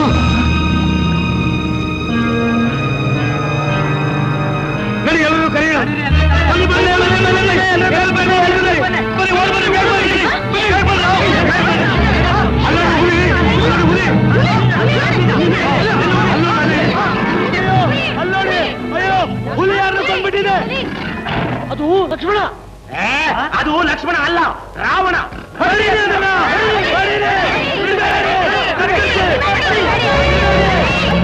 ನಡಿ ಎಲ್ಲರೂ ಕರೆಯೋಣ ಬನ್ನಿ, ಬನ್ನಿ, ಬನ್ನಿ, ಬನ್ನಿ, ಬನ್ನಿ, ಬನ್ನಿ, ಬನ್ನಿ, ಬನ್ನಿ, ಬನ್ನಿ, ಬನ್ನಿ, ಓಡ್ ಬನ್ನಿ, ಬೇಗ ಬನ್ನಿ, ಬನ್ನಿ, ಬೇಗ ಬನ್ನಿ, ಬೇಗ ಬನ್ನಿ. ಅಲ್ಲೊಂದು ಹುಲಿ, ಅಲ್ಲೊಂದು ಹುಲಿ. ಅಲ್ಲೋಡಿ, ಅಯ್ಯೋ, ಹುಲಿ ಯಾರು ಬಂದ್ಬಿಟ್ಟಿದೆ ಅದು ಲಕ್ಷ್ಮಣ ಏ, ಅದು ಲಕ್ಷ್ಮಣ ಅಲ್ಲ ರಾವಣ ಹೊಡೀರಿ ಅದನ್ನ, ಹೊಡೀರಿ, ಹೊಡೀರಿ, ಬಿಡಬೇಡಿ, ಕರ್ಕಂತೆ.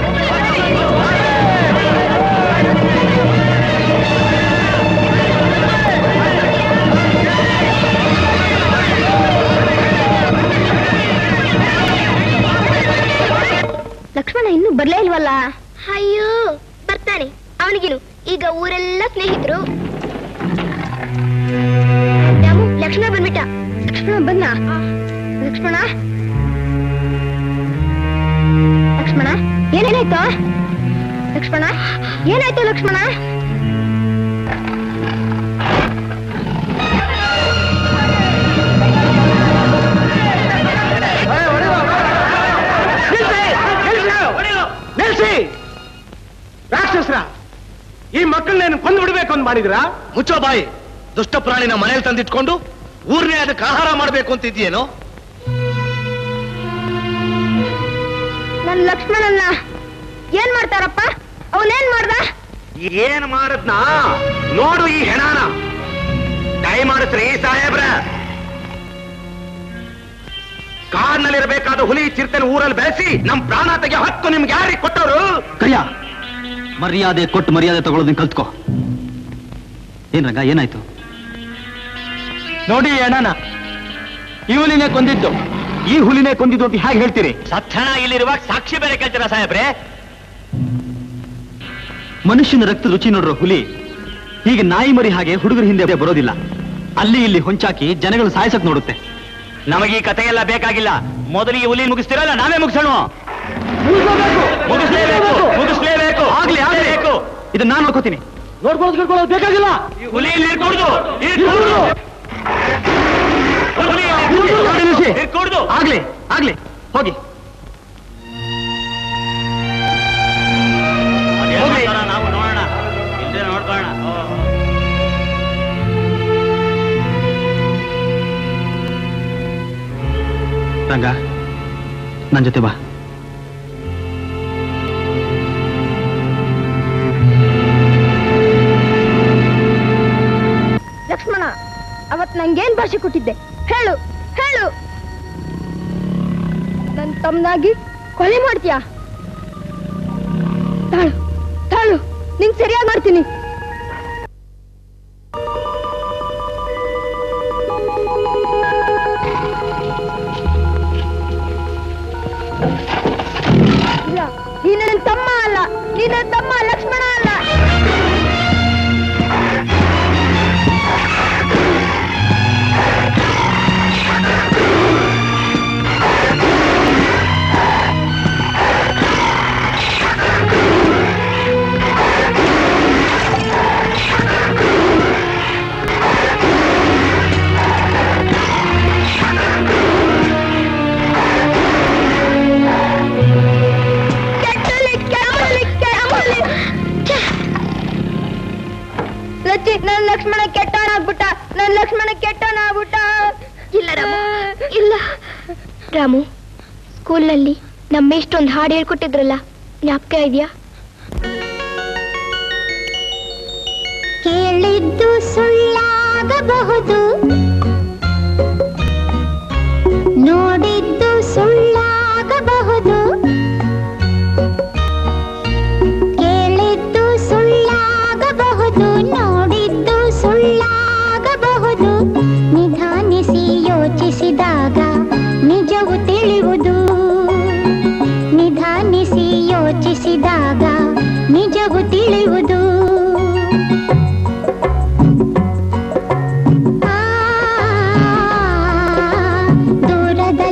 ಬರ್ಲೇ ಇಲ್ವಲ್ಲ ಅಯ್ಯೋ ಬರ್ತಾನೆ ಅವನಿಗಿನು ಈಗ ಊರೆಲ್ಲ ಸ್ನೇಹಿತರು ರಾಮು ಲಕ್ಷ್ಮಣ ಬಂದ್ಬಿಟ್ಟ ಲಕ್ಷ್ಮಣ ಬಂದ ಲಕ್ಷ್ಮಣ ಲಕ್ಷ್ಮಣ ಏನೇನಾಯ್ತು ಲಕ್ಷ್ಮಣ ಏನಾಯ್ತು ಲಕ್ಷ್ಮಣ ನಿಲ್ಸಿ ರಾಕ್ಷಸ್ರ ಈ ಮಕ್ಕಳನ್ನೇನು ಕೊಂದು ಬಿಡ್ಬೇಕು ಅಂತ ಮಾಡಿದ್ರಾ ಮುಚ್ಚೋ ಬಾಯಿ ದುಷ್ಟ ಪ್ರಾಣಿನ ಮನೇಲಿ ತಂದಿಟ್ಕೊಂಡು ಊರ್ನೇ ಅದಕ್ಕೆ ಆಹಾರ ಮಾಡ್ಬೇಕು ಅಂತಿದ್ಯೇನೋ ನನ್ ಲಕ್ಷ್ಮಣನ್ನ ಏನ್ ಮಾಡ್ತಾರಪ್ಪ ಅವನೇನ್ ಮಾಡ್ದ ಏನ್ ಮಾಡದ್ನಾ ನೋಡು ಈ ಹೆಣಾನ ದಯ ಮಾಡಿಸ್ರಿ ಸಾಹೇಬ್ರ ಕಾಡ್ನಲ್ಲಿರಬೇಕಾದ ಹುಲಿ ಚಿರತೆನ ಊರಲ್ಲಿ ಬೆಳೆಸಿ ನಮ್ ಪ್ರಾಣ ತೆಗೆ ಹಕ್ಕು ನಿಮ್ಗೆ ಯಾರಿಗೆ ಕೊಟ್ಟವರು ಕರಿಯ ಮರ್ಯಾದೆ ಕೊಟ್ಟು ಮರ್ಯಾದೆ ತಗೊಳ್ಳೋದನ್ನ ಕಲ್ತ್ಕೋ ಏನ್ ರಂಗ ಏನಾಯ್ತು ನೋಡಿ ಅಣ್ಣನ ಈ ಹುಲಿನೇ ಕೊಂದಿದ್ದು ಈ ಹುಲಿನೇ ಕೊಂದಿದ್ದು ಅಂತ ಹೇಗೆ ಹೇಳ್ತೀರಿ ಸತ್ತಣ ಇಲ್ಲಿರುವಾಗ ಸಾಕ್ಷಿ ಬೇರೆ ಕೇಳ್ತೀರಾ ಸಾಹೇಬ್ರೆ ಮನುಷ್ಯನ ರಕ್ತ ರುಚಿ ನೋಡ್ರೋ ಹುಲಿ ಹೀಗೆ ನಾಯಿ ಮರಿ ಹಾಗೆ ಹುಡುಗರ ಹಿಂದೆ ಬರೋದಿಲ್ಲ ಅಲ್ಲಿ ಇಲ್ಲಿ ಹೊಂಚಾಕಿ ಜನಗಳು ಸಾಯಿಸಕ್ ನೋಡುತ್ತೆ ನಮಗೆ ಈ ಕಥೆ ಎಲ್ಲ ಬೇಕಾಗಿಲ್ಲ ಮೊದಲಿಗೆ ಹುಲಿ ಮುಗಿಸ್ತಿರಲ್ಲ ನಾವೇ ಮುಗಿಸೋಣ ಮುಗಿಸ್ಲೇಬೇಕು ಮುಗಿಸ್ಲೇಬೇಕು ಆಗ್ಲಿ ಆಗ್ಲಿ ಬೇಕು ಇದನ್ನ ನಾನು ನೋಡ್ಕೋತೀನಿ ನೋಡ್ಕೊಳ್ಳೋದು ಕೇಳ್ಕೊಳ್ಳೋದು ಬೇಕಾಗಿಲ್ಲ ಹುಲಿ ಇರ್ಕೂಡ್ದು ಇರ್ಕೂಡ್ದು ಹುಲಿ ನೋಡಿ ನಿಲ್ಸಿ. ಇರ್ಕೂಡ್ದು ಆಗ್ಲಿ ಆಗ್ಲಿ ಹೋಗಿ ಅದೇನ್ ಮಾಡ್ತಾರ ನಾವು ನೋಡೋಣ ಇಲ್ದೇ ನೋಡ್ಕೊಳ್ಳೋಣ ರಂಗ ನನ್ ಜೊತೆ ಬಾ ಲಕ್ಷ್ಮಣ ಅವತ್ ನಂಗೇನ್ ಭಾಷೆ ಕೊಟ್ಟಿದ್ದೆ ಹೇಳು ಹೇಳು ನನ್ ತಮ್ಮನಾಗಿ ಕೊಲೆ ಮಾಡ್ತೀಯಾ ತಾಳು ತಾಳು ನಿಂಗ್ ಸರಿಯಾಗಿ ಮಾಡ್ತೀನಿ ಇಲ್ಲ ನೀನ್ ನನ್ನ ತಮ್ಮ ಅಲ್ಲ ನೀನ್ ನನ್ನ ತಮ್ಮ ಲಕ್ಷ್ಮಣ ಅಲ್ಲ ಕೆಟ್ಟಲಿ ಕೆಟ್ಟಲಿ ಕೆಟ್ಟಲಿ ಛೆ! ಲಚ್ಚಿ ನನ್ ಲಕ್ಷ್ಮಣ ಕೆಟ್ಟವನ ಆಗ್ಬಿಟ್ಟ ನನ್ ಲಕ್ಷ್ಮಣ ಕೆಟ್ಟವನ ಆಗ್ಬಿಟ್ಟ ಇಲ್ಲ ರಾಮು ಇಲ್ಲ ರಾಮು ಸ್ಕೂಲ್ನಲ್ಲಿ ನಮ್ಮ ಇಷ್ಟೊಂದು ಹಾಡು ಹೇಳ್ಕೊಟ್ಟಿದ್ರಲ್ಲ ಜ್ಞಾಪಕ ಇದೆಯಾ ಕೇಳಿದ್ದು ಸುಳ್ಳಾಗಬಹುದು ನೋಡಿದ್ದು ಸುಳ್ಳಾಗಬಹುದು ಕೇಳಿದ್ದು ಸುಳ್ಳಾಗಬಹುದು ನೋಡಿದ್ದು ಸುಳ್ಳಾಗಬಹುದು ನಿಧಾನಿಸಿ ಯೋಚಿಸಿದಾಗ ನಿಜವು ತಿಳಿಯುವುದು ನಿಧಾನಿಸಿ ಯೋಚಿಸಿದಾಗ ನಿಜವು ತಿಳಿಯುವುದು ಆ, ದೂರದ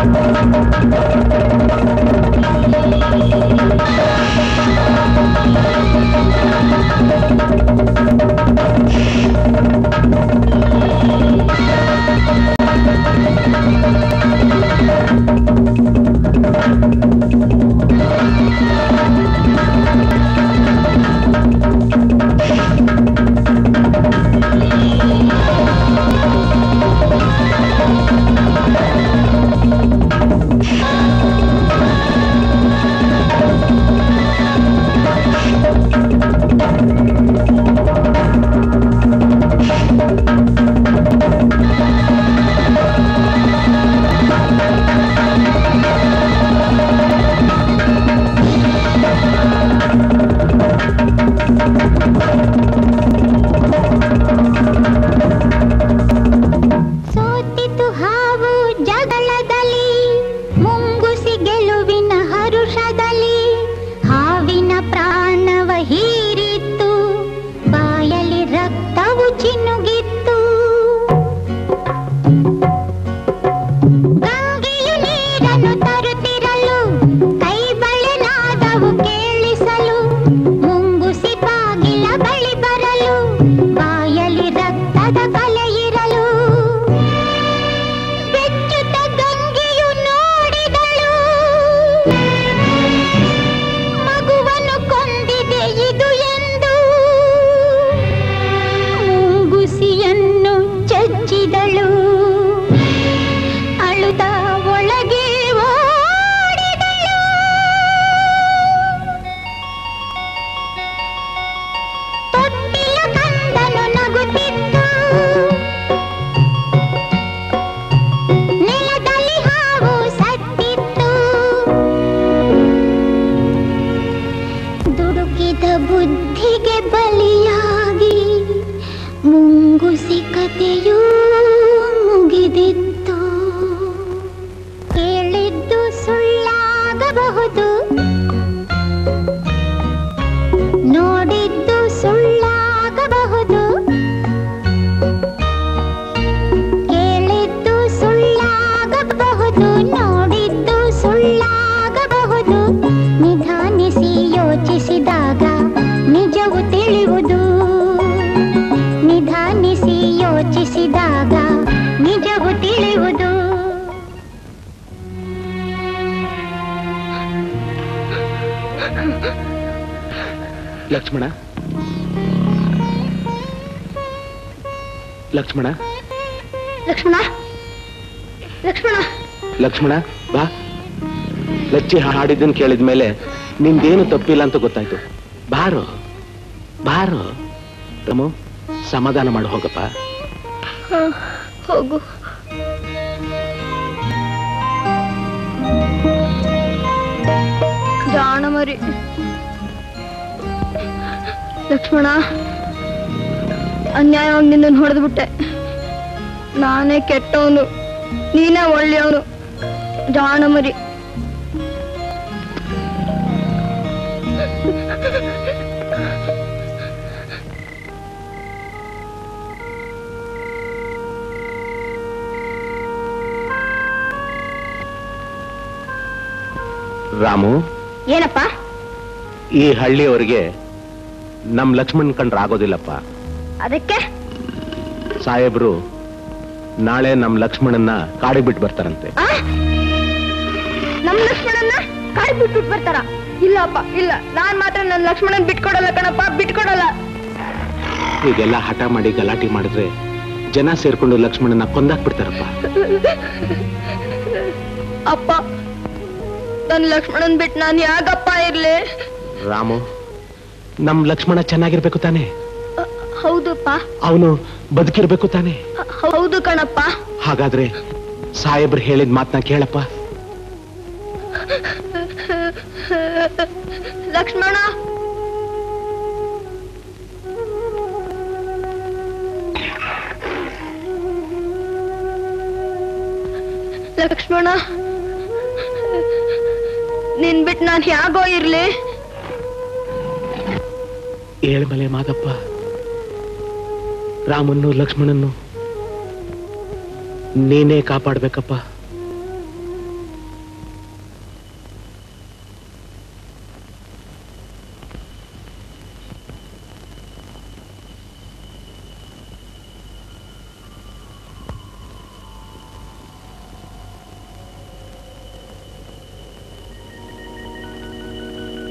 ಸೋತಿತು ಹಾವು ಜಗಳದಲ್ಲಿ ಮುಂಗುಸಿ ಗೆಲುವಿನ ಹರುಷದಲ್ಲಿ ಹಾವಿನ ಪ್ರಾಣವ ಹೀರಿತ್ತು ಬಾಯಲ್ಲಿ ರಕ್ತವು ಚಿನ್ನುಗಿತ್ತು ಗಂಗೆಯು ನೀರನ್ನು ತರುತ್ತಿರಲು ಕೈ ಬಳೆನಾದವು ಕೇಳಿಸಲು ಮುಂಗುಸಿ ಬಾಗಿಲ ಬಳಿ ಬರಲು ಬಾಯಲ್ಲಿ ರಕ್ತದ ಕಲೆ ಇರಲು ಬೆಚ್ಚುತ್ತ ಗಂಗೆಯು ನೋಡಿದಳು ಮಗುವನ್ನು ಕೊಂದಿದೆ ಇದು ಎಂದು ಮುಂಗುಸಿಯನ್ನು ಚಚ್ಚಿದಳು ಅಳುತ್ತ ಒಳಗೆ ಓಡಿದಳು ತೊಟ್ಟಿಲ ಕಂದನು ನಗುತ್ತಿತ್ತು ನೆಲದಲ್ಲಿ ಹಾವು ಸತ್ತಿತ್ತು ದುಡುಕಿದ ಬುದ್ಧಿಗೆ ಬಲಿಯಾಗಿ ಮುಂಗುಸಿ ಕಥೆಯೂ ಮುಗಿದಿತ್ತು ಕೇಳಿದ್ದು ಸುಳ್ಳಾಗಬಹುದು ನೋಡಿದ್ದು ಸುಳ್ಳಾಗಬಹುದು ಕೇಳಿದ್ದು ಸುಳ್ಳಾಗಬಹುದು ನೋಡಿದ್ದು ಸುಳ್ಳಾಗಬಹುದು ನಿಧಾನಿಸಿ ಯೋಚಿಸಿದಾಗ ನಿಜವು ತಿಳಿಯುವುದು ನಿಧಾನಿಸಿ ಯೋಚಿಸಿದಾಗ ನಿಜವು ತಿಳಿಯುವುದು ಲಕ್ಷ್ಮಣ ಲಕ್ಷ್ಮಣ ಲಕ್ಷ್ಮಣ ಲಕ್ಷ್ಮಣ ಲಕ್ಷ್ಮಣ ಬಾ ಲಚ್ಚಿ ಹಾಡಿದ್ದನ್ ಕೇಳಿದ ಮೇಲೆ ನಿಂದೇನು ತಪ್ಪಿಲ್ಲ ಅಂತ ಗೊತ್ತಾಯ್ತು ಬಾರೋ ಬಾರೋ ರಮು ಸಮಾಧಾನ ಮಾಡಿ ಹೋಗಪ್ಪ ಹ, ಹೋಗು ಜಾಣ ಮರಿ ಲಕ್ಷ್ಮಣ ಅನ್ಯಾಯವಾಗಿ ನಿನ್ನನ್ನು ಹೊಡೆದು ಬಿಟ್ಟೆ ನಾನೇ ಕೆಟ್ಟವನು ನೀನೇ ಒಳ್ಳೆಯವನು ಜಾಣ ಮರಿ ರಾಮು ಏನಪ್ಪ ಈ ಹಳ್ಳಿಯವರಿಗೆ ನಮ್ ಲಕ್ಷ್ಮಣ್ ಕಂಡ್ರೆ ಆಗೋದಿಲ್ಲಪ್ಪ ಅದಕ್ಕೆ ಸಾಹೇಬ್ರು ನಾಳೆ ನಮ್ ಲಕ್ಷ್ಮಣನ್ನ ಕಾಡಿಗೆ ಬಿಟ್ಟು ಬರ್ತಾರಂತೆ ಆ? ನಮ್ ಲಕ್ಷ್ಮಣನ್ನ ಕಾಡಿ ಬಿಟ್ಬಿಟ್ಟು ಬರ್ತಾರ ಇಲ್ಲಪ್ಪ ಇಲ್ಲ ನಾನ್ ಮಾತ್ರ ನನ್ನ ಲಕ್ಷ್ಮಣನ್ ಬಿಟ್ಕೊಡಲ್ಲ ಕಣಪ್ಪ ಬಿಟ್ಕೊಡಲ್ಲ ಹೀಗೆಲ್ಲ ಹಠ ಮಾಡಿ ಗಲಾಟೆ ಮಾಡಿದ್ರೆ ಜನ ಸೇರ್ಕೊಂಡು ಲಕ್ಷ್ಮಣನ ಕೊಂದಾಕ್ ಬಿಡ್ತಾರಪ್ಪ ಅಪ್ಪ ನನ್ ಲಕ್ಷ್ಮಣನ್ ಬಿಟ್ಟು ನಾನು ಯಾಕಪ್ಪ ಇರ್ಲಿ ರಾಮು ನಮ್ ಲಕ್ಷ್ಮಣ ಚೆನ್ನಾಗಿರ್ಬೇಕು ತಾನೆ ಹೌದಪ್ಪ ಅವನು ಬದುಕಿರ್ಬೇಕು ತಾನೆ ಹೌದು ಕಣಪ್ಪ ಹಾಗಾದ್ರೆ ಸಾಹೇಬ್ರು ಹೇಳಿದ ಮಾತನ್ನ ಕೇಳಪ್ಪ ಲಕ್ಷ್ಮಣ ಲಕ್ಷ್ಮಣ ನಿನ್ ಬಿಟ್ಟು ನಾನು ಹೇಗೋ ಇರ್ಲಿ ಏಳ್ಮಲೆ ಮಾದಪ್ಪ ರಾಮನ್ನು ಲಕ್ಷ್ಮಣನ್ನು ನೀನೇ ಕಾಪಾಡ್ಬೇಕಪ್ಪ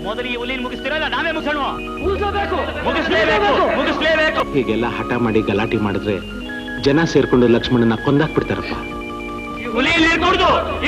ಮೊದಲು ಈ ಹುಲಿನ ಮುಗಿಸ್ತಿರಲ್ಲ ನಾವೇ ಮುಗಿಸೋಣ ಮುಗಿಸ್ಲೇಬೇಕು ಮುಗಿಸ್ಲೇಬೇಕು ಮುಗಿಸ್ಲೇಬೇಕು ಹೀಗೆಲ್ಲ ಹಠ ಮಾಡಿ ಗಲಾಟೆ ಮಾಡಿದ್ರೆ ಜನ ಸೇರ್ಕೊಂಡು ಲಕ್ಷ್ಮಣನ ಕೊಂದಾಕ್ಬಿಡ್ತಾರಪ್ಪ ಹುಲಿ ಇರ್ಕೊಡ್ದು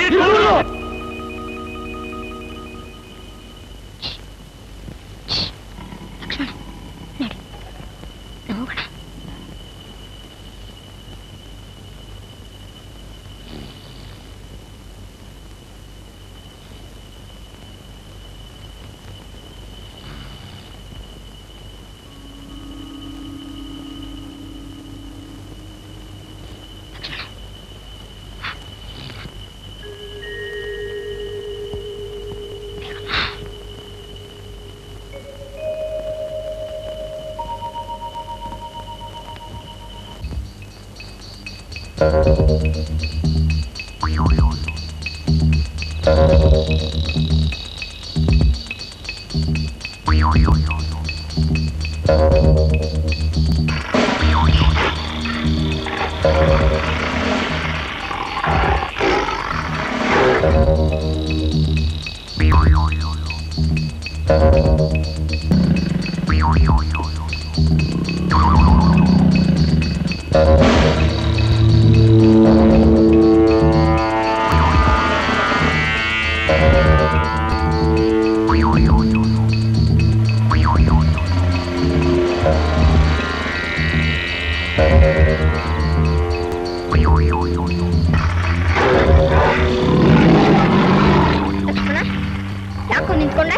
ಲಕ್ಷ್ಮಣ ಯಾಕೋ ನಿಂತ್ಕೊಂಡೆ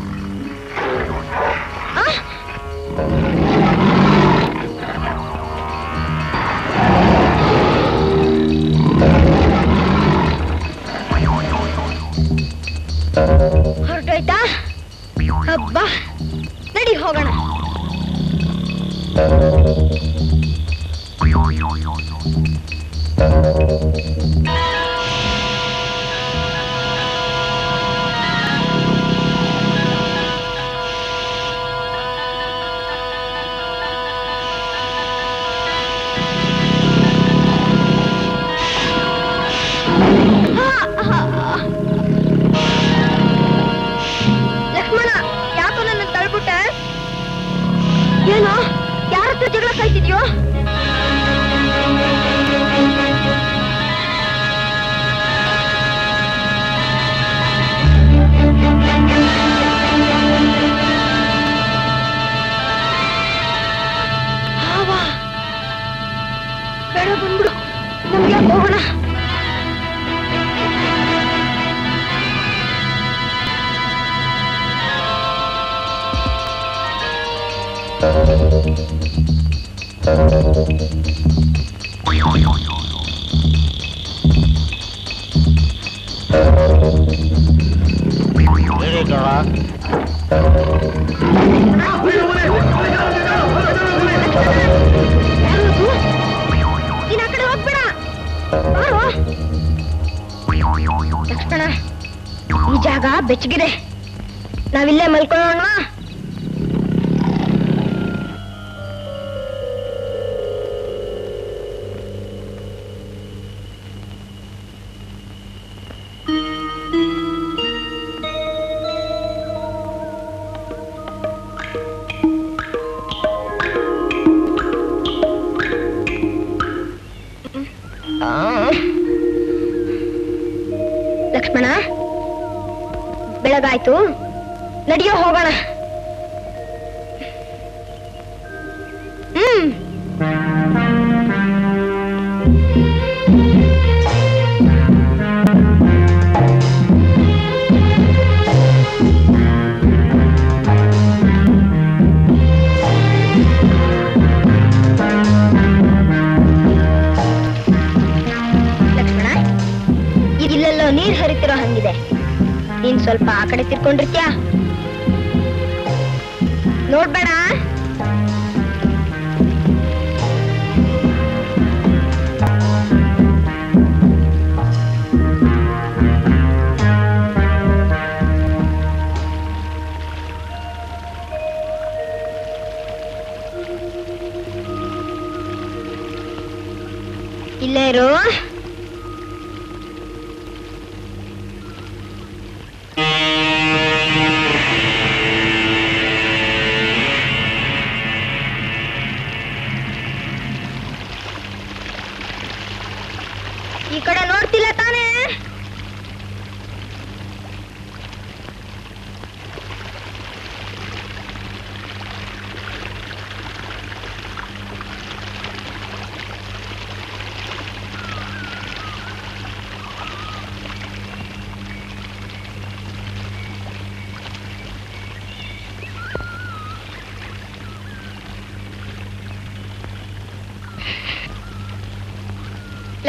ಆ? ಹೊರಟೋಯ್ತಾ ಹಬ್ಬ ನಡಿ ಹೋಗೋಣ ಲಕ್ಷ್ಮಣ ಯಾಕೋ ನನ್ನ ತಳ್ಬಿಟ್ಟೆ ಏನೋ ಯಾರ ಹತ್ರ ಜಗಳ ಕಾಯ್ತಿದ್ಯೋ ಹಾವಾ. ಬೇಡ ಬಂದ್ಬಿಡು ನಮ್ಗೆ ಯಾಕೆ ಹೋಗೋಣ ನೀನ್ ಆ ಕಡೆ ಹೋಗ್ಬೇಡ ಬಾರೋ. ಲಕ್ಷ್ಮಣ ಈ ಜಾಗ ಬೆಚ್ಚಗಿದೆ ನಾವಿಲ್ಲೇ ಮಲ್ಕೊಳ್ಳೋಣ ಲಕ್ಷ್ಮಣ ಬೆಳಗಾಯ್ತು ನಡಿಯೋ ಹೋಗೋಣ ಹ್ಮ್ ಲಕ್ಷ್ಮಣ ಇಲ್ಲೆಲ್ಲೋ ನೀರ್ ಹರಿತಿರೋ ಹಂಗಿದೆ ನೀನ್ ಸ್ವಲ್ಪ ಆ ಕಡೆ ತಿರ್ಕೊಂಡಿರ್ತ್ಯಾ ನೋಡ್ಬೇಡ ಇಲ್ಲೇ ಇರು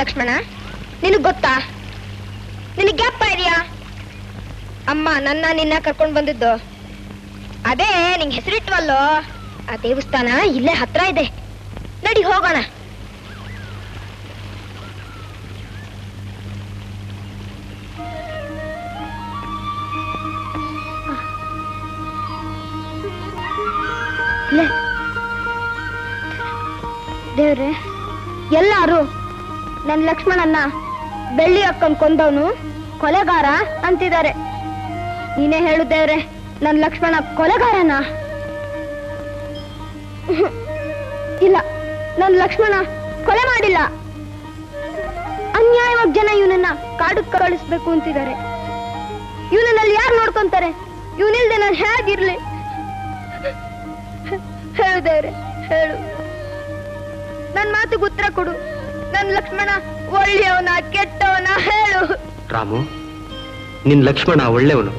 ಲಕ್ಷ್ಮಣ ನಿನಗ್ ಗೊತ್ತಾ ನಿನಗ್ ಗ್ಯಾಪ ಇದೆಯಾ ಅಮ್ಮ ನನ್ನ ನಿನ್ನ ಕರ್ಕೊಂಡ್ ಬಂದಿದ್ದು ಅದೇ ನಿಂಗ್ ಹೆಸರಿಟ್ವಲ್ಲೋ ಆ ದೇವಸ್ಥಾನ ಇಲ್ಲೇ ಹತ್ರ ಇದೆ ನಡಿ ಹೋಗೋಣ ಇಲ್ಲೇ. ದೇವ್ರೆ ಎಲ್ಲಾರು ನನ್ ಲಕ್ಷ್ಮಣನ್ನ ಬೆಳ್ಳಿ ಅಕ್ಕನ್ ಕೊಂದವನು ಕೊಲೆಗಾರ ಅಂತಿದ್ದಾರೆ ನೀನೇ ಹೇಳು ದೇವ್ರೆ ನನ್ ಲಕ್ಷ್ಮಣ ಕೊಲೆಗಾರನ ಇಲ್ಲ ನನ್ ಲಕ್ಷ್ಮಣ ಕೊಲೆ ಮಾಡಿಲ್ಲ ಅನ್ಯಾಯವಾಗಿ ಜನ ಇವನನ್ನ ಕಾಡಕ್ ಕಳಿಸ್ಬೇಕು ಅಂತಿದ್ದಾರೆ ಇವನನ್ನಲ್ಲಿ ಯಾರು ನೋಡ್ಕೊಂತಾರೆ ಇವನಿಲ್ದೆ ನಾನು ಹೇಗಿರ್ಲಿ ಹೇಳು ದೇವ್ರೆ ಹೇಳು ನನ್ ಮಾತಿಗೆ ಉತ್ತರ ಕೊಡು ನನ್ ಲಕ್ಷ್ಮಣ ಒಳ್ಳೆಯವನ ಕೆಟ್ಟವನ ಹೇಳು ರಾಮು ನಿನ್ ಲಕ್ಷ್ಮಣ ಒಳ್ಳೆಯವನು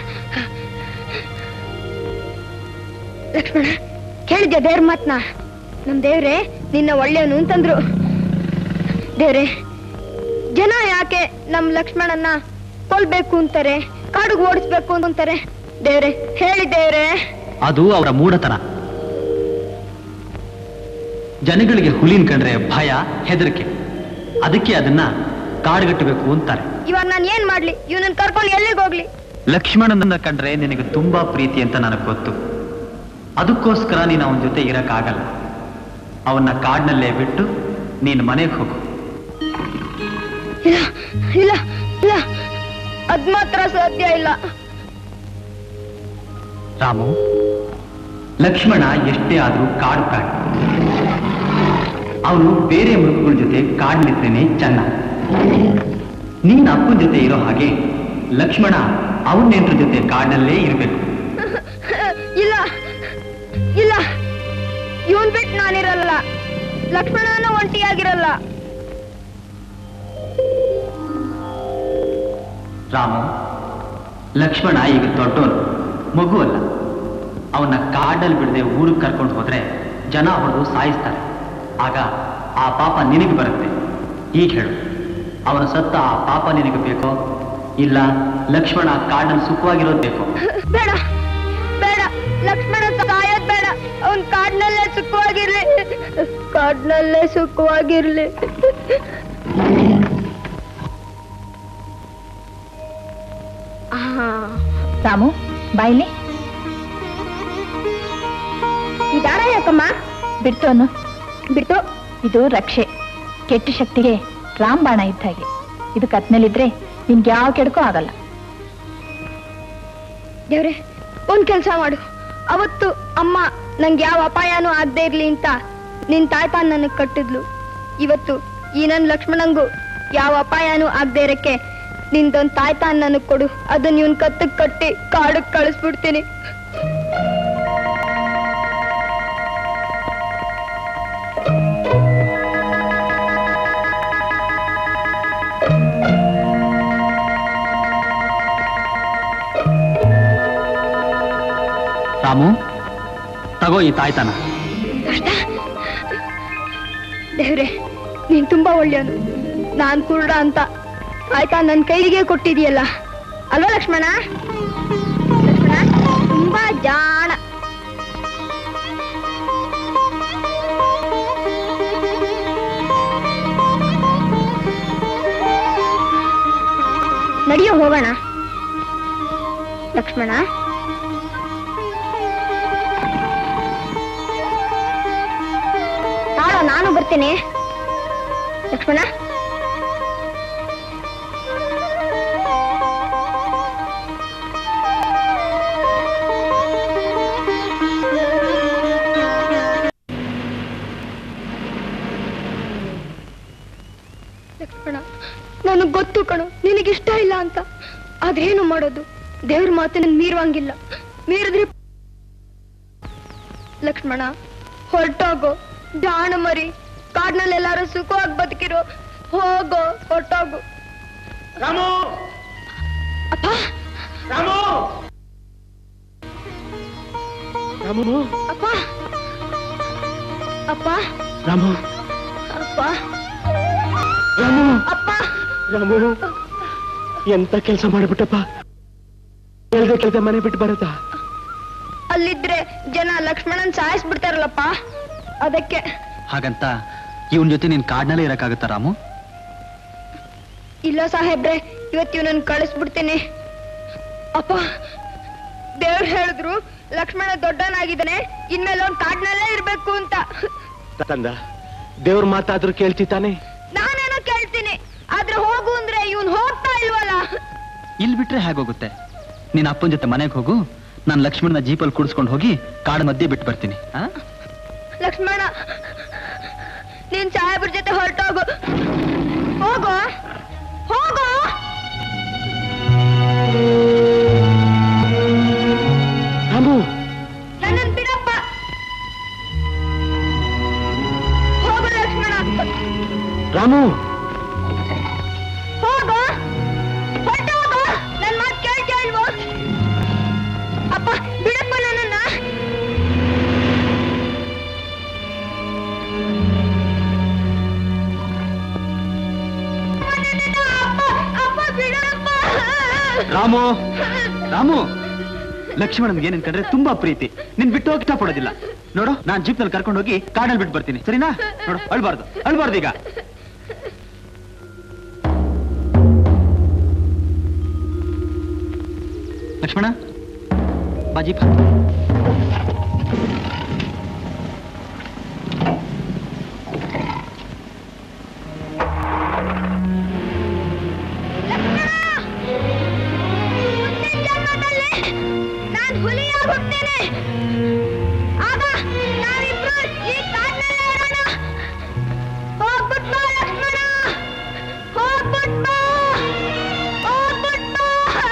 ಲಕ್ಷ್ಮಣ ಕೇಳಿದ್ಯಾ ದೇವ್ರ ಮಾತ್ನ ನಮ್ ದೇವ್ರೆ ನಿನ್ನ ಒಳ್ಳೆಯವನು ಅಂತಂದ್ರು ದೇವ್ರೆ ಜನ ಯಾಕೆ ನಮ್ ಲಕ್ಷ್ಮಣನ್ನ ಕೊಲ್ಬೇಕು ಅಂತಾರೆ ಕಾಡಿಗೆ ಓಡಿಸ್ಬೇಕು ಅಂತಾರೆ ದೇವ್ರೆ ಹೇಳಿ ದೇವ್ರೆ ಅದು ಅವರ ಮೂಢತನ ಜನಗಳಿಗೆ ಹುಲಿನ್ ಕಂಡ್ರೆ ಭಯ ಹೆದರಿಕೆ ಅದಕ್ಕೆ ಅದನ್ನ ಕಾಡ್ಗಟ್ಟಬೇಕು ಅಂತಾರೆ ಇವಾಗ ನಾನು ಏನ್ ಮಾಡ್ಲಿ ಇವನನ್ನ ಕರ್ಕೊಂಡು ಎಲ್ಲಿಗೆ ಹೋಗ್ಲಿ ಲಕ್ಷ್ಮಣನನ್ನ ಕಂಡ್ರೆ ನಿನಗೆ ತುಂಬಾ ಪ್ರೀತಿ ಅಂತ ನನಗೆ ಗೊತ್ತು ಅದಕ್ಕೋಸ್ಕರ ನೀನು ಅವನ ಜೊತೆ ಇರಕ್ಕಾಗಲ್ಲ ಅವನ್ನ ಕಾಡ್ನಲ್ಲೇ ಬಿಟ್ಟು ನೀನ್ ಮನೆಗೆ ಹೋಗು ಇಲ್ಲ ಇಲ್ಲ ಇಲ್ಲ ಅದ್ ಮಾತ್ರ ಸಾಧ್ಯ ಇಲ್ಲ ರಾಮು ಲಕ್ಷ್ಮಣ ಎಷ್ಟೇ ಆದ್ರೂ ಕಾಡು ಪ್ರಾಣಿ ಅವನು ಬೇರೆ ಮೃಗಗಳ ಜೊತೆ ಕಾಡ್ನಿದ್ರೇನೆ ಚೆನ್ನ ನೀನ್ ಅಪ್ಪನ ಜೊತೆ ಇರೋ ಹಾಗೆ ಲಕ್ಷ್ಮಣ ಅವನ ನೆಂಟ್ರ ಜೊತೆ ಕಾಡಿನಲ್ಲೇ ಇರಬೇಕು ಇಲ್ಲ ಇಲ್ಲ ಇವನ್ ಬಿಟ್ಟು ನಾನಿರಲ್ಲ ಲಕ್ಷ್ಮಣನ ಒಂಟಿಯಾಗಿರಲ್ಲ ರಾಮು ಲಕ್ಷ್ಮಣ ಈಗ ದೊಡ್ಡವನು ಮಗು ಅಲ್ಲ ಅವನ ಕಾಡಲ್ಲಿ ಬಿಡದೆ ಊರಿಗೆ ಕರ್ಕೊಂಡು ಹೋದ್ರೆ ಜನ ಹೊಡೆದು ಸಾಯಿಸ್ತಾರೆ ಆಗ ಆ ಪಾಪ ನಿನಗೆ ಬರುತ್ತೆ ಈಗ ಹೇಳು ಅವನ ಸತ್ತ ಆ ಪಾಪ ನಿನಗೆ ಬೇಕೋ ಇಲ್ಲ ಲಕ್ಷ್ಮಣ ಕಾಡಲ್ಲಿ ಸುಖವಾಗಿರೋದು ಬೇಕೋ ಬೇಡ ಬೇಡ ಲಕ್ಷ್ಮಣ ಸಾಯೋದ್ ಬೇಡ ಅವನ್ ಕಾಡ್ನಲ್ಲೇ ಸುಖವಾಗಿರ್ಲಿ ಕಾಡ್ನಲ್ಲೇ ಸುಖವಾಗಿರ್ಲಿ ರಾಮು ಬಾಯ್ಲಿ ಇದಾರ ಯಾಕಮ್ಮ ಬಿಡ್ತು ಅನ್ನು ಬಿಡ್ತು ಇದು ರಕ್ಷೆ ಕೆಟ್ಟ ಶಕ್ತಿಗೆ ರಾಂಬಾಣ ಇದ್ದ ಹಾಗೆ ಇದು ಕತ್ನಲ್ಲಿದ್ರೆ ನಿನ್ಗೆ ಯಾವ ಕೆಡಕೂ ಆಗಲ್ಲ ದೇವ್ರೆ ಒಂದ್ ಕೆಲ್ಸ ಮಾಡು ಅವತ್ತು ಅಮ್ಮ ನಂಗೆ ಯಾವ ಅಪಾಯನೂ ಆಗದೆ ಇರ್ಲಿ ಅಂತ ನಿನ್ ತಾಯ್ತ ನನಗ್ ಕಟ್ಟಿದ್ಲು ಇವತ್ತು ಈ ನನ್ ಲಕ್ಷ್ಮಣಂಗೂ ಯಾವ ಅಪಾಯನೂ ಆಗದೆ ಇರಕ್ಕೆ ನಿಂದೊಂದ್ ತಾಯ್ತ ನನಗ್ ಕೊಡು ಅದನ್ನ ಇವನ್ ಕತ್ತಕ್ ಕಟ್ಟಿ ಕಾಡಕ್ ಕಳಿಸ್ಬಿಡ್ತೀನಿ ರಾಮು ತಗೋ ಈ ತಾಯ್ತನ ದೇವ್ರೆ ನೀನ್ ತುಂಬಾ ಒಳ್ಳೆಯವನು ನಾನ್ ಕುರುಡ ಅಂತ ಆಯ್ತಾ ನನ್ ಕೈಗೆ ಕೊಟ್ಟಿದೀಯಲ್ಲ ಅಲ್ವಾ ಲಕ್ಷ್ಮಣ ಲಕ್ಷ್ಮಣ ತುಂಬಾ ಜಾಣ ನಡಿಯೋ ಹೋಗೋಣ ಲಕ್ಷ್ಮಣ ತಾಳೋ ನಾನು ಬರ್ತೀನಿ ಲಕ್ಷ್ಮಣ ಲಕ್ಷ್ಮಣ ನನಗ್ ಗೊತ್ತು ಕಣು ನಿನಗಿಷ್ಟ ಇಲ್ಲ ಅಂತ ಆದ್ರೇನು ಮಾಡೋದು ದೇವ್ರ ಮಾತನ್ನ ಮೀರುವಂಗಿಲ್ಲ ಮೀರಿದ್ರೆ ಲಕ್ಷ್ಮಣ ಹೊರಟೋಗೋ ಜಾಣ ಮರಿ ಕಾಡ್ನಲ್ಲಿ ಎಲ್ಲಾರು ಸುಖವಾಗಿ ಬದುಕಿರೋ ಹೋಗೋ ಹೊರಟೋಗು ರಾಮು ಅಪ್ಪ ರಾಮು ರಾಮು ಅಪ್ಪ ಅಪ್ಪ ರಾಮು ಅಪ್ಪ ರಾಮು ಅಪ್ಪ ರಾಮು ಎಂತ ಕೆಲಸ ಮಾಡಿಬಿಟ್ಟಪ್ಪ ಹೇಳ್ದೆ ಕೇಳ್ದೆ ಮನೆ ಬಿಟ್ಟು ಬರತ್ತಾ ಅಲ್ಲಿದ್ರೆ ಜನ ಲಕ್ಷ್ಮಣನ್ ಸಾಯಿಸ್ಬಿಡ್ತಾರಲ್ಲಪ್ಪ ಅದಕ್ಕೆ ಹಾಗಂತ ಇವನ್ ಜೊತೆ ನೀನ್ ಕಾಡ್ನಲ್ಲೇ ಇರಕ್ಕಾಗತ್ತಾ ರಾಮು ಇಲ್ಲ ಸಾಹೇಬ್ರೆ ಇವತ್ತು ಇವನನ್ನ ಕಳಿಸ್ಬಿಡ್ತೀನಿ ಅಪ್ಪ ದೇವ್ರು ಹೇಳಿದ್ರು ಲಕ್ಷ್ಮಣ ದೊಡ್ಡನಾಗಿದ್ದಾನೆ ಇನ್ಮೇಲೆ ಅವ್ನ್ ಕಾಡ್ನಲ್ಲೇ ಇರ್ಬೇಕು ಅಂತ ಕಂದ ದೇವ್ರ ಮಾತಾದ್ರೂ ಕೇಳ್ತಿತ್ತಾನೆ ನಾನೇನೋ ಕೇಳ್ತೀನಿ ಆದ್ರೆ ಹೋಗು ಅಂದ್ರೆ ಇವನ್ ಹೋಗ್ತಾ ಇಲ್ವಲ್ಲ ಇಲ್ಲಿ ಬಿಟ್ರೆ ಹೇಗೋಗುತ್ತೆ ನೀನ್ ಅಪ್ಪನ ಜೊತೆ ಮನೆಗೆ ಹೋಗು ನಾನು ಲಕ್ಷ್ಮಣನ ಜೀಪಲ್ಲಿ ಕೂಡಿಸ್ಕೊಂಡು ಹೋಗಿ ಕಾಡು ಮಧ್ಯೆ ಬಿಟ್ಟು ಬರ್ತೀನಿ ಆ? ಲಕ್ಷ್ಮಣ ನೀನ್ ಸಾಹೇಬ್ರ ಜೊತೆ ಹೊರಟೋಗು ಹೋಗು ಹೋಗು ರಾಮು ನನ್ನನ್ ಬಿಡಪ್ಪ ಹೋಗು ಲಕ್ಷ್ಮಣ ರಾಮು ಹೋಗು ಹೊರಟೋಗು ನನ್ ಮಾತ್ ಕೇಳ್ತೀಯ ಇಲ್ವೋ ಅಪ್ಪ ಬಿಡಪ್ಪ ನನ್ನನ್ನ ಅಪ್ಪ ಬಿಡಪ್ಪ ರಾಮು ರಾಮು ಲಕ್ಷ್ಮಣನ್ಗೆ ಏನೇನ್ ಕಂಡ್ರೆ ತುಂಬಾ ಪ್ರೀತಿ ನಿನ್ ಬಿಟ್ಟು ಹೋಗಿ ಇಷ್ಟಪಡೋದಿಲ್ಲ ನೋಡು ನಾನ್ ಜೀಪ್ನಲ್ಲಿ ಕರ್ಕೊಂಡು ಹೋಗಿ ಕಾಡಲ್ಲಿ ಬಿಟ್ಟು ಬರ್ತೀನಿ ಸರಿನಾ ನೋಡು ಅಳ್ಬಾರ್ದು ಅಳ್ಬಾರ್ದು ಈಗ ಲಕ್ಷ್ಮಣ ಬಾ ಜೀಪ್ ಹತ್ತು. ನಾನ್ ಹುಲಿಯಾಗಿ ಹೋಗ್ತೇನೆ ಆಗ ನಾವಿಬ್ರು ಈ ಕಾಡ್ನಲ್ಲೇ ಇರೋಣ ಹೋಗ್ಬಿಟ್ ಬಾ ಲಕ್ಷ್ಮಣ ಹೋಗ್ಬಿಟ್ ಬಾ ಹೋಗ್ಬಿಟ್ ಬಾ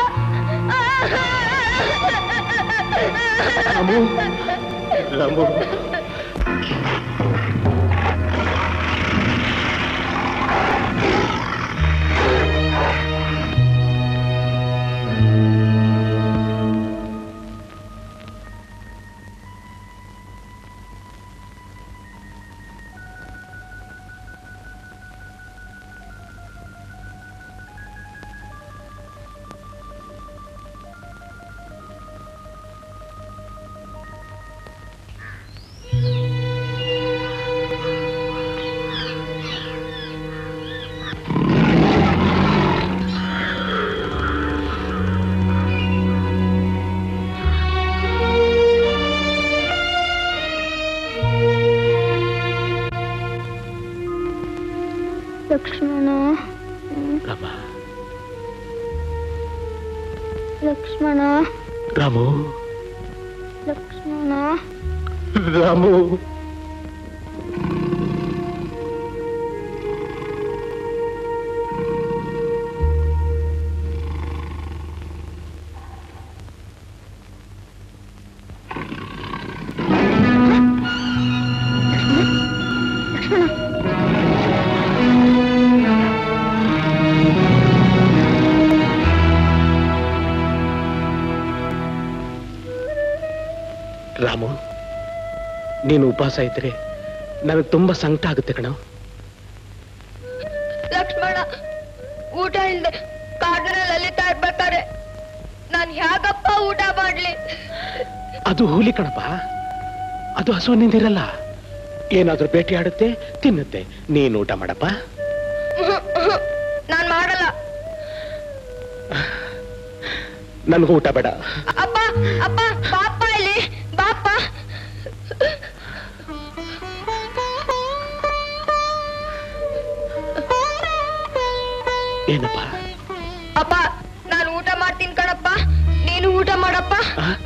ರಾಮು ರಾಮು ಲಕ್ಷ್ಮಣ ರಾಮ ಲಕ್ಷ್ಮಣ ರಾಮು ಲಕ್ಷ್ಮಣ ರಾಮು ರಾಮು ನೀನು ಉಪವಾಸ ಇದ್ರೆ ನನಗೆ ತುಂಬಾ ಸಂಕಟ ಆಗುತ್ತೆ ಕಣ ಲಕ್ಷ್ಮಣ ಊಟ ಇಲ್ದೆ ಕಾಡಿನಲ್ಲಿ ಅಲಿತಾ ಇರ್ಬೇಕಾರೆ ನಾನ್ ಹೇಗಪ್ಪ ಊಟ ಮಾಡ್ಲಿ ಅದು ಹುಲಿ ಕಣಪ್ಪ ಅದು ಹಸುವಿನಿಂದಿರಲ್ಲ ಏನಾದ್ರೂ ಭೇಟಿ ಆಡುತ್ತೆ ತಿನ್ನುತ್ತೆ ನೀನು ಊಟ ಮಾಡಪ್ಪ ನಾನ್ ಮಾಡಲ್ಲ ನನ್ಗೂ ಊಟ ಬೇಡ ಅಪ್ಪ ಅಪ್ಪ ಬಾಪ್ಪ ಇಲ್ಲಿ ಬಾಪ್ಪ ಏನಪ್ಪ ಅಪ್ಪ ನಾನು ಊಟ ಮಾಡ್ತೀನಿ ಕಣಪ್ಪ ನೀನು ಊಟ ಮಾಡಪ್ಪ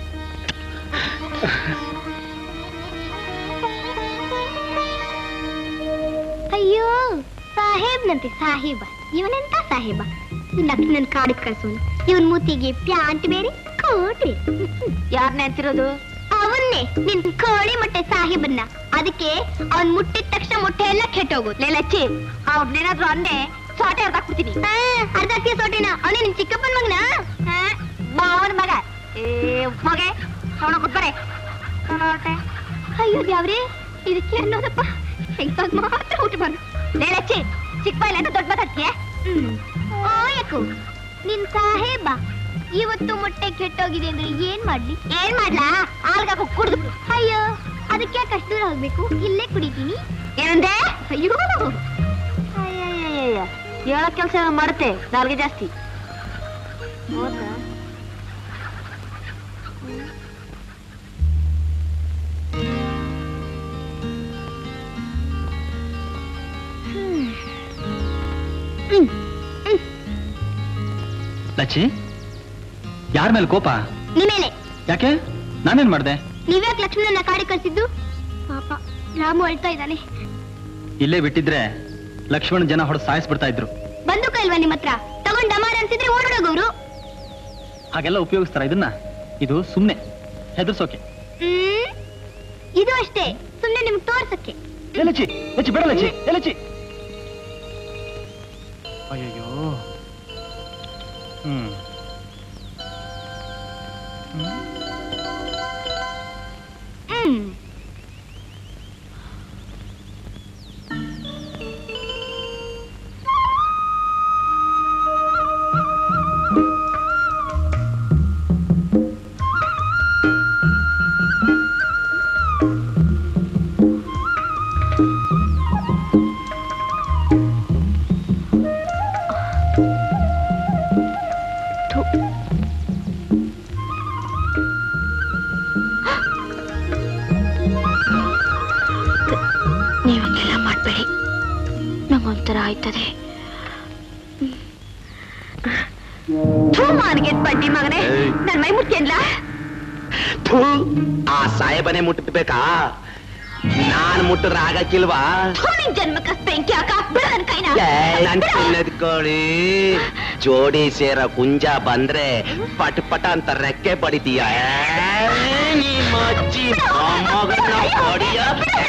ಅಯ್ಯೋ ಸಾಹೇಬ್ನಂತೆ ಸಾಹೇಬ ಇವನೆಂತ ಸಾಹೇಬ ಲಕ್ಷ್ಮಣನ್ ಕಾಡಿಗೆ ಕಳ್ಸೋನು ಇವನ್ ಮೂತಿಗೆ ಪ್ಯಾಂಟ್ ಬೇರೆ ಕೋಟ್ ಬೇರೆ ಯಾರನ್ನ ಅಂತಿರೋದು ಅವನ್ನೇ ನಿನ್ ಕೋಳಿ ಮೊಟ್ಟೆ ಸಾಹೇಬನ್ನ ಅದಕ್ಕೆ ಅವನ್ ಮುಟ್ಟಿದ ತಕ್ಷಣ ಮೊಟ್ಟೆ ಎಲ್ಲ ಕೆಟ್ಟೋಗೋದು ಲೇಲಚ್ಚಿ ಅವ್ನೇನಾದ್ರೂ ಅಂದೆ ಸೋಟೆ ಅರ್ಧ ಕೊಡ್ತೀನಿ ಅರ್ಧ ಹಾಕಿ ಸೋಟೆನ ಅವನೇ ನಿನ್ ಚಿಕ್ಕಪ್ಪನ ಮಗನ ಮಾವನ ಮಗ ಏ ಮಗೆ ಅವನ ಕೊಟ್ಬರೆ ಅಯ್ಯೋ ಯಾವ್ರಿ ಇದಕ್ಕೆ ಅನ್ನೋದಪ್ಪ ಹೆಂಗಾಗ ಮಾತ್ರ ಊಟ ಮಾಡು ಲೇಳಚ್ಚಿ ಚಿಕ್ಕ ಬಾಯಿಲೆ ಅಂತ ದೊಡ್ಡ ಮಾತಾಡ್ತೀಯ ಓಯಕು ನಿನ್ ಸಾಹೇಬ ಇವತ್ತು ಮೊಟ್ಟೆ ಕೆಟ್ಟೋಗಿದೆ ಅಂದ್ರೆ ಏನ್ ಮಾಡ್ಲಿ ಏನ್ ಮಾಡ್ಲಾ ಆಲ್ಗಾಕ ಕುಡ್ದು ಅಯ್ಯೋ ಅದಕ್ಕೆ ಯಾಕೆ ಅಷ್ಟು ದೂರ ಹೋಗ್ಬೇಕು ಇಲ್ಲೇ ಕುಡಿತೀನಿ ಏನಂದೆ ಅಯ್ಯೋ ಅಯ್ಯಯ್ಯಯ್ಯ ಹೇಳೋ ಕೆಲಸ ಮಾಡುತ್ತೆ ನಾಲ್ಗೆ ಜಾಸ್ತಿ ಹೌದಾ ಲಚ್ಚಿ ಯಾರ ಮೇಲೆ ಕೋಪ ನಿಮೇಲೆ ಯಾಕೆ ನಾನೇನ್ ಮಾಡ್ದೆ ನೀವ್ಯಾಕೆ ಲಕ್ಷ್ಮಣನ ಕಾಡಿ ಕಳ್ಸಿದ್ದು ಪಾಪ ರಾಮು ಅಳ್ತಾ ಇದ್ದಾನೆ ಇಲ್ಲೇ ಬಿಟ್ಟಿದ್ರೆ ಲಕ್ಷ್ಮಣ ಜನ ಹೊಡೆದು ಸಾಯಿಸ್ಬಿಡ್ತಾ ಇದ್ರು ಬಂದೂಕ ಇಲ್ವಾ ನಿಮ್ಮ ಹತ್ರ ತಗೊಂಡ್ ಡಮಾರ ಅನ್ಸಿದ್ರೆ ಓಡೋಗೋರು ಹಾಗೆಲ್ಲ ಉಪಯೋಗಿಸ್ತಾರ ಇದನ್ನ ಇದು ಸುಮ್ನೆ ಹೆದರ್ಸೋಕೆ ಹ್ಮ್ ಇದು ಅಷ್ಟೇ ಸುಮ್ನೆ ನಿಮ್ಗೆ ತೋರ್ಸಕ್ಕೆ ಏ ಲಚ್ಚಿ ಲಚ್ಚಿ ಬೇಡ ಲಚ್ಚಿ ಏ ಲಚ್ಚಿ ಅಯ್ಯಯ್ಯೋ ಹ್ಮ್ ಹ್ಮ್ ನೀವು ಹಂಗೆಲ್ಲ ಮಾಡ್ಬೇಡಿ ನಂಗೊಂಥರ ಆಯ್ತದೆ ಮಾರ್ಗೆಟ್ ಬಡ್ಡಿ ಮಗನೇ ನನ್ ಮೈ ಮುಟ್ಕೆನ್ಲ ಥು, ಆ ಸಾಹೇಬನೇ ಮುಟ್ಟಬೇಕಾ ನಾನ್ ಮುಟ್ಟಿದ್ರೆ ಆಗಕ್ಕಿಲ್ವಾ ನಿನ್ ಜನ್ಮಕ್ಕ ಬೆಂಕಿ ಹಾಕ ಬಿಡ ನನ್ ಕೈನ ನನ್ ಚಿನ್ನದ ಕೋಳಿ ಜೋಡಿ ಸೇರ ಕುಂಜ ಬಂದ್ರೆ ಪಟ್ ಪಟ ಅಂತ ರೆಕ್ಕೆ ಬಡಿತೀಯ ನಿಮ್ಮ ಅಜ್ಜಿ ಮೊಮ್ಮಗನ್ನ ಹೊಡಿಯ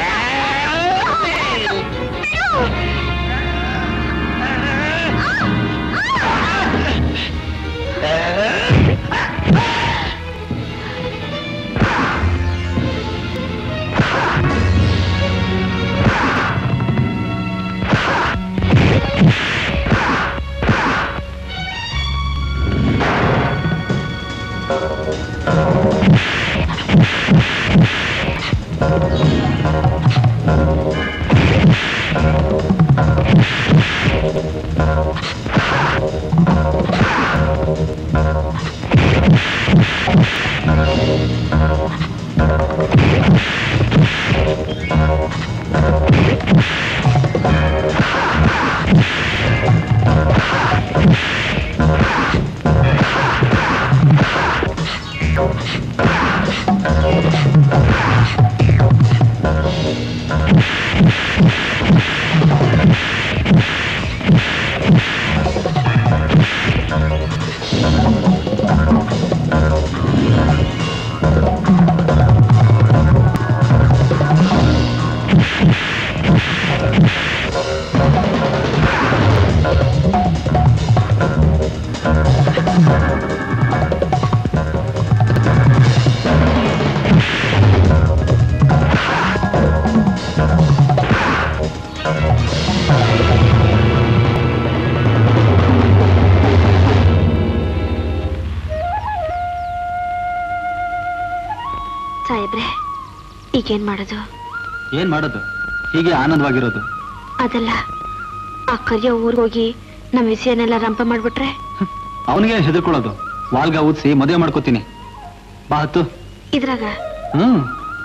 ಸಾಹೇಬ್ರೆ ಈಗೇನ್ ಮಾಡೋದು ಏನ್ ಮಾಡೋದು ಹೀಗೆ ಆನಂದವಾಗಿರೋದು ಅದಲ್ಲ ಆ ಕರಿಯ ಊರ್ಗ್ ಹೋಗಿ ನಮ್ಮ ವಿಷಯನೆಲ್ಲ ರಂಪ ಮಾಡ್ಬಿಟ್ರೆ ಅವನಿಗೆ ಹೆದರ್ಕೊಳ್ಳೋದು ವಾಲ್ಗ ಊದ್ಸಿ ಮದುವೆ ಮಾಡ್ಕೋತೀನಿ ಬಾ ಹತ್ತು ಇದ್ರಾಗ ಹ್ಮ್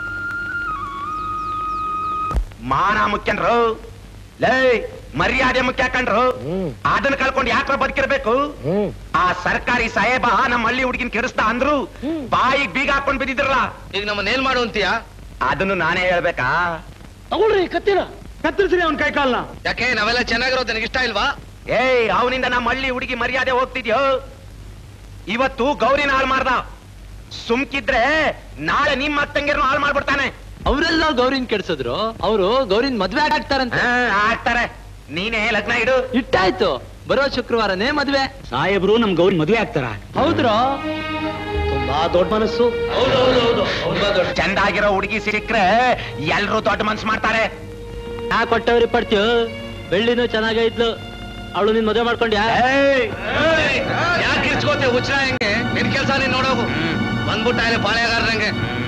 ಮಾನ ಮುಖ್ಯನ್ರು ಲೇ ಮರ್ಯಾದೆ ಮುಖ್ಯ ಕಣ್ರು ಅದನ್ನ ಕಳ್ಕೊಂಡು ಯಾಕ್ರ ಬದುಕಿರ್ಬೇಕು ಆ ಸರ್ಕಾರಿ ಸಾಹೇಬ ನಮ್ಮ ಹಳ್ಳಿ ಹುಡುಗಿನ ಕೆಡಿಸ್ದ ಅಂದ್ರು ಬಾಯಿಗೆ ಬೀಗ ಹಾಕೊಂಡ್ ಬಿದ್ದಿದ್ರಲ್ಲ ಈಗ ನಮ್ಮನ್ನ ಏನ್ ಮಾಡು ಅಂತೀಯ ಅದನ್ನು ನಾನೇ ಹೇಳ್ಬೇಕಾ ತಗೊಳ್ರಿ ಕತ್ತಿನ ಕತ್ತರಿಸ್ರಿ ಅವನ್ ಕೈ ಕಾಲ್ನ ಯಾಕೆ ನಾವೆಲ್ಲ ಚೆನ್ನಾಗಿರೋದು ನನಗೆ ಇಷ್ಟ ಇಲ್ವಾ ಏಯ್ ಅವನಿಂದ ನಮ್ಮ ಹಳ್ಳಿ ಹುಡುಗಿ ಮರ್ಯಾದೆ ಹೋಗ್ತಿದ್ಯೋ ಇವತ್ತು ಗೌರಿನ ಹಾಳು ಮಾಡ್ದ ಸುಮ್ಕಿದ್ರೆ ನಾಳೆ ನಿಮ್ಮ ಅತ್ತಂಗಿರ್ನು ಹಾಳು ಮಾಡ್ಬಿಡ್ತಾನೆ ಅವರೆಲ್ಲ ಗೌರಿನ್ ಕೆಡ್ಸಿದ್ರು ಅವರು ಗೌರಿನ್ ಮದ್ವೆ ಆಗ್ತಾರಂತೆ ಆಗ್ತಾರೆ ನೀನೇ ಲಗ್ನ ಇಡು ಇಟ್ಟಾಯ್ತು ಬರೋ ಶುಕ್ರವಾರನೇ ಮದ್ವೆ ಸಾಹೇಬ್ರು ನಮ್ ಗೌರಿ ಮದ್ವೆ ಆಗ್ತಾರ ಹೌದ್ರೋ ತುಂಬಾ ದೊಡ್ಡ ಮನಸ್ಸು ಚಂದಾಗಿರೋ ಹುಡುಗಿ ಸಿಕ್ಕ್ರೆ ಎಲ್ರು ದೊಡ್ಡ ಮನ್ಸು ಮಾಡ್ತಾರೆ ನಾ ಕೊಟ್ಟವ್ರಿ ಪಡ್ತೀವ್ ಬೆಳ್ಳಿನೂ ಚೆನ್ನಾಗೈತ್ಲು ಅವಳು ನಿನ್ ಮದುವೆ ಮಾಡ್ಕೊಂಡ್ಯಾ ಯಾಕೆ ಇರ್ಸ್ಕೋತೆ ಹುಚ್ಚ ಹೆಂಗೆ ನಿನ್ ಕೆಲ್ಸ ನೀನ್ ನೋಡೋಗು ಬಂದ್ಬಿಟ್ಟ ಇಲ್ಲಿ ಪಾಳೆಗಾರರಂಗೆ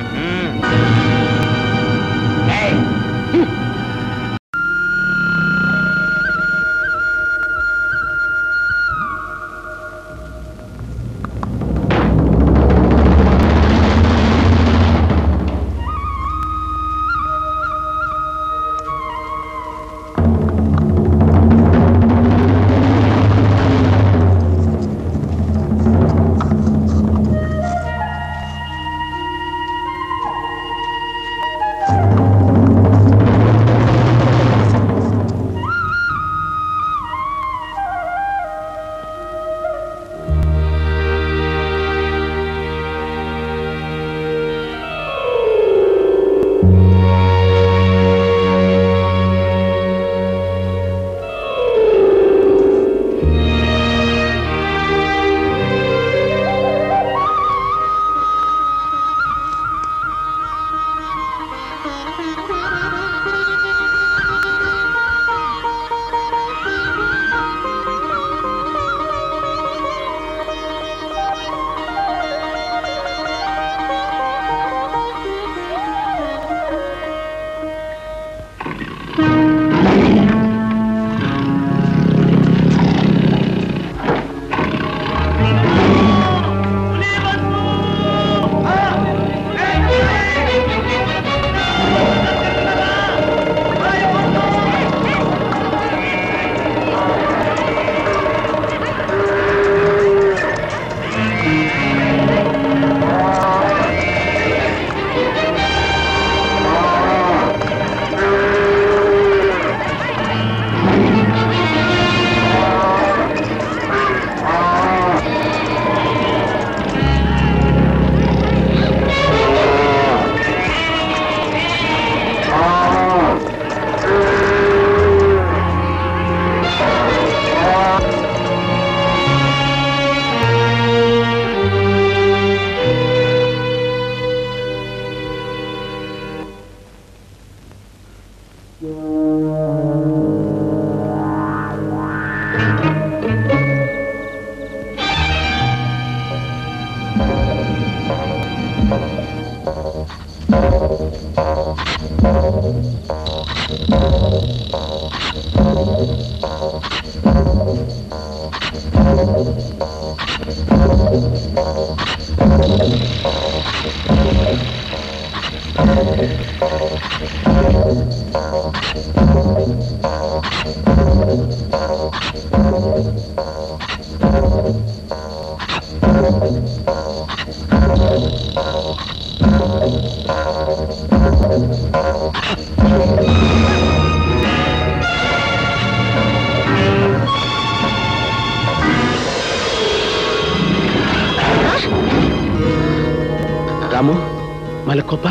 ರಾಮು ಮಲ್ಕೋಪ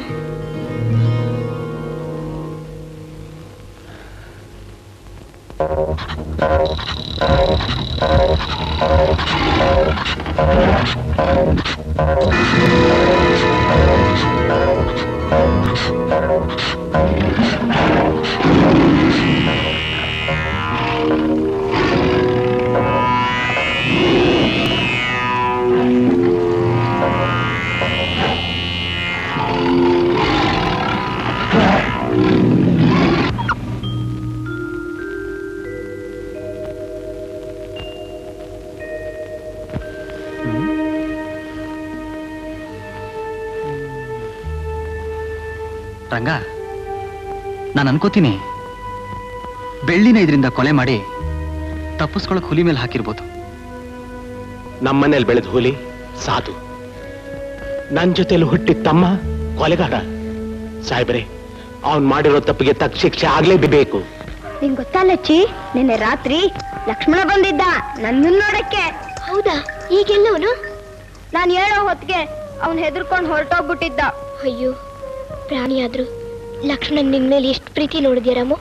ರಂಗ ನಾನು ಅನ್ಕೋತೀನಿ ಬೆಳ್ಳಿನ ಇದರಿಂದ ಕೊಲೆ ಮಾಡಿ ತಪ್ಪಿಸ್ಕೊಳಕ್ ಹುಲಿ ಮೇಲೆ ಹಾಕಿರ್ಬೋದು ನಮ್ಮನೇಲಿ ಬೆಳೆದ ಹುಲಿ ಸಾಧು ನನ್ ಜೊತೆಲಿ ಹುಟ್ಟಿದ ತಮ್ಮ ಕೊಲೆಗಾರ ಸಾಹೇಬ್ರೆ ಅವನ್ ಮಾಡಿರೋ ತಪ್ಪಿಗೆ ತಕ್ಕ ಶಿಕ್ಷೆ ಆಗ್ಲೇಬೇಕು ನಿಂಗ್ ಗೊತ್ತಾ ಲಚ್ಚಿ ನಿನ್ನೆ ರಾತ್ರಿ ಲಕ್ಷ್ಮಣ ಬಂದಿದ್ದ ನನ್ನನ್ ನೋಡಕ್ಕೆ ಹೌದಾ ಈಗೆಲ್ಲವನು ನಾನ್ ಹೇಳೋ ಹೊತ್ತಿಗೆ ಅವನ್ ಹೆದರ್ಕೊಂಡ್ ಹೊರಟೋಗ್ಬಿಟ್ಟಿದ್ದ ಅಯ್ಯೋ ಪ್ರಾಣಿಯಾದ್ರು ಲಕ್ಷ್ಮಣನ್ ನಿನ್ ಮೇಲೆ ಎಷ್ಟು ಪ್ರೀತಿ ನೋಡಿದ್ಯಾ ರಾಮು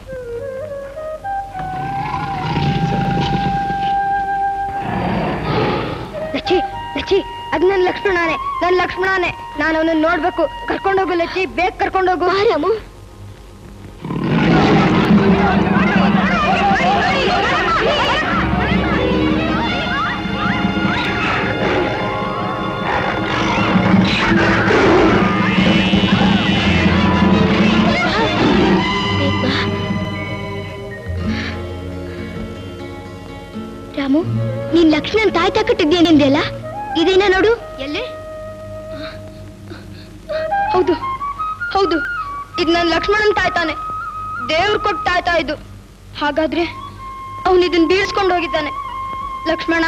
ಲಚ್ಚಿ ಲಚ್ಚಿ ಅದ್ ನನ್ ಲಕ್ಷ್ಮಣನೇ ನನ್ ಲಕ್ಷ್ಮಣನೇ ನಾನು ಅವನನ್ನ ನೋಡ್ಬೇಕು ಕರ್ಕೊಂಡೋಗು ಲಚ್ಚಿ ಬೇಗ ಕರ್ಕೊಂಡೋಗು ರಾಮು ಆ ನೀನ್ ಲಕ್ಷ್ಮಣನ್ ತಾಯಿ ತಾಕಟ್ಟಿದ್ದೇನೆಂದೆಲ್ಲ ಇದೇನ ನೋಡು ಎಲ್ಲಿ ಹೌದು ಹೌದು ಇದು ನನ್ನ ಲಕ್ಷ್ಮಣನ್ ತಾಯ್ತಾನೆ ದೇವ್ರು ಕೊಟ್ಟು ತಾಯ್ತಾ ಇದು ಹಾಗಾದ್ರೆ ಅವನು ಇದನ್ನ ಬೀಳ್ಸ್ಕೊಂಡು ಹೋಗಿದ್ದಾನೆ ಲಕ್ಷ್ಮಣ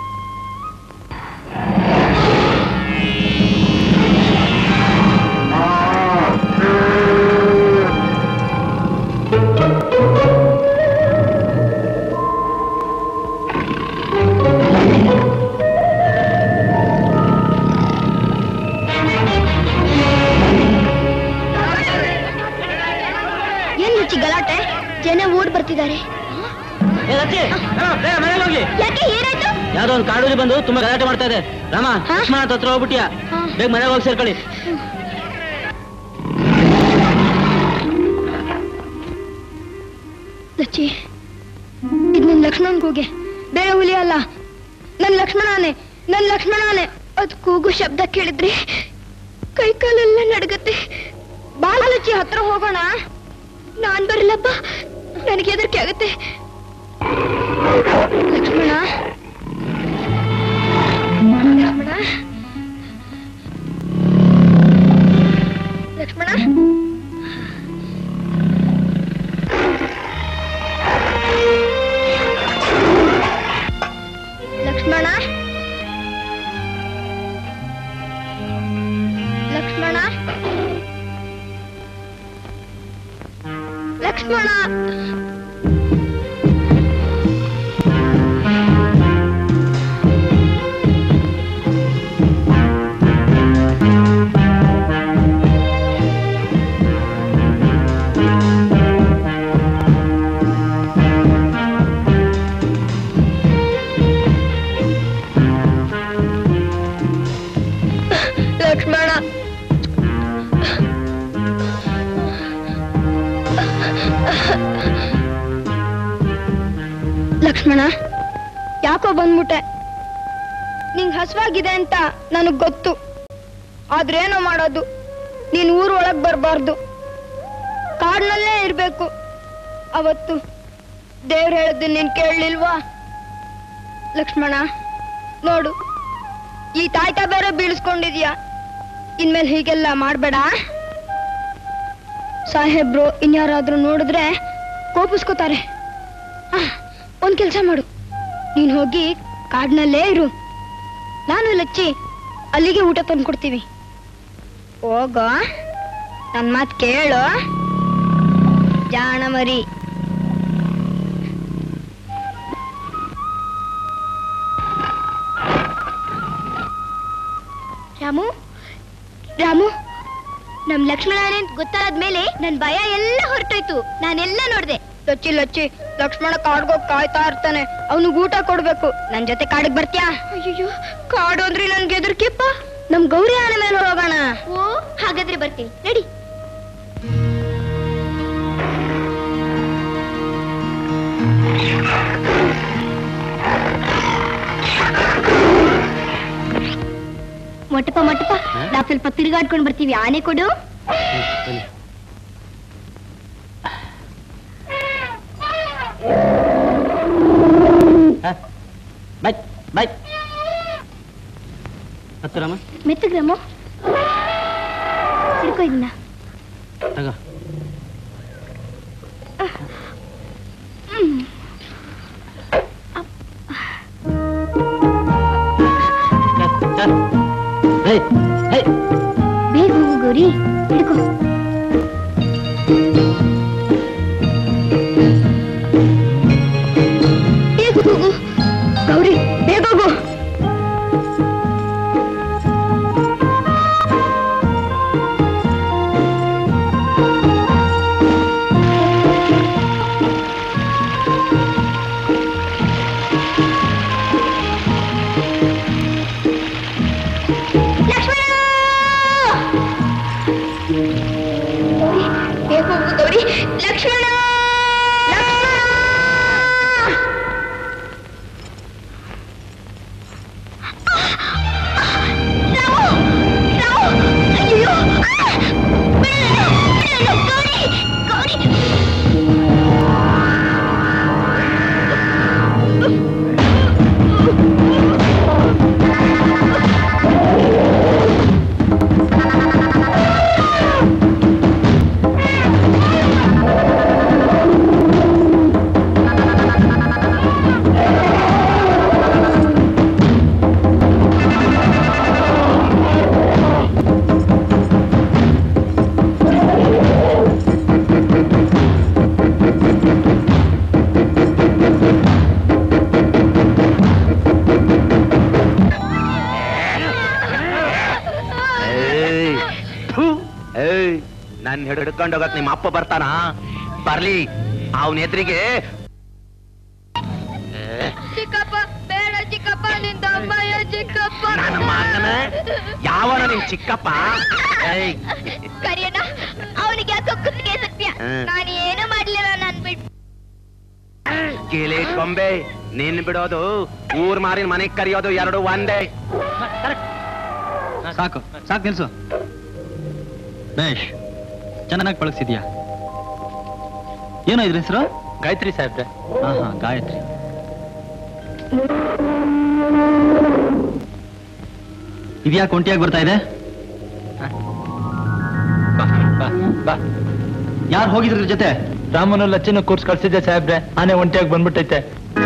ಏನ್ ಮುಚ್ಚಿ ಗಲಾಟೆ ಜನ ಓಡ್ ಬರ್ತಿದ್ದಾರೆ ಯಾಕೆ ಏನಾಯ್ತು ಯಾವ್ದೋ ಒಂದು ಕಾಡೂರಿ ಬಂದು ತುಂಬಾ ಗಲಾಟೆ ಮಾಡ್ತಾ ಇದೆ ರಾಮ ಲಕ್ಷ್ಮಣ ಹತ್ರ ಹೋಗ್ಬಿಟ್ಟಿಯಾ ಬೇಗ ಮನೆಗೆ ಹೋಗಿ ಸೇರ್ಕೊಳ್ಳಿ ಲಚ್ಚಿ ಇದು ನನ್ ಲಕ್ಷ್ಮಣನ್ ಕೂಗೆ ಬೇರೆ ಹುಲಿ ಅಲ್ಲ ನನ್ ಲಕ್ಷ್ಮಣನೇ ನನ್ ಲಕ್ಷ್ಮಣನೇ ಅದ್ ಕೂಗು ಶಬ್ದ ಕೇಳಿದ್ರಿ ಕೈ ಕಾಲೆಲ್ಲ ನಡಗತ್ತೆ ಬಾಲ ಲಚ್ಚಿ ಹತ್ರ ಹೋಗೋಣ ನಾನ್ ಬರಲ್ಲಪ್ಪ ನನಗೆ ಹೆದರಿಕೆ ಆಗುತ್ತೆ ಲಕ್ಷ್ಮಣ ಲಕ್ಷ್ಮಣ ಲಕ್ಷ್ಮಣ ಲಕ್ಷ್ಮಣ ಲಕ್ಷ್ಮಣ ಲಕ್ಷ್ಮಣ ಲಕ್ಷ್ಮಣ ಲಕ್ಷ್ಮಣ ಯಾಕೋ ಬಂದ್ಬಿಟ್ಟೆ ನಿಂಗ್ ಹಸುವಾಗಿದೆ ಅಂತ ನನಗ್ ಗೊತ್ತು ಆದ್ರೇನೋ ಮಾಡೋದು ನೀನ್ ಊರ್ ಒಳಗ್ ಬರ್ಬಾರ್ದು ಕಾಡ್ನಲ್ಲೇ ಇರ್ಬೇಕು ಅವತ್ತು ದೇವ್ರು ಹೇಳಿದ್ದು ನೀನ್ ಕೇಳಲಿಲ್ವಾ ಲಕ್ಷ್ಮಣ ನೋಡು ಈ ತಾಯ್ತ ಬೇರೆ ಬೀಳಿಸ್ಕೊಂಡಿದ್ಯಾ ಇನ್ಮೇಲೆ ಹೀಗೆಲ್ಲ ಮಾಡ್ಬೇಡ ಸಾಹೇಬ್ರು ಇನ್ಯಾರಾದ್ರೂ ನೋಡಿದ್ರೆ ಕೋಪಿಸ್ಕೋತಾರೆ ಆ, ಒಂದ್ ಕೆಲ್ಸ ಮಾಡು ನೀನ್ ಹೋಗಿ ಕಾಡ್ನಲ್ಲೇ ಇರು ನಾನು ಲಚ್ಚಿ ಅಲ್ಲಿಗೆ ಊಟ ತಂದು ಕೊಡ್ತೀವಿ ಹೋಗೋ ನನ್ ಮಾತ್ ಕೇಳು ಜಾಣ ಮರಿ ರಾಮು ರಾಮು ನಮ್ ಲಕ್ಷ್ಮಣನೇ ಅಂತ ಗೊತ್ತಾದ್ಮೇಲೆ ನನ್ ಭಯ ಎಲ್ಲ ಹೊರಟೋಯ್ತು ನಾನೆಲ್ಲ ನೋಡ್ದೆ ಲಚ್ಚಿ ಲಚ್ಚಿ ಲಕ್ಷ್ಮಣ ಕಾಡ್ಗೋಗ್ ಕಾಯ್ತಾ ಇರ್ತಾನೆ ಅವನಿಗೆ ಊಟ ಕೊಡ್ಬೇಕು ನನ್ ಜೊತೆ ಕಾಡಿಗೆ ಬರ್ತ್ಯಾ ಅಯ್ಯೋ ಕಾಡು ಅಂದ್ರೆ ನನ್ಗೆ ಎದುರ್ಕಿಪ್ಪ ನಮ್ ಗೌರಿ ಆನೆ ಮೇಲೆ ಹೋಗೋಣ ಓ ಹಾಗಾದ್ರೆ ಬರ್ತೀನಿ ನಡಿ ಮೊಟ್ಟಪ್ಪ ಮೊಟ್ಟಪ್ಪ ನಾವ್ ಸ್ವಲ್ಪ ತಿರುಗಾಡ್ಕೊಂಡ್ ಬರ್ತೀವಿ ಆನೆ ಕೊಡು ಬೈ ಬೈ ಹತ್ತು ರಾಮ ಮೆತ್ತಗ್ರಮ್ಮ ಹಿಡ್ಕೋ ಇದನ್ನ ತಗೋ ಹ್ಮ್. ಹೇ ಹೇ ಬೇಗ ಹೋಗು ಗೌರಿ ಹಿಡ್ಕೋ ಬೇಗ ಹೋಗು ಗೌರಿ ಬೇಗ ಹೋಗು ಬೇಗ ಹೋಗು ಗೌರಿ ಲಕ್ಷ್ಮಣ ಲಕ್ಷ್ಮಣ ಏಯ್ ನನ್ ಹಿಡ್ಕೊಂಡು ಹೋಗಕ್ ನಿಮ್ಮ ಅಪ್ಪ ಬರ್ತಾನ ಬರ್ಲಿ ಅವನ ಎದುರಿಗೆ ಚಿಕ್ಕಪ್ಪ ಬೇಡ ಚಿಕ್ಕಪ್ಪ ನಿಂದ ಅಮ್ಮಯ್ಯ ಚಿಕ್ಕಪ್ಪ ನನ್ನ ಮಗನ ಯಾವನ ನಿನ್ ಚಿಕ್ಕಪ್ಪ ಏಯ್ ಕರಿಯಣ್ಣ ಅವನಿಗೆ ಯಾಕೋ ಕುತ್ತಿಗೆ ಸತ್ಯ ಹ್ಮ್. ನಾನು ಏನು ಮಾಡ್ಲಿಲ್ಲ ನನ್ ಬಿಟ್ಟು ಗಿಲಿ ಕೊಂಬೆ ನಿನ್ ಬಿಡೋದು ಊರ್ ಮಾರಿನ ಮನೆಗ್ ಕರಿಯೋದು ಎರಡು ಒಂದೇ ಸಾಕು ಸಾಕು ನಿಲ್ಸು ಬೇಷ್ ಚೆನ್ನಾಗಿ ಪಳಗ್ಸಿದ್ಯಾ ಏನೋ ಇದ್ರ ಹೆಸರು ಗಾಯತ್ರಿ ಸಾಹೇಬ್ರೆ ಹಾ ಹಾ ಗಾಯತ್ರಿ ಇದ್ಯಾಕೆ ಒಂಟಿಯಾಗಿ ಬರ್ತಾ ಇದೆ ಯಾರು ಹೋಗಿದ್ರ ಇದ್ರ ಜೊತೆ ರಾಮನು ಲಚ್ಚನ ಕೂರ್ಸ್ ಕಳ್ಸಿದ್ದೆ ಸಾಹೇಬ್ರೆ ಆನೆ ಒಂಟಿಯಾಗಿ ಬಂದ್ಬಿಟ್ಟೈತೆ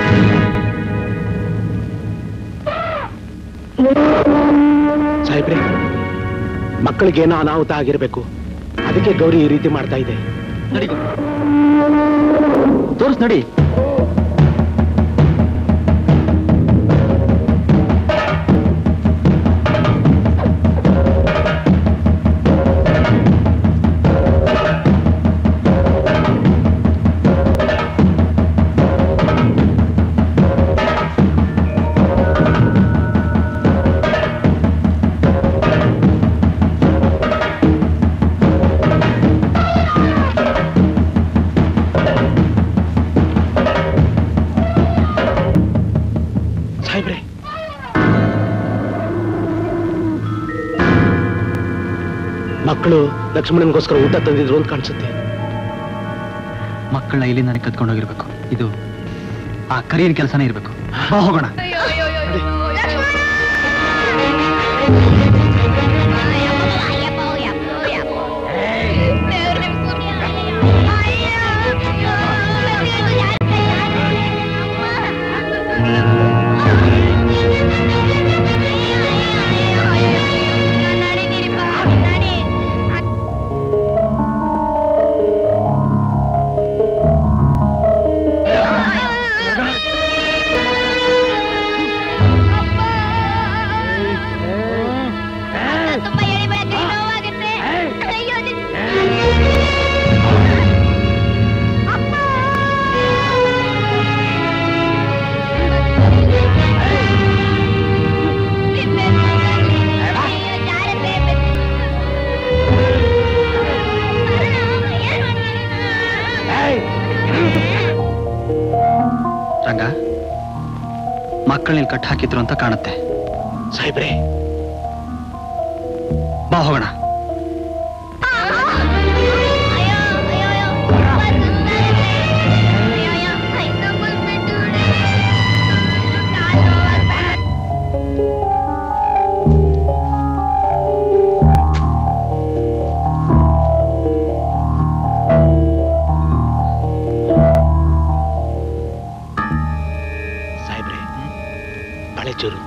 ಸಾಹೇಬ್ರೆ ಮಕ್ಕಳಿಗೇನೋ ಅನಾಹುತ ಆಗಿರ್ಬೇಕು ಅದಕ್ಕೆ ಗೌರಿ ಈ ರೀತಿ ಮಾಡ್ತಾ ಇದೆ ನಡಿ ತೋರ್ಸ್ ನಡಿ ಸಾಹೇಬ್ರೆ ಮಕ್ಕಳು ಲಕ್ಷ್ಮಣನ್ಗೋಸ್ಕರ ಊಟ ತಂದಿದ್ರು ಅಂತ ಕಾಣಿಸುತ್ತೆ ಮಕ್ಕಳನ್ನ ಇಲ್ಲಿ ನನಗೆ ಕತ್ಕೊಂಡು ಹೋಗಿರ್ಬೇಕು ಇದು ಆ ಕರಿಯನ್ ಕೆಲಸನೇ ಇರ್ಬೇಕು ಬಾ ಹೋಗೋಣ ತುಂಬಾ ಎಳಿಬೇಡ ಕೈ ನೋವಾಗುತ್ತೆ ಅಯ್ಯೋ ನಿನ್- ಅಪ್ಪ! ಅಯ್ಯೋ, ಜಾರತ್ತೆ. ರಂಗ ಮಕ್ಕಳನ್ನ ಕಟ್ ಹಾಕಿದ್ರು ಅಂತ ಕಾಣುತ್ತೆ ಸಾಹೇಬ್ರೆ ಬಾ ಹೋಗೋಣ ಸಾಹೇಬ್ರೆ ಬಳೆ ಚೂರು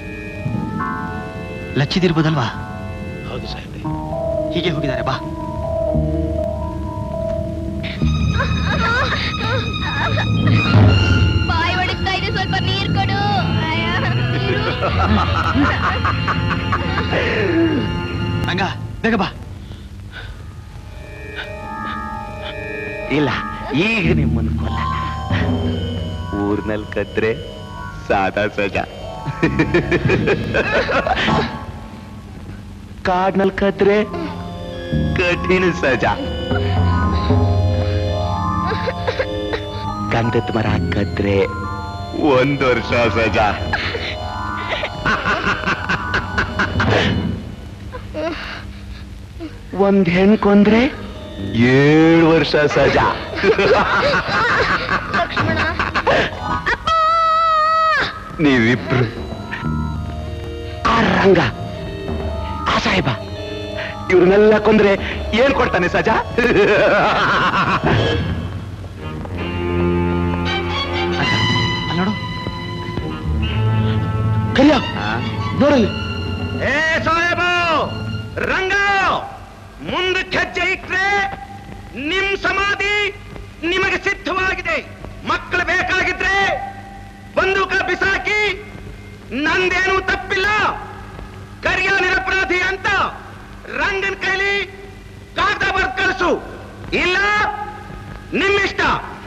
ಲಚ್ಚಿದಿರ್ಬೋದಲ್ವಾ ಹೌದು ಸಾಹೇಬ್ರೆ ಹೀಗೆ ಹೋಗಿದ್ದಾರೆ ಬಾ ಬಾಯಿ ಒಡಗ್ತಾ ಇದೆ ಸ್ವಲ್ಪ ನೀರ್ ಕೊಡು ಅಯ್ಯೋ, ನೀರು. ರಂಗ ಬೇಗ ಬಾ ಇಲ್ಲ ಈಗ ನಿಮ್ಮನ್ನು ಕೊಲ್ಲಲ್ಲ ಊರ್ನಲ್ಲಿ ಕದ್ರೆ ಸಾದಾ ಸಜಾ ಕಾಡ್ನಲ್ಲಿ ಕದ್ರೆ ಕಠಿಣ ಸಜಾ ಗಂಧದ ಮರ ಕದ್ರೆ ಒಂದ್ ವರ್ಷ ಸಜಾ ಒಂದ್ ಹೆಣ್ ಕೊಂದ್ರೆ ಏಳು ವರ್ಷ ಸಜಾ ನೀವಿಬ್ರು ಆ ರಂಗ ಆ ಸಾಹೇಬ ಇವ್ರನ್ನೆಲ್ಲ ಕೊಂದ್ರೆ ಏನ್ ಕೊಡ್ತಾನೆ ಸಜಾ ಅಲ್ಲಿ ನೋಡು ಕರಿಯ ನೋಡಲ್ಲಿ ಏ ಸಾಹೇಬ ರಂಗ ಮುಂದೆ ಹೆಜ್ಜೆ ಇಟ್ರೆ ನಿಮ್ ಸಮಾಧಿ ನಿಮಗೆ ಸಿದ್ಧವಾಗಿದೆ ಮಕ್ಕಳು ಬೇಕಾಗಿದ್ರೆ ಬಂದೂಕ ಬಿಸಾಕಿ ನಂದೇನು ತಪ್ಪಿಲ್ಲ ಕರಿಯ ನಿರಪರಾಧಿ ಅಂತ ರಂಗನ್ ಕೈಲಿ ಇಲ್ಲ ನಿಮ್ಮಿಷ್ಟ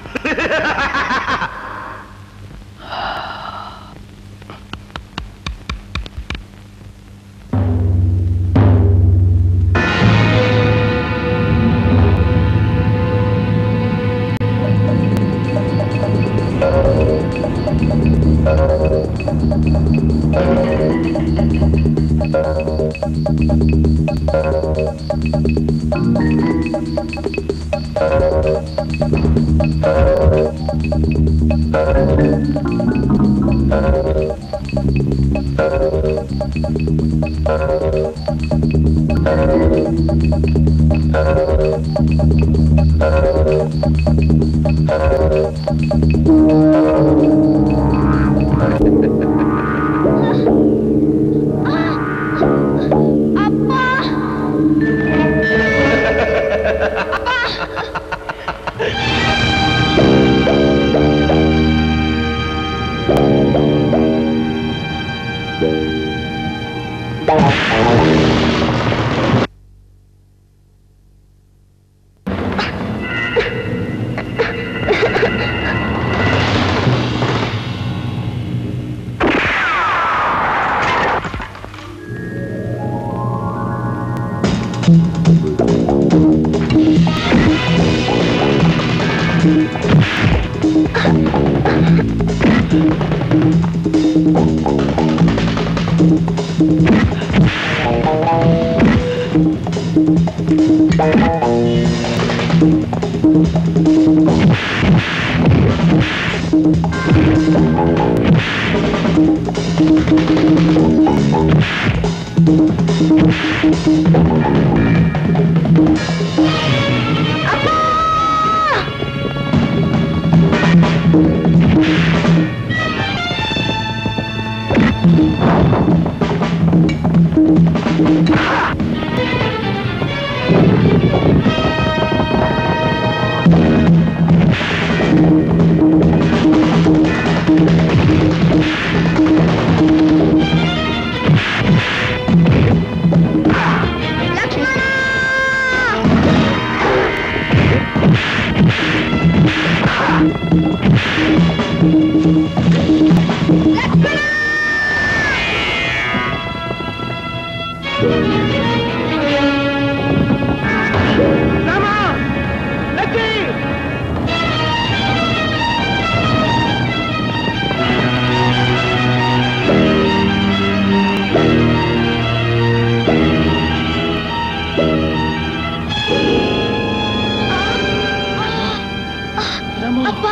ಅಪ್ಪ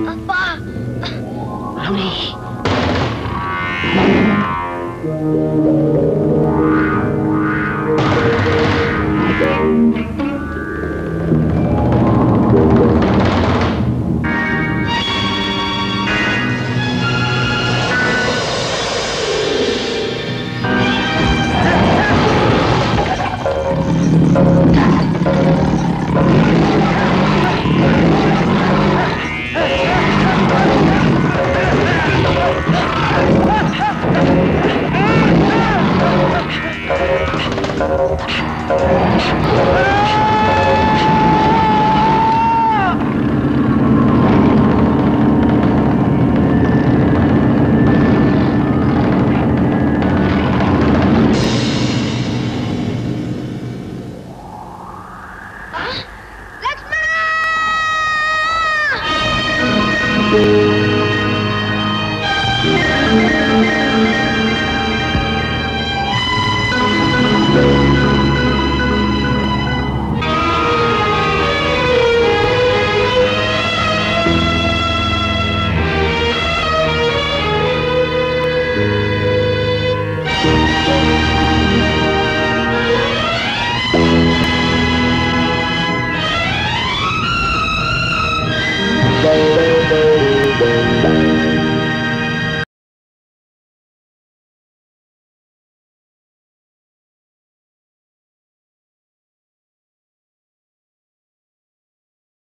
ಅಪ್ಪ